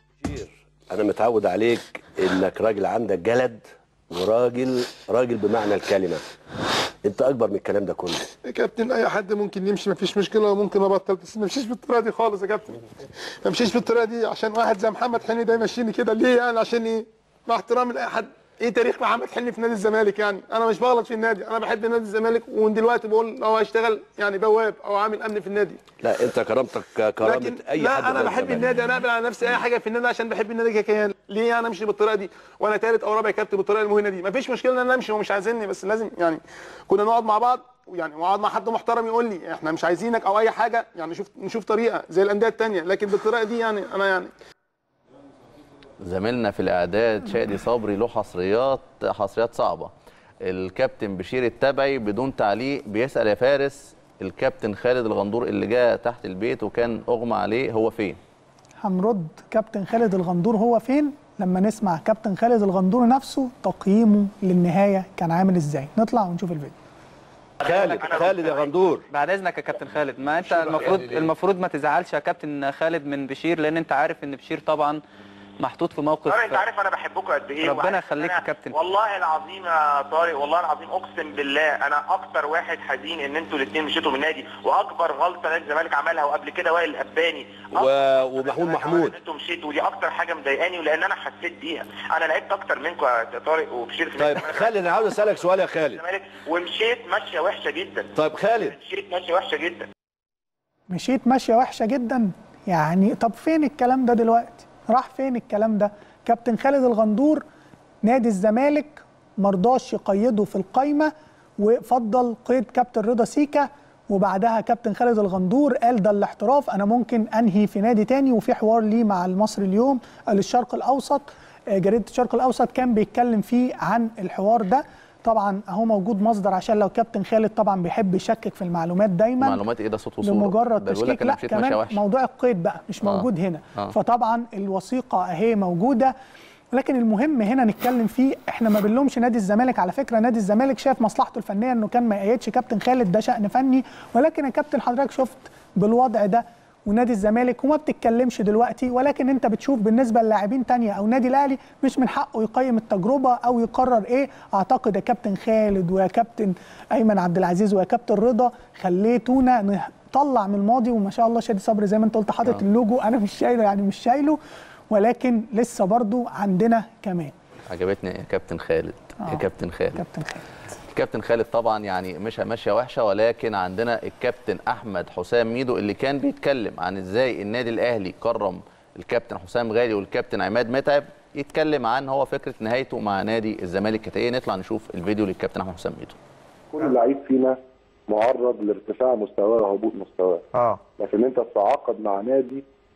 انا متعود عليك انك راجل عندك جلد وراجل راجل بمعنى الكلمه انت اكبر من الكلام ده كله يا كابتن اي حد ممكن يمشي مفيش مشكله ممكن ابطل بس ما امشيش بالطريقه دي خالص يا كابتن ما امشيش بالطريقه دي عشان واحد زي محمد حلمي ده يمشيني كده ليه يعني عشان ايه مع احترامي لاي حد ايه تاريخ محمد حلمي في نادي الزمالك يعني انا مش بغلط في النادي انا بحب نادي الزمالك ومن دلوقتي بقول لو هشتغل يعني بواب او عامل امن في النادي لا انت كرامتك كرامه لكن اي حد لا انا غير بحب الزمالك. النادي انا اقبل على نفسي اي حاجه في النادي عشان بحب النادي ككيان ليه انا امشي بالطريقه دي وانا ثالث او رابع كابتن بالطريقه المهينه دي مفيش مشكله ان انا امشي ومش عايزيني بس لازم يعني كنا نقعد مع بعض يعني واقعد مع حد محترم يقول لي احنا مش عايزينك او اي حاجه يعني نشوف نشوف طريقه زي الانديه الثانيه لكن بالطريقه دي يعني انا يعني زميلنا في الاعداد شادي صبري له حصريات حصريات صعبه الكابتن بشير التبعي بدون تعليق بيسال يا فارس الكابتن خالد الغندور اللي جاء تحت البيت وكان اغمى عليه هو فين هنرد كابتن خالد الغندور هو فين لما نسمع كابتن خالد الغندور نفسه تقييمه للنهايه كان عامل ازاي نطلع ونشوف الفيديو خالد خالد يا غندور بعد اذنك يا كابتن خالد ما انت المفروض المفروض ما تزعلش يا كابتن خالد من بشير لان انت عارف ان بشير طبعا محطوط في موقف طارق انت عارف انا بحبكم قد ايه ربنا وعارف يخليك إن يا أنا- كابتن. والله العظيم يا طارق والله العظيم اقسم بالله انا اكتر واحد حزين ان انتوا الاثنين مشيتوا من النادي واكبر غلطه نادي الزمالك عملها وقبل كده وائل الاباني و... ومحمود محمود ان انتوا مشيتوا ودي اكتر حاجه مضايقاني ولان انا حسيت بيها انا لعبت اكتر منكم يا طارق وبشير في طيب نادي خالد انا عاوز اسالك سؤال يا خالد الزمالك ومشيت ماشيه وحشه جدا طيب خالد مشيت ماشيه وحشه جدا مشيت ماشيه وحشه جدا يعني طب فين الكلام ده دلوقتي راح فين الكلام ده كابتن خالد الغندور نادي الزمالك مرضاش يقيده في القايمه وفضل قيد كابتن رضا سيكا وبعدها كابتن خالد الغندور قال ده الاحتراف انا ممكن انهي في نادي تاني وفي حوار ليه مع المصري اليوم للشرق الاوسط آه، جريده الشرق الاوسط كان بيتكلم فيه عن الحوار ده طبعا اهو موجود مصدر عشان لو كابتن خالد طبعا بيحب يشكك في المعلومات دايما معلومات ايه ده صوت وصوره لمجرد ده بيقول لك تشكيك انا لا مشيت ماشيه كمان وحشه موضوع القيد بقى مش آه. موجود هنا آه. فطبعا الوثيقه اهي موجوده لكن المهم هنا نتكلم فيه احنا ما بنلومش نادي الزمالك على فكره نادي الزمالك شايف مصلحته الفنيه انه كان ما يأيدش كابتن خالد ده شأن فني ولكن يا كابتن حضرتك شفت بالوضع ده ونادي الزمالك وما بتتكلمش دلوقتي ولكن انت بتشوف بالنسبه للاعبين تانية او نادي الاهلي مش من حقه يقيم التجربه او يقرر ايه اعتقد يا كابتن خالد ويا كابتن ايمن عبد العزيز ويا كابتن رضا خليتونا نطلع من الماضي وما شاء الله شادي صبري زي ما انت قلت حاطط آه. اللوجو انا مش شايله يعني مش شايله ولكن لسه برضو عندنا كمان عجبتني يا كابتن خالد يا آه. كابتن خالد كابتن خالد الكابتن خالد طبعا يعني مش ماشيه وحشه ولكن عندنا الكابتن احمد حسام ميدو اللي كان بيتكلم عن ازاي النادي الاهلي كرم الكابتن حسام غالي والكابتن عماد متعب يتكلم عن هو فكره نهايته مع نادي الزمالك كانت ايه نطلع نشوف الفيديو للكابتن احمد حسام ميدو كل لعيب فينا معرض لارتفاع مستواه وهبوط مستواه اه لكن انت تتعاقد مع نادي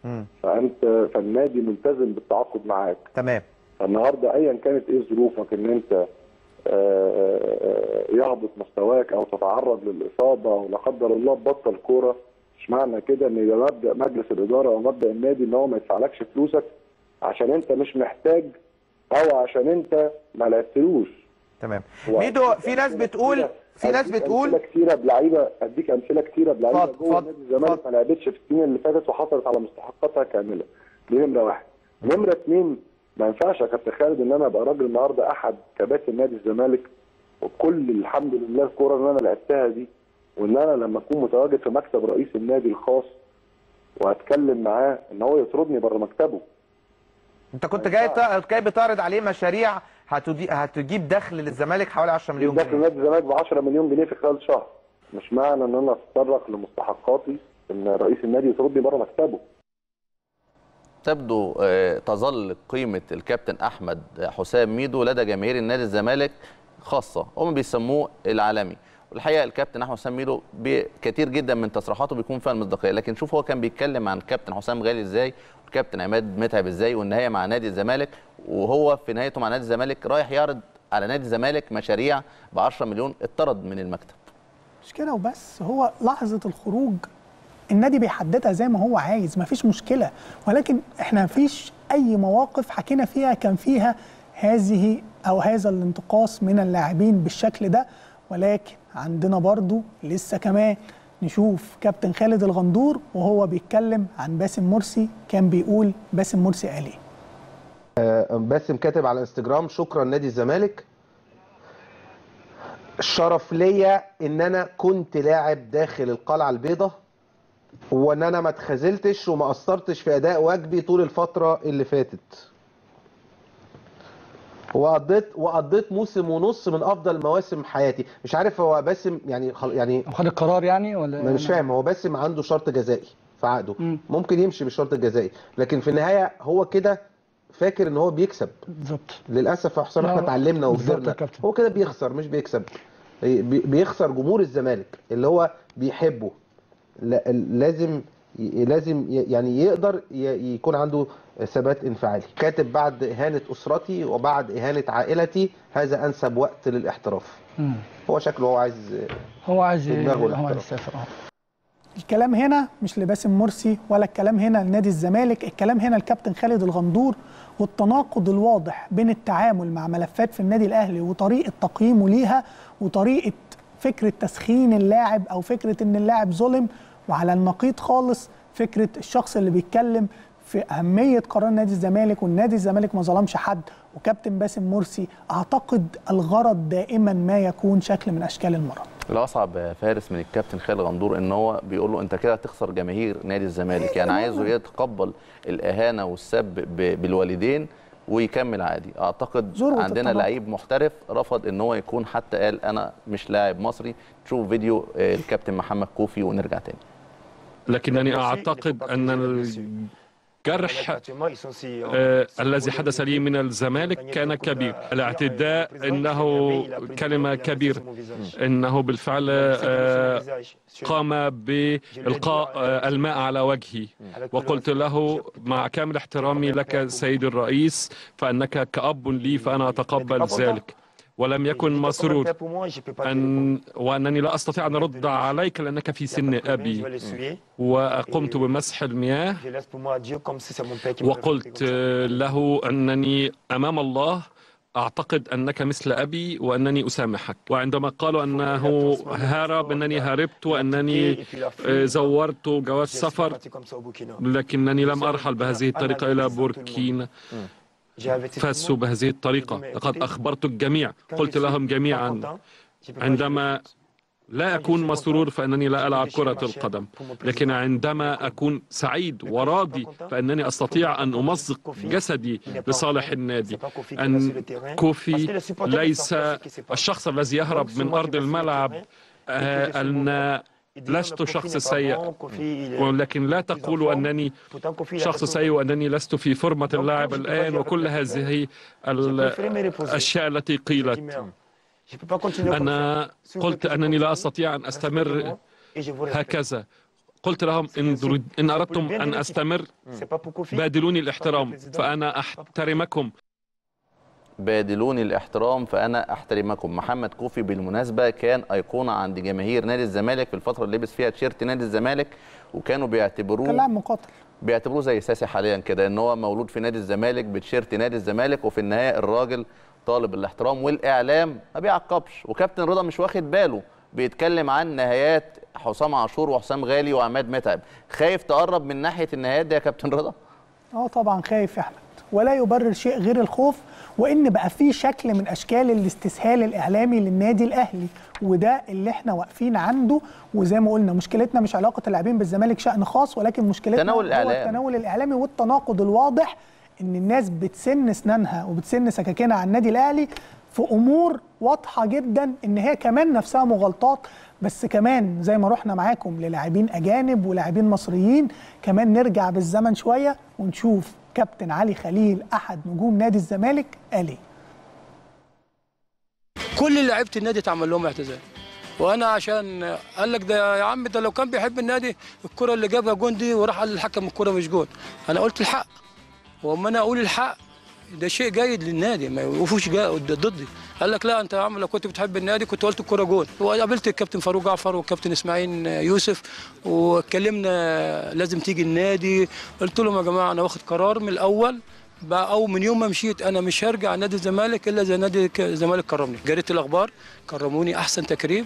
فانت فالنادي ملتزم بالتعاقد معاك تمام فالنهارده ايا كانت ايه ظروفك ان انت آه، آه، يهبط مستواك او تتعرض للاصابه او لا قدر الله تبطل كوره مش معنى كده ان يبقى مبدا مجلس الاداره او مبدا النادي ان هو ما يدفعلكش فلوسك عشان انت مش محتاج او عشان انت ما لعبتلوش تمام هو ميدو في ناس بتقول في ناس أديك بتقول امثله كتيره بلعيبه اديك امثله كتيره بلعيبه اتفضل، جوه نادي الزمالك ما لعبتش في السنين اللي فاتت وحصلت على مستحقاتها كامله دي نمره واحد نمره اثنين ما ينفعش يا كابتن خالد ان انا ابقى راجل النهارده احد كباتن نادي الزمالك وكل الحمد لله الكوره اللي انا لعبتها دي وان انا لما اكون متواجد في مكتب رئيس النادي الخاص واتكلم معاه ان هو يطردني بره مكتبه انت كنت جاي ت- جاي بتعرض عليه مشاريع هتدي- هتجيب دخل للزمالك حوالي 10 مليون داخل جنيه نادي الزمالك ب 10 مليون جنيه في خلال شهر مش معنى ان انا اتطرق لمستحقاتي ان رئيس النادي يطردني بره مكتبه تبدو آه، تظل قيمة الكابتن أحمد حسام ميدو لدى جماهير النادي الزمالك خاصة هم بيسموه العالمي والحقيقة الكابتن أحمد حسام ميدو بي- كتير جدا من تصريحاته بيكون فيها المصداقية لكن شوف هو كان بيتكلم عن كابتن حسام غالي ازاي والكابتن عماد متعب ازاي والنهاية مع نادي الزمالك وهو في نهايته مع نادي الزمالك رايح يعرض على نادي الزمالك مشاريع ب 10 مليون اتطرد من المكتب مش كده وبس هو لحظة الخروج النادي بيحددها زي ما هو عايز مفيش مشكلة ولكن احنا مفيش أي مواقف حكينا فيها كان فيها هذه أو هذا الانتقاص من اللاعبين بالشكل ده ولكن عندنا برضو لسه كمان نشوف كابتن خالد الغندور وهو بيتكلم عن باسم مرسي كان بيقول باسم مرسي قال ايه آه، باسم كاتب على انستجرام شكرا نادي الزمالك شرف ليا ان انا كنت لاعب داخل القلعه البيضاء وان انا ما اتخاذلتش وما قصرتش في اداء واجبي طول الفتره اللي فاتت وقضيت وقضيت موسم ونص من افضل مواسم حياتي مش عارف هو باسم يعني خل... يعني خد القرار يعني ولا انا مش فاهم هو باسم عنده شرط جزائي في عقده ممكن يمشي بالشرط الجزائي لكن في النهايه هو كده فاكر ان هو بيكسب بالظبط للاسف يا حسام لا، احنا اتعلمنا بالظبط يا وكبرنا كابتن. هو كده بيخسر مش بيكسب بي- بيخسر جمهور الزمالك اللي هو بيحبه لا- لازم ي- لازم ي- يعني يقدر ي- يكون عنده ثبات انفعالي كاتب بعد إهانة أسرتي وبعد إهانة عائلتي هذا أنسب وقت للاحتراف مم. هو شكله هو عايز هو عايز في دماغه هو عايز الاحتراف. يسافر اه الكلام هنا مش لباسم مرسي ولا الكلام هنا لنادي الزمالك الكلام هنا الكابتن خالد الغندور والتناقض الواضح بين التعامل مع ملفات في النادي الاهلي وطريقه تقييمه ليها وطريقه فكره تسخين اللاعب او فكره ان اللاعب ظلم وعلى النقيض خالص فكره الشخص اللي بيتكلم في اهميه قرار نادي الزمالك والنادي الزمالك ما ظلمش حد وكابتن باسم مرسي اعتقد الغرض دائما ما يكون شكل من اشكال المرض الاصعب يا فارس من الكابتن خالد غندور ان هو بيقول له انت كده هتخسر جماهير نادي الزمالك يعني عايزه يتقبل الاهانه والسب ب- بالوالدين ويكمل عادي اعتقد ذروة عندنا التناقض. لعيب محترف رفض ان هو يكون حتى قال انا مش لاعب مصري نشوف فيديو آه، الكابتن محمد كوفي ونرجع تاني لكنني أعتقد أن الجرح آه الذي حدث لي من الزمالك كان كبير الاعتداء إنه كلمة كبيرة إنه بالفعل آه قام بإلقاء آه الماء على وجهي وقلت له مع كامل احترامي لك سيد الرئيس فأنك كأب لي فأنا أتقبل ذلك ولم يكن مسرور أن وأنني لا أستطيع أن أرد عليك لأنك في سن أبي وقمت بمسح المياه وقلت له أنني أمام الله أعتقد أنك مثل أبي وأنني أسامحك وعندما قالوا أنه هرب أنني هربت وأنني آه، زورت جواز سفر لكنني لم أرحل بهذه الطريقة إلى بوركينا فاسو بهذه الطريقة لقد أخبرت الجميع قلت لهم جميعا عندما لا أكون مسرور فإنني لا ألعب كرة القدم لكن عندما أكون سعيد وراضي فإنني أستطيع أن أمزق جسدي لصالح النادي أن كوفي ليس الشخص الذي يهرب من أرض الملعب آه، أن لست شخص سيء ولكن لا تقولوا أنني شخص سيء وأنني لست في فورمة اللاعب الآن وكل هذه الأشياء التي قيلت أنا قلت أنني لا أستطيع أن أستمر هكذا قلت لهم إن, درد إن أردتم أن أستمر بادلوني الاحترام فأنا أحترمكم بادلوني الاحترام فانا احترمكم محمد كوفي بالمناسبه كان ايقونه عند جماهير نادي الزمالك في الفتره اللي لبس فيها تيشيرت نادي الزمالك وكانوا بيعتبروه كان لاعب مقاتل بيعتبروه زي ساسي حاليا كده ان هو مولود في نادي الزمالك بتيشيرت نادي الزمالك وفي النهايه الراجل طالب الاحترام والاعلام ما بيعقبش وكابتن رضا مش واخد باله بيتكلم عن نهايات حسام عاشور وحسام غالي وعماد متعب خايف تقرب من ناحيه النهايات دي يا كابتن رضا اه طبعا خايف يا احمد ولا يبرر شيء غير الخوف وان بقى في شكل من اشكال الاستسهال الاعلامي للنادي الاهلي وده اللي احنا واقفين عنده وزي ما قلنا مشكلتنا مش علاقه اللاعبين بالزمالك شان خاص ولكن مشكلتنا تناول هو الإعلام. التناول الاعلامي والتناقض الواضح ان الناس بتسن اسنانها وبتسن سكاكينها على النادي الاهلي في امور واضحه جدا ان هي كمان نفسها مغالطات بس كمان زي ما رحنا معاكم للاعبين اجانب ولاعبين مصريين كمان نرجع بالزمن شويه ونشوف كابتن علي خليل احد نجوم نادي الزمالك قال ايه كل لعيبه النادي اتعمل لهم اعتزال وانا عشان قال لك ده يا عم ده لو كان بيحب النادي الكره اللي جابها جون دي وراح قال للحكم الكره مش جون انا قلت الحق واما انا اقول الحق ده شيء جيد للنادي ما يوقفوش جا- ضدي قال لك لا انت يا عم لو كنت بتحب النادي كنت قلت الكره جون وقابلت الكابتن فاروق جعفر والكابتن اسماعيل يوسف واتكلمنا لازم تيجي النادي قلت لهم يا جماعه انا واخد قرار من الاول بقى او من يوم ما مشيت انا مش هرجع نادي الزمالك الا زي نادي ك- الزمالك كرمني جريده الاخبار كرموني احسن تكريم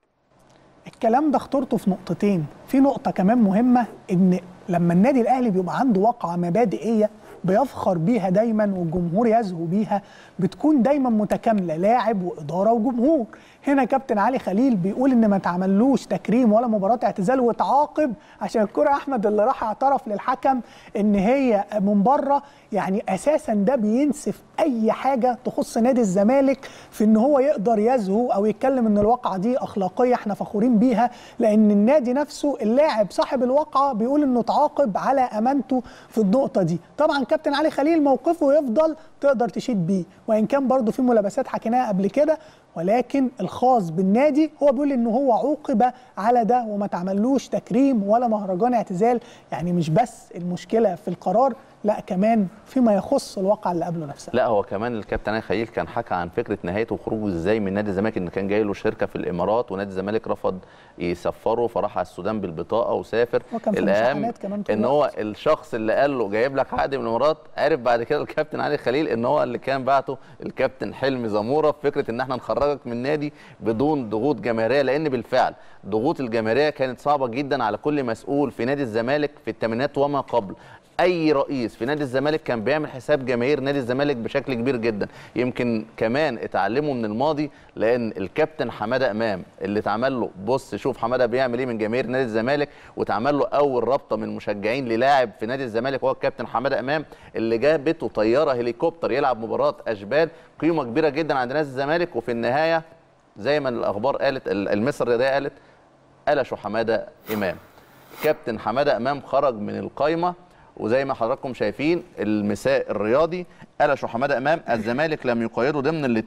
الكلام ده اخترته في نقطتين في نقطة كمان مهمة ان لما النادي الاهلي بيبقى عنده واقعة مبادئية بيفخر بيها دايما والجمهور يزهو بيها بتكون دايما متكاملة لاعب وإدارة وجمهور هنا كابتن علي خليل بيقول ان ما تعملوش تكريم ولا مباراة اعتزال وتعاقب عشان الكرة احمد اللي راح اعترف للحكم ان هي من بره يعني اساسا ده بينسف اي حاجة تخص نادي الزمالك في ان هو يقدر يزهو او يتكلم ان الواقعة دي اخلاقية احنا فخورين بيها لان النادي نفسه اللاعب صاحب الواقعة بيقول انه تعاقب على امانته في النقطة دي طبعا كابتن علي خليل موقفه يفضل تقدر تشيد بيه وان كان برضه في ملابسات حكيناها قبل كده ولكن الخاص بالنادي هو بيقول ان هو عوقب على ده وما تعملوش تكريم ولا مهرجان اعتزال يعني مش بس المشكله في القرار لا كمان فيما يخص الواقع اللي قبله نفسها لا هو كمان الكابتن علي خليل كان حكى عن فكره نهايته وخروجه ازاي من نادي الزمالك ان كان جاي له شركه في الامارات ونادي الزمالك رفض يسفره فراح على السودان بالبطاقه وسافر وكان في الاهم المشاحنات كمان طول ان هو الشخص اللي قال له جايب لك عقد من الامارات عرف بعد كده الكابتن علي خليل ان هو اللي كان بعته الكابتن حلمي زموره في فكره ان احنا نخرجك من النادي بدون ضغوط جماهيريه لان بالفعل ضغوط الجماهيريه كانت صعبه جدا على كل مسؤول في نادي الزمالك في الثمانينات وما قبل اي رئيس في نادي الزمالك كان بيعمل حساب جماهير نادي الزمالك بشكل كبير جدا يمكن كمان اتعلموا من الماضي لان الكابتن حماده امام اللي اتعمل له بص شوف حماده بيعمل ايه من جماهير نادي الزمالك واتعمل له اول رابطه من مشجعين للاعب في نادي الزمالك هو الكابتن حماده امام اللي جابته طياره هليكوبتر يلعب مباراه اشبال قيمه كبيره جدا عند نادي الزمالك وفي النهايه زي ما الاخبار قالت المصر الرياضيه قالت قلشوا حماده امام كابتن حماده امام خرج من القايمه وزي ما حضراتكم شايفين المساء الرياضي قلشوا حماده امام الزمالك لم يقيده ضمن ال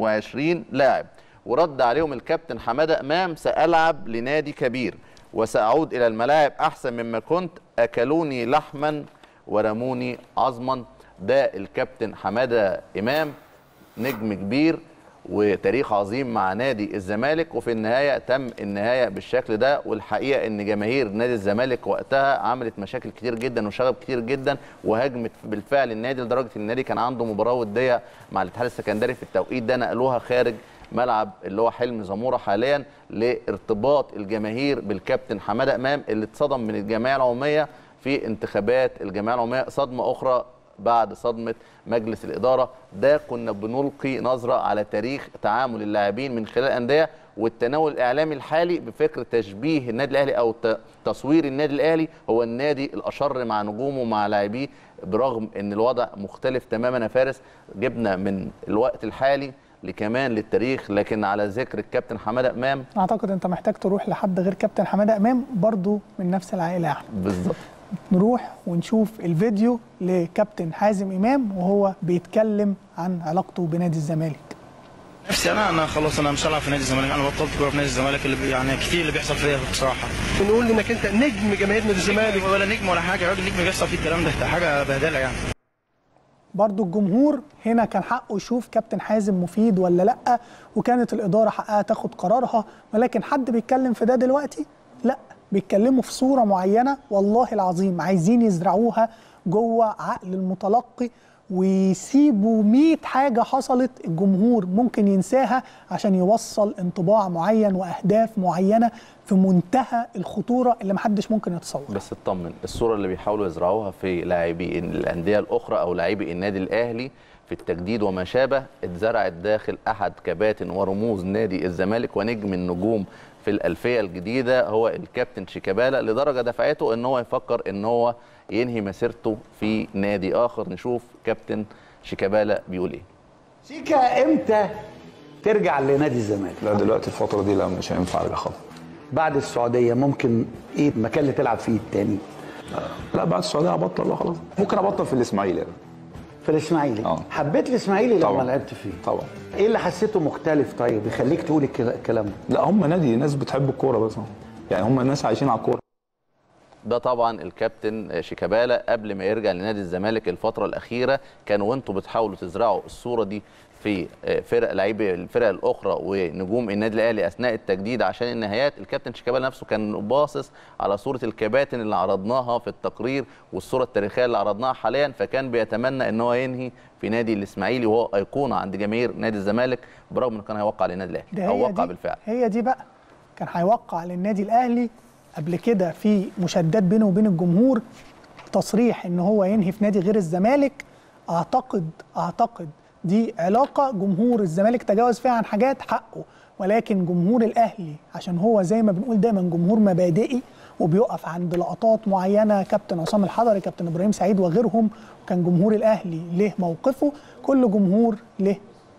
22 لاعب ورد عليهم الكابتن حماده امام سالعب لنادي كبير وساعود الى الملاعب احسن مما كنت اكلوني لحما ورموني عظما ده الكابتن حماده امام نجم كبير وتاريخ عظيم مع نادي الزمالك وفي النهايه تم النهايه بالشكل ده والحقيقه ان جماهير نادي الزمالك وقتها عملت مشاكل كتير جدا وشغب كتير جدا وهاجمت بالفعل النادي لدرجه ان النادي كان عنده مباراه وديه مع الاتحاد السكندري في التوقيت ده نقلوها خارج ملعب اللي هو حلم زموره حاليا لارتباط الجماهير بالكابتن حماده امام اللي اتصدم من الجمعيه العموميه في انتخابات الجمعيه العموميه صدمه اخرى بعد صدمه مجلس الاداره ده كنا بنلقي نظره على تاريخ تعامل اللاعبين من خلال الانديه والتناول الاعلامي الحالي بفكر تشبيه النادي الاهلي او ت- تصوير النادي الاهلي هو النادي الاشر مع نجومه ومع لاعبيه برغم ان الوضع مختلف تماما يا فارس جبنا من الوقت الحالي لكمان للتاريخ لكن على ذكر الكابتن حماده امام اعتقد انت محتاج تروح لحد غير كابتن حماده امام برضو من نفس العائله يا احمد بالظبط نروح ونشوف الفيديو لكابتن حازم امام وهو بيتكلم عن علاقته بنادي الزمالك نفسي انا انا خلاص انا مش هلعب في نادي الزمالك انا بطلت كوره في نادي الزمالك اللي بي- يعني كتير اللي بيحصل فيا بصراحه بنقول انك انت نجم جماهير نادي الزمالك ولا نجم ولا حاجه يا راجل نجم بيحصل فيه الكلام ده ده حاجه بهدله يعني برضو الجمهور هنا كان حقه يشوف كابتن حازم مفيد ولا لا وكانت الاداره حقها تاخد قرارها ولكن حد بيتكلم في ده دلوقتي لا بيتكلموا في صوره معينه والله العظيم عايزين يزرعوها جوه عقل المتلقي ويسيبوا 100 حاجه حصلت الجمهور ممكن ينساها عشان يوصل انطباع معين واهداف معينه في منتهى الخطوره اللي محدش ممكن يتصور بس اطمن الصوره اللي بيحاولوا يزرعوها في لاعبي الانديه الاخرى او لاعبي النادي الاهلي في التجديد وما شابه اتزرعت داخل احد كباتن ورموز نادي الزمالك ونجم النجوم في الالفيه الجديده هو الكابتن شيكابالا لدرجه دفعته ان هو يفكر ان هو ينهي مسيرته في نادي اخر نشوف كابتن شيكابالا بيقول ايه شيكا امتى ترجع لنادي الزمالك لا دلوقتي الفترة دي لا مش هينفع ارجع خالص بعد السعوديه ممكن ايه المكان اللي تلعب فيه التاني لا بعد السعودية هبطل بقى خلاص ممكن ابطل في الاسماعيلي يعني. في الاسماعيلي اه حبيت الاسماعيلي لما طبعاً. لعبت فيه طبعا ايه اللي حسيته مختلف طيب يخليك تقول الك- الكلام ده لا هم نادي ناس بتحب الكورة بس يعني هم الناس عايشين على الكورة ده طبعا الكابتن شيكابالا قبل ما يرجع لنادي الزمالك الفتره الاخيره كانوا وانتوا بتحاولوا تزرعوا الصوره دي في فرق لعيبه الفرق الاخرى ونجوم النادي الاهلي اثناء التجديد عشان النهايات الكابتن شيكابالا نفسه كان باصص على صوره الكباتن اللي عرضناها في التقرير والصوره التاريخيه اللي عرضناها حاليا فكان بيتمنى ان هو ينهي في نادي الاسماعيلي وهو ايقونه عند جماهير نادي الزمالك برغم انه كان هيوقع للنادي ده الاهلي او هي وقع دي بالفعل هي دي بقى كان هيوقع للنادي الاهلي قبل كده في مشادات بينه وبين الجمهور تصريح ان هو ينهي في نادي غير الزمالك اعتقد اعتقد دي علاقه جمهور الزمالك تجاوز فيها عن حاجات حقه ولكن جمهور الاهلي عشان هو زي ما بنقول دايما جمهور مبادئي وبيقف عند لقطات معينه كابتن عصام الحضري كابتن ابراهيم سعيد وغيرهم وكان جمهور الاهلي له موقفه كل جمهور له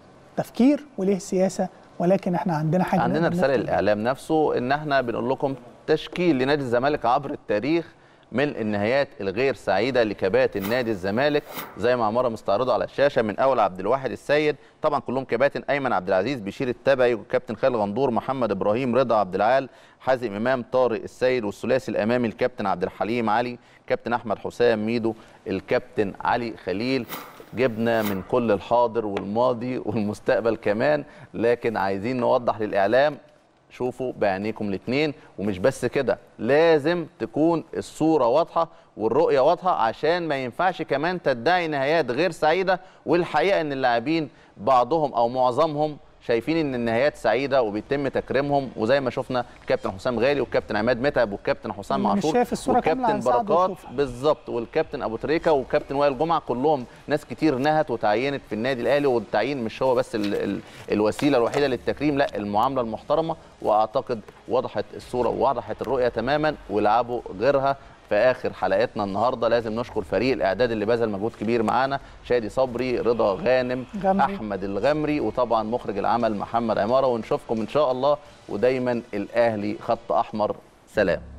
تفكير وله سياسه ولكن احنا عندنا حاجه عندنا نقدر رساله نكتب للاعلام نفسه ان احنا بنقول لكم تشكيل لنادي الزمالك عبر التاريخ من النهايات الغير سعيده لكباتن نادي الزمالك زي ما عماره مستعرضه على الشاشه من اول عبد الواحد السيد طبعا كلهم كباتن ايمن عبد العزيز بشير التبعي وكابتن خالد غندور محمد ابراهيم رضا عبد العال حازم امام طارق السيد والثلاثي الامامي الكابتن عبد الحليم علي كابتن احمد حسام ميدو الكابتن علي خليل جبنا من كل الحاضر والماضي والمستقبل كمان لكن عايزين نوضح للاعلام شوفوا بعينيكم الاثنين ومش بس كده لازم تكون الصوره واضحه والرؤيه واضحه عشان ما ينفعش كمان تدعي نهايات غير سعيده والحقيقه ان اللاعبين بعضهم او معظمهم شايفين ان النهايات سعيده وبيتم تكريمهم وزي ما شفنا الكابتن حسام غالي والكابتن عماد متعب والكابتن حسام اللي مش عاشور شايف الصورة كاملة والكابتن هنساعده بركات يشوفها. بالظبط والكابتن ابو تريكه والكابتن وائل جمعه كلهم ناس كتير نهت وتعينت في النادي الاهلي والتعيين مش هو بس ال ال الوسيله الوحيده للتكريم لا المعامله المحترمه واعتقد وضحت الصوره ووضحت الرؤيه تماما ولعبوا غيرها في اخر حلقتنا النهارده لازم نشكر فريق الاعداد اللي بذل مجهود كبير معانا شادي صبري رضا غانم غمري. احمد الغمري وطبعا مخرج العمل محمد عماره ونشوفكم ان شاء الله ودايما الاهلي خط احمر سلام